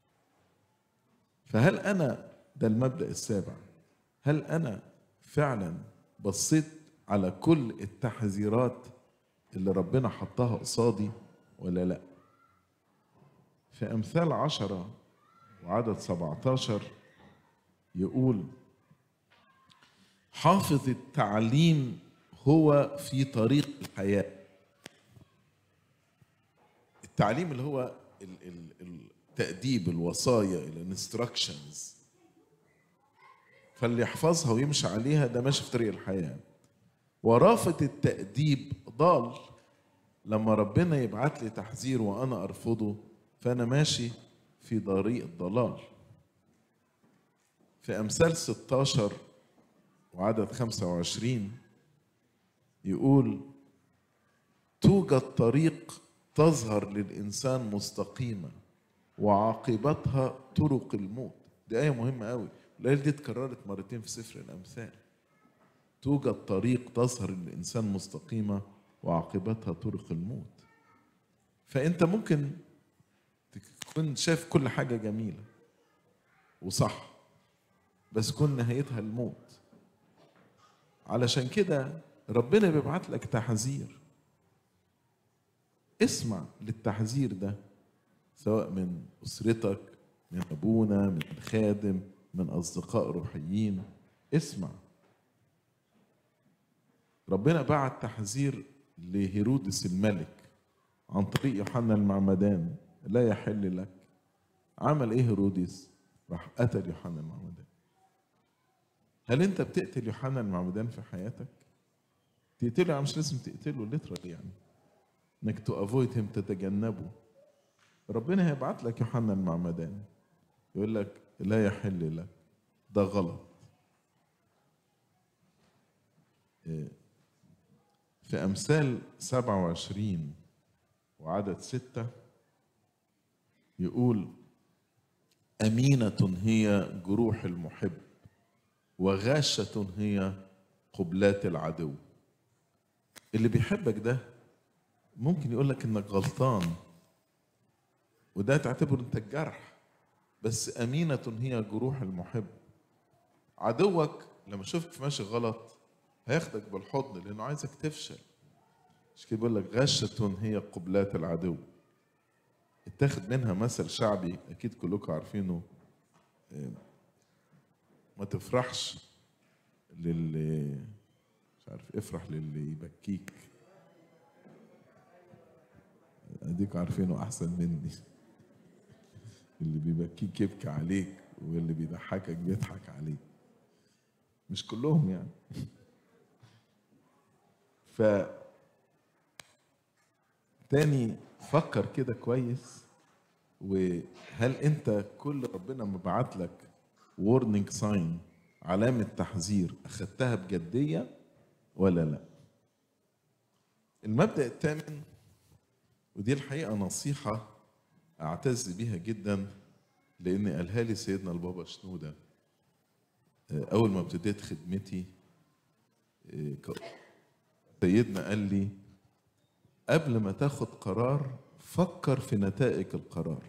فهل انا ده المبدا السابع هل انا فعلا بصيت على كل التحذيرات اللي ربنا حطها قصادي ولا لا في امثال عشرة وعدد 17 يقول حافظ التعليم هو في طريق الحياة التعليم اللي هو ال- ال- التأديب الوصايا الانستراكشنز فاللي يحفظها ويمشي عليها ده ماشي في طريق الحياة ورافة التأديب ضال لما ربنا يبعت لي تحذير وأنا أرفضه فأنا ماشي في طريق الضلال في أمثال 16 وعدد 25 يقول توجد طريق تظهر للإنسان مستقيمة وعاقبتها طرق الموت دي آية مهمة قوي الآية دي اتكررت مرتين في سفر الأمثال توجد طريق تظهر للإنسان مستقيمة وعاقبتها طرق الموت فأنت ممكن تكون شايف كل حاجة جميلة وصح بس تكون نهايتها الموت علشان كده ربنا بيبعت لك تحذير اسمع للتحذير ده سواء من أسرتك من أبونا من الخادم من أصدقاء روحيين اسمع ربنا بعت تحذير لهيرودس الملك عن طريق يوحنا المعمدان لا يحل لك عمل ايه هيرودس راح قتل يوحنا المعمدان هل انت بتقتل يوحنا المعمدان في حياتك تقتله يعني مش لازم تقتله ليترال يعني انك تو افويد هيم تتجنبه ربنا هيبعت لك يوحنا المعمدان يقول لك لا يحل لك ده غلط إيه، في أمثال 27 وعدد ستة يقول أمينة هي جروح المحب وغاشة هي قبلات العدو اللي بيحبك ده ممكن يقول لك انك غلطان وده تعتبر انت الجرح بس أمينة هي جروح المحب عدوك لما يشوفك ماشي غلط هياخدك بالحضن لأنه عايزك تفشل مش كده بيقول لك غشة هي قبلات العدو اتاخد منها مثل شعبي أكيد كلكم عارفينه إيه، ما تفرحش للي مش عارف افرح للي يبكيك اديك عارفينه احسن مني اللي بيبكيك يبكي عليك واللي بيضحكك بيضحك عليك مش كلهم يعني ف تاني فكر كده كويس وهل انت كل ربنا مبعت لك warning sign علامة تحذير أخدتها بجدية ولا لا المبدأ الثامن ودي الحقيقة نصيحة أعتز بيها جدا لأن قالها لي سيدنا البابا شنودة آه، أول ما ابتديت خدمتي آه، ك- سيدنا قال لي قبل ما تاخد قرار فكر في نتائج القرار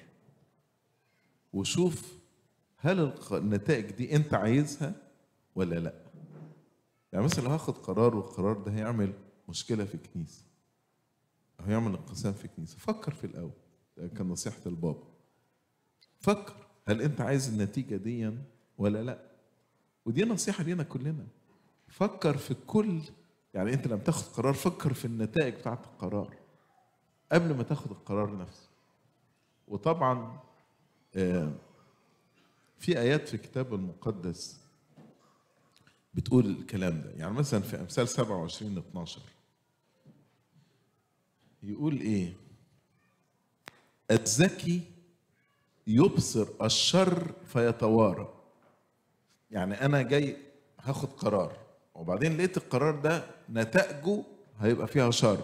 وشوف هل الق- النتائج دي انت عايزها ولا لا يعني مثلا لو هاخد قرار والقرار ده هيعمل مشكله في كنيسه أو هيعمل انقسام في كنيسه فكر في الاول ده كان نصيحه البابا فكر هل انت عايز النتيجه دي ولا لا ودي نصيحه لينا كلنا فكر في كل يعني انت لما تاخد قرار فكر في النتائج بتاعت القرار قبل ما تاخد القرار نفسه وطبعا آه، في ايات في الكتاب المقدس بتقول الكلام ده يعني مثلا في امثال 27 12 يقول ايه الذكي يبصر الشر فيتوارى يعني انا جاي هاخد قرار وبعدين لقيت القرار ده نتائجه هيبقى فيها شر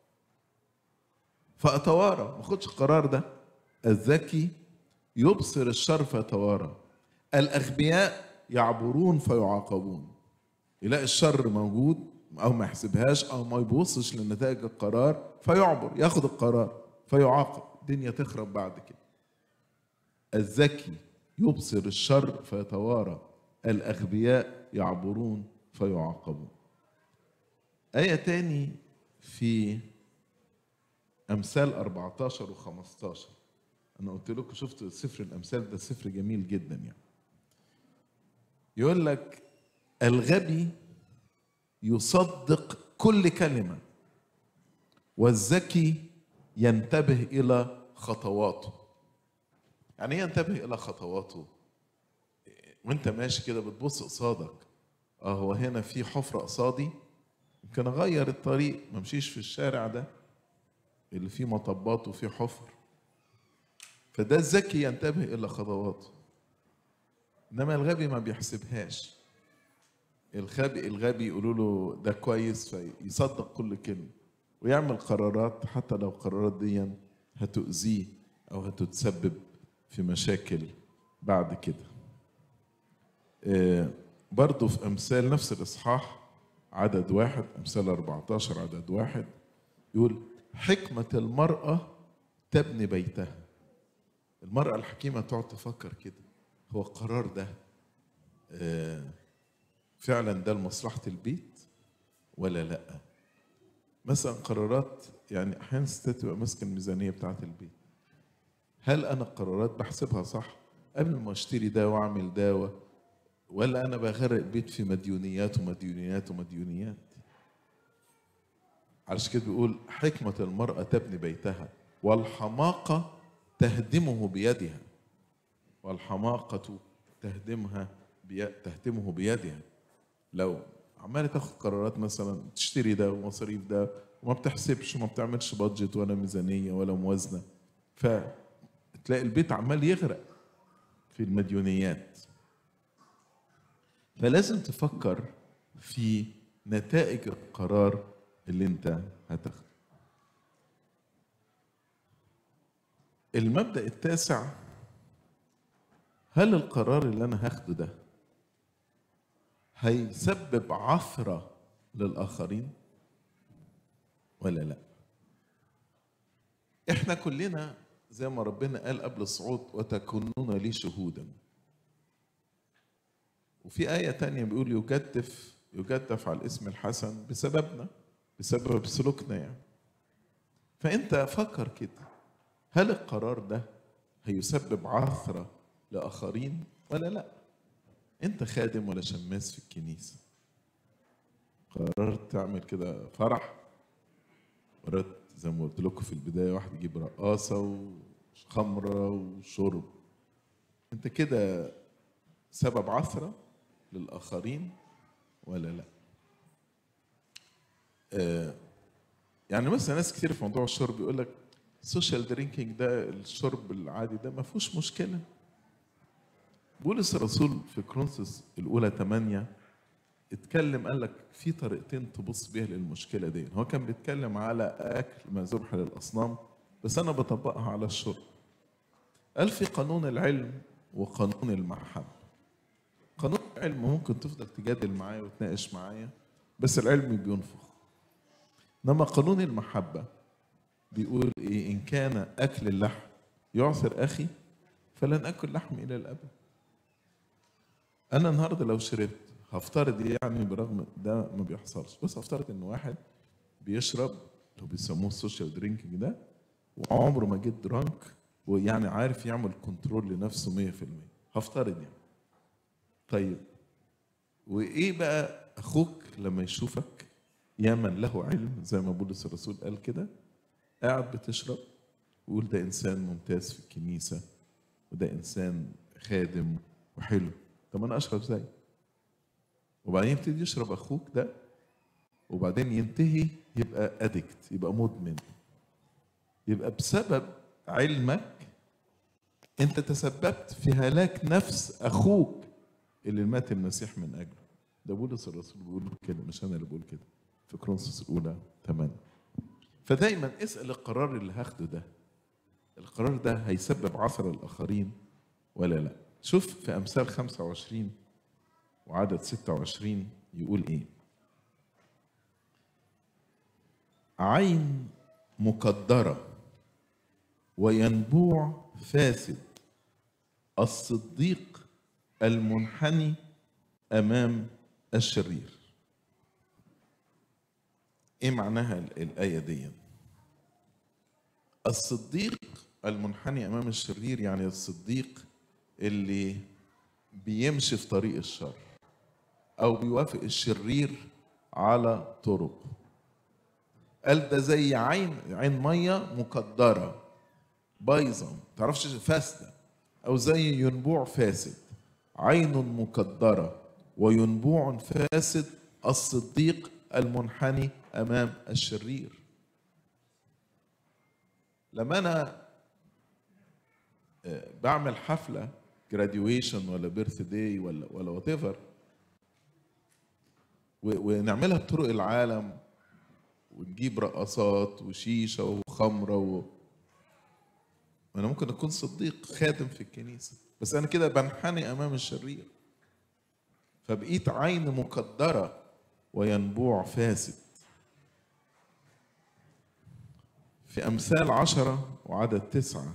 فاتوارى ما اخدش القرار ده الذكي يبصر الشر فيتوارى الاغبياء يعبرون فيعاقبون يلاقي الشر موجود او ما يحسبهاش او ما يبصش لنتائج القرار فيعبر ياخد القرار فيعاقب الدنيا تخرب بعد كده الذكي يبصر الشر فيتوارى الاغبياء يعبرون فيعاقبون آية تاني في أمثال 14 و 15 أنا قلت لكم شفت سفر الأمثال ده سفر جميل جدا يعني يقول لك الغبي يصدق كل كلمة والذكي ينتبه إلى خطواته يعني ايه ينتبه إلى خطواته وانت ماشي كده بتبص قصادك اه هو هنا في حفرة قصادي يمكن اغير الطريق ما امشيش في الشارع ده اللي فيه مطبات وفيه حفر فده الذكي ينتبه الى خطواته انما الغبي ما بيحسبهاش الغبي الغبي يقولوا له ده كويس فيصدق كل كلمه ويعمل قرارات حتى لو القرارات دي هتؤذيه او هتتسبب في مشاكل بعد كده آه، برضو في امثال نفس الاصحاح عدد واحد امثال 14 عدد واحد يقول حكمة المرأة تبني بيتها المرأة الحكيمة تقعد تفكر كده هو القرار ده آه، فعلا ده لمصلحة البيت ولا لا مثلا قرارات يعني احيانا الستات تبقى ماسكه الميزانيه بتاعه البيت هل انا القرارات بحسبها صح قبل ما اشتري ده واعمل ده و- ولا انا بغرق البيت في مديونيات ومديونيات ومديونيات علشان كده بيقول حكمة المرأة تبني بيتها والحماقة تهدمه بيدها والحماقة تهدمها بي... تهدمه بيدها لو عمالة تاخد قرارات مثلا تشتري ده ومصاريف ده وما بتحسبش وما بتعملش بادجت ولا ميزانية ولا موازنة فتلاقي البيت عمال يغرق في المديونيات فلازم تفكر في نتائج القرار اللي انت هتاخده المبدأ التاسع هل القرار اللي انا هاخده ده هيسبب عثرة للآخرين ولا لا احنا كلنا زي ما ربنا قال قبل الصعود وتكونون لي شهودا وفي آية تانية بيقول يجدف يجدف على الاسم الحسن بسببنا بسبب سلوكنا يعني فأنت فكر كده هل القرار ده هيسبب عثرة لآخرين ولا لا أنت خادم ولا شماس في الكنيسة قررت تعمل كده فرح قررت زي ما قلت لكم في البداية واحد يجيب رقاصة وخمرة وشرب أنت كده سبب عثرة للآخرين ولا لا آه يعني مثلا ناس كتير في موضوع الشرب يقول لك السوشيال درينكينج ده الشرب العادي ده ما فيهوش مشكلة بولس الرسول في كرونسوس الأولى 8 اتكلم قال لك في طريقتين تبص بيها للمشكلة دي هو كان بيتكلم على أكل ما ذبح للأصنام بس أنا بطبقها على الشرب قال في قانون العلم وقانون المحبة قانون العلم ممكن تفضل تجادل معايا وتناقش معايا بس العلم بينفخ انما قانون المحبه بيقول ايه ان كان اكل اللحم يعثر اخي فلن اكل لحم الى الابد انا النهارده لو شربت هفترض يعني برغم ده ما بيحصلش بس هفترض ان واحد بيشرب اللي بيسموه السوشيال درينكينج ده وعمره ما جيت درانك ويعني عارف يعمل كنترول لنفسه 100% هفترض يعني طيب وايه بقى اخوك لما يشوفك يا من له علم زي ما بولس الرسول قال كده قاعد بتشرب ويقول ده انسان ممتاز في الكنيسه وده انسان خادم وحلو طب انا اشرب زي وبعدين يبتدي يشرب اخوك ده وبعدين ينتهي يبقى ادكت يبقى مدمن يبقى بسبب علمك انت تسببت في هلاك نفس اخوك اللي مات المسيح من اجله ده بولس الرسول بيقول كده مش انا اللي بقول كده في كرونسوس الاولى 8 فدايما اسال القرار اللي هاخده ده القرار ده هيسبب عثر الاخرين ولا لا شوف في امثال 25 وعدد 26 يقول ايه عين مقدره وينبوع فاسد الصديق المنحني امام الشرير ايه معناها ال- الايه دي الصديق المنحني امام الشرير يعني الصديق اللي بيمشي في طريق الشر او بيوافق الشرير على طرقه قال ده زي عين عين ميه مقدره بايظه ما تعرفش فاسده او زي ينبوع فاسد عين مقدره وينبوع فاسد الصديق المنحني امام الشرير لما انا آه، بعمل حفله جراديويشن ولا بيرث داي ولا ولا وات ايفر ونعملها بطرق العالم ونجيب رقصات وشيشه وخمره و... انا ممكن اكون صديق خادم في الكنيسه بس انا كده بنحني امام الشرير فبقيت عين مقدره وينبوع فاسد في امثال عشره وعدد تسعه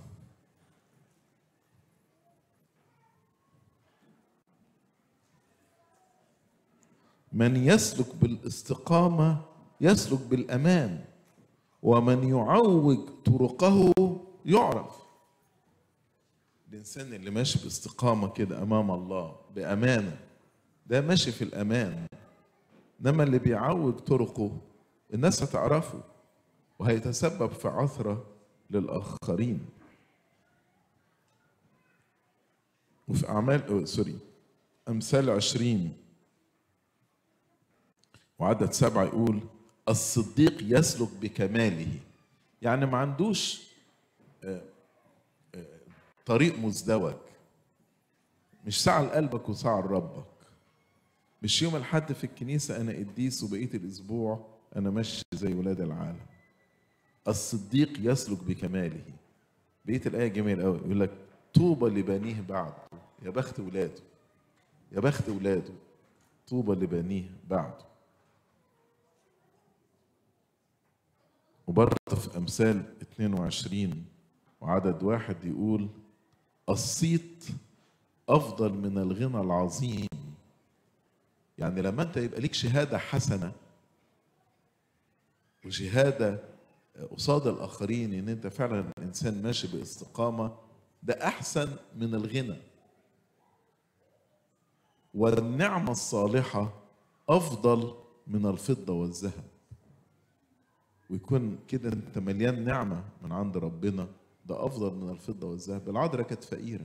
من يسلك بالاستقامه يسلك بالامان ومن يعوج طرقه يعرف الانسان اللي ماشي باستقامه كده امام الله بامانه ده ماشي في الامان انما اللي بيعوج طرقه الناس هتعرفه وهيتسبب في عثره للاخرين وفي اعمال أو سوري امثال عشرين وعدد سبعة يقول الصديق يسلك بكماله يعني ما عندوش آه، آه، طريق مزدوج مش سعى لقلبك وسعى لربك مش يوم الحد في الكنيسة أنا قديس وبقية الأسبوع أنا ماشي زي ولاد العالم الصديق يسلك بكماله بقية الآية جميلة قوي يقول لك طوبى لبنيه بعده يا بخت ولاده يا بخت ولاده طوبى لبنيه بعده وبرضه في أمثال 22 وعدد واحد يقول الصيت أفضل من الغنى العظيم يعني لما أنت يبقى ليك شهادة حسنة وشهادة قصاد الآخرين إن أنت فعلا إنسان ماشي باستقامة ده أحسن من الغنى والنعمة الصالحة أفضل من الفضة والذهب ويكون كده انت مليان نعمه من عند ربنا ده افضل من الفضه والذهب العذراء كانت فقيره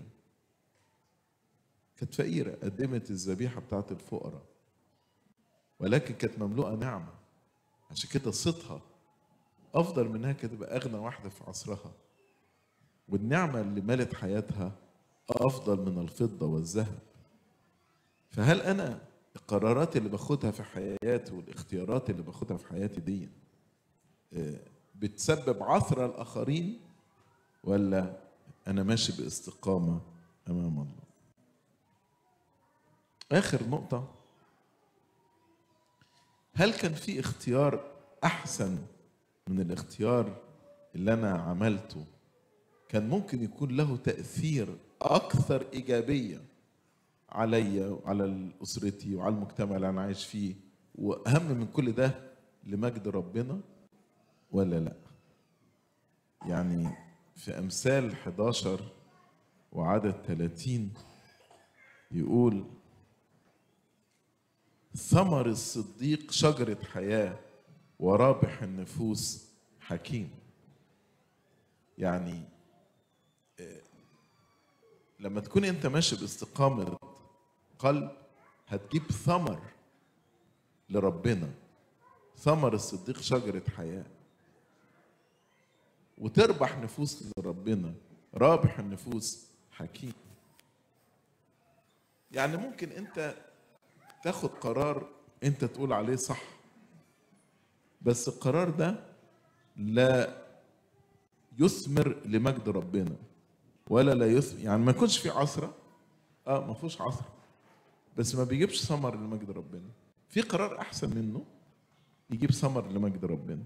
كانت فقيره قدمت الذبيحه بتاعت الفقراء ولكن كانت مملوءه نعمه عشان كده صيتها افضل منها كانت تبقى اغنى واحده في عصرها والنعمه اللي ملت حياتها افضل من الفضه والذهب فهل انا القرارات اللي باخدها في حياتي والاختيارات اللي باخدها في حياتي دي بتسبب عثرة الآخرين ولا أنا ماشي باستقامة أمام الله آخر نقطة هل كان في اختيار أحسن من الاختيار اللي أنا عملته كان ممكن يكون له تأثير أكثر إيجابية عليا وعلى أسرتي وعلى المجتمع اللي أنا عايش فيه وأهم من كل ده لمجد ربنا ولا لا يعني في أمثال 11 وعدد 30 يقول ثمر الصديق شجرة حياة ورابح النفوس حكيم يعني آه، لما تكون انت ماشي باستقامة قلب هتجيب ثمر لربنا ثمر الصديق شجرة حياة وتربح نفوس لربنا رابح النفوس حكيم يعني ممكن انت تاخد قرار انت تقول عليه صح بس القرار ده لا يثمر لمجد ربنا ولا لا يثمر يعني ما يكونش في عثرة اه ما فيهوش عثرة بس ما بيجيبش ثمر لمجد ربنا في قرار احسن منه يجيب ثمر لمجد ربنا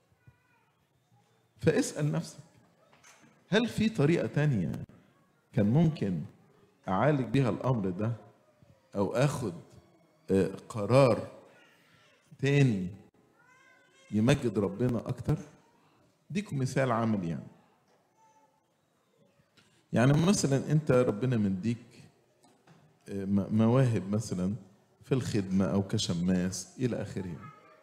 فاسأل نفسك هل في طريقة تانية كان ممكن أعالج بيها الأمر ده أو أخد آه، قرار تاني يمجد ربنا أكتر ديكم مثال عملي يعني يعني مثلا أنت ربنا مديك آه، م- مواهب مثلا في الخدمة أو كشماس إلى آخره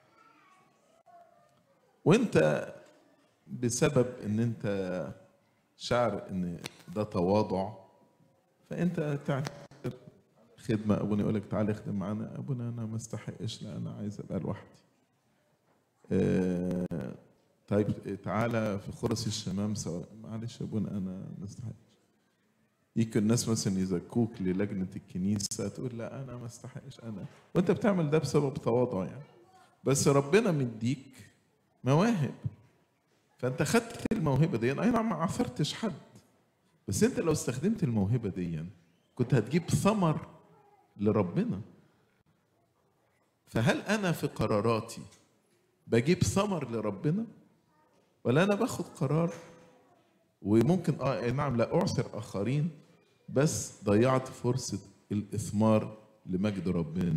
وأنت بسبب ان انت شعر ان ده تواضع فانت تعمل خدمه ابونا يقول لك تعالى اخدم معانا ابونا انا ما استحقش لا انا عايز ابقى لوحدي آه، طيب تعالى في خرس الشمام سواء معلش يا ابونا انا ما استحقش يجي الناس مثلا يزكوك للجنه الكنيسه تقول لا انا ما استحقش انا وانت بتعمل ده بسبب تواضع يعني بس ربنا مديك مواهب فانت خدت الموهبه دي اي نعم ما عثرتش حد بس انت لو استخدمت الموهبه دي كنت هتجيب ثمر لربنا فهل انا في قراراتي بجيب ثمر لربنا ولا انا باخد قرار وممكن اه أي نعم لا اعثر اخرين بس ضيعت فرصه الاثمار لمجد ربنا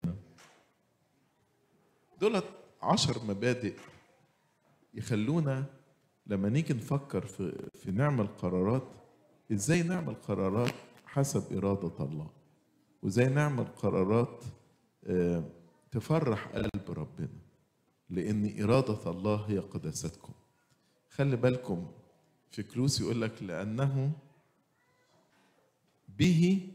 دولت عشر مبادئ يخلونا لما نيجي نفكر في في نعمل قرارات ازاي نعمل قرارات حسب اراده الله وازاي نعمل قرارات آه، تفرح قلب ربنا لان اراده الله هي قداستكم خلي بالكم في كلوس يقول لك لانه به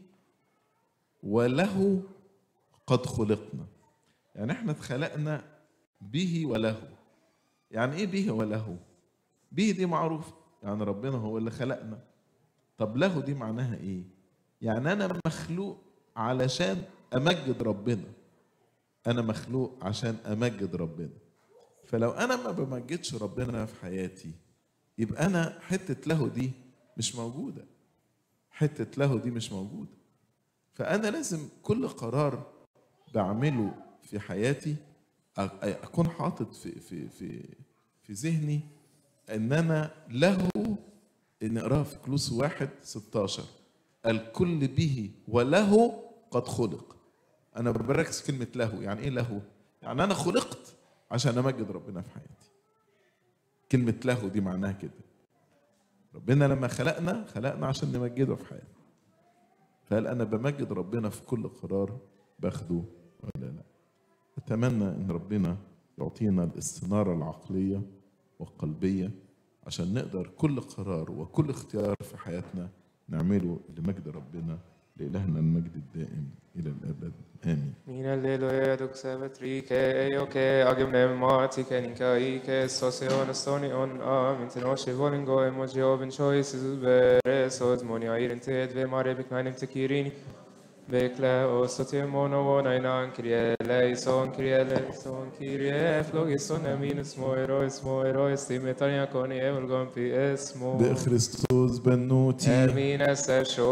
وله قد خلقنا يعني احنا اتخلقنا به وله يعني ايه به وله به دي معروف يعني ربنا هو اللي خلقنا طب له دي معناها ايه يعني انا مخلوق علشان امجد ربنا انا مخلوق عشان امجد ربنا فلو انا ما بمجدش ربنا في حياتي يبقى انا حته له دي مش موجوده حته له دي مش موجوده فانا لازم كل قرار بعمله في حياتي أ- اكون حاطط في في في في ذهني ان انا له نقراها في كلوس واحد 16 الكل به وله قد خلق انا بركز كلمه له يعني ايه له يعني انا خلقت عشان امجد ربنا في حياتي كلمه له دي معناها كده ربنا لما خلقنا خلقنا عشان نمجده في حياتنا فهل انا بمجد ربنا في كل قرار باخده ولا لا اتمنى ان ربنا يعطينا الاستناره العقليه والقلبيه عشان نقدر كل قرار وكل اختيار في حياتنا نعمله لمجد ربنا لإلهنا المجد الدائم إلى الأبد آمين Mine lille duxevet rike, eioke, agemne matike, ninkaike, sosion estonion, amin tenoshe volingo, emoji oven choice, zubere, sod moni airin ted, ve mare bik manim tekirini, Bekle och så till mono och nainan krie leison krie leison krie flogison minus moiro moiro estimetania con evolgon pi esmo بخريستوس بنوتي Ermines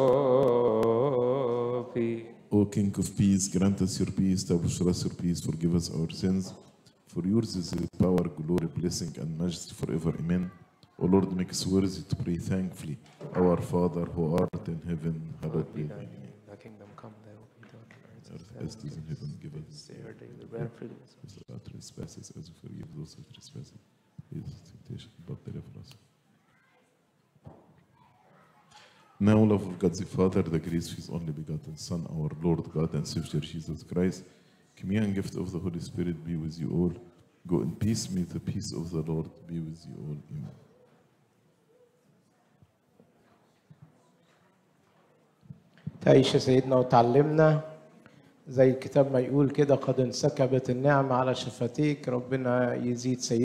shopi O King of Peace, grant us your peace, establish us your peace, forgive us our sins. For yours is the power, glory, blessing, and majesty forever. Amen. O Lord, make us worthy to pray thankfully. Our Father who art in heaven, hallowed be thy name. Thy kingdom come, thy will be done on earth Earth as it is in heaven, give us this day our daily bread, and forgive us our trespasses as we forgive those who trespass. Lead us into temptation, but deliver us. Now, love of God the Father, the grace of His only begotten Son, our Lord God and Savior Jesus Christ, communion and gift of the Holy Spirit be with you all. Go in peace, may the peace of the Lord be with you all. Amen. تعيش يا سيدنا وتعلمنا زي الكتاب ما يقول كده قد انسكبت النعمة على شفتيك ربنا يزيد سيدنا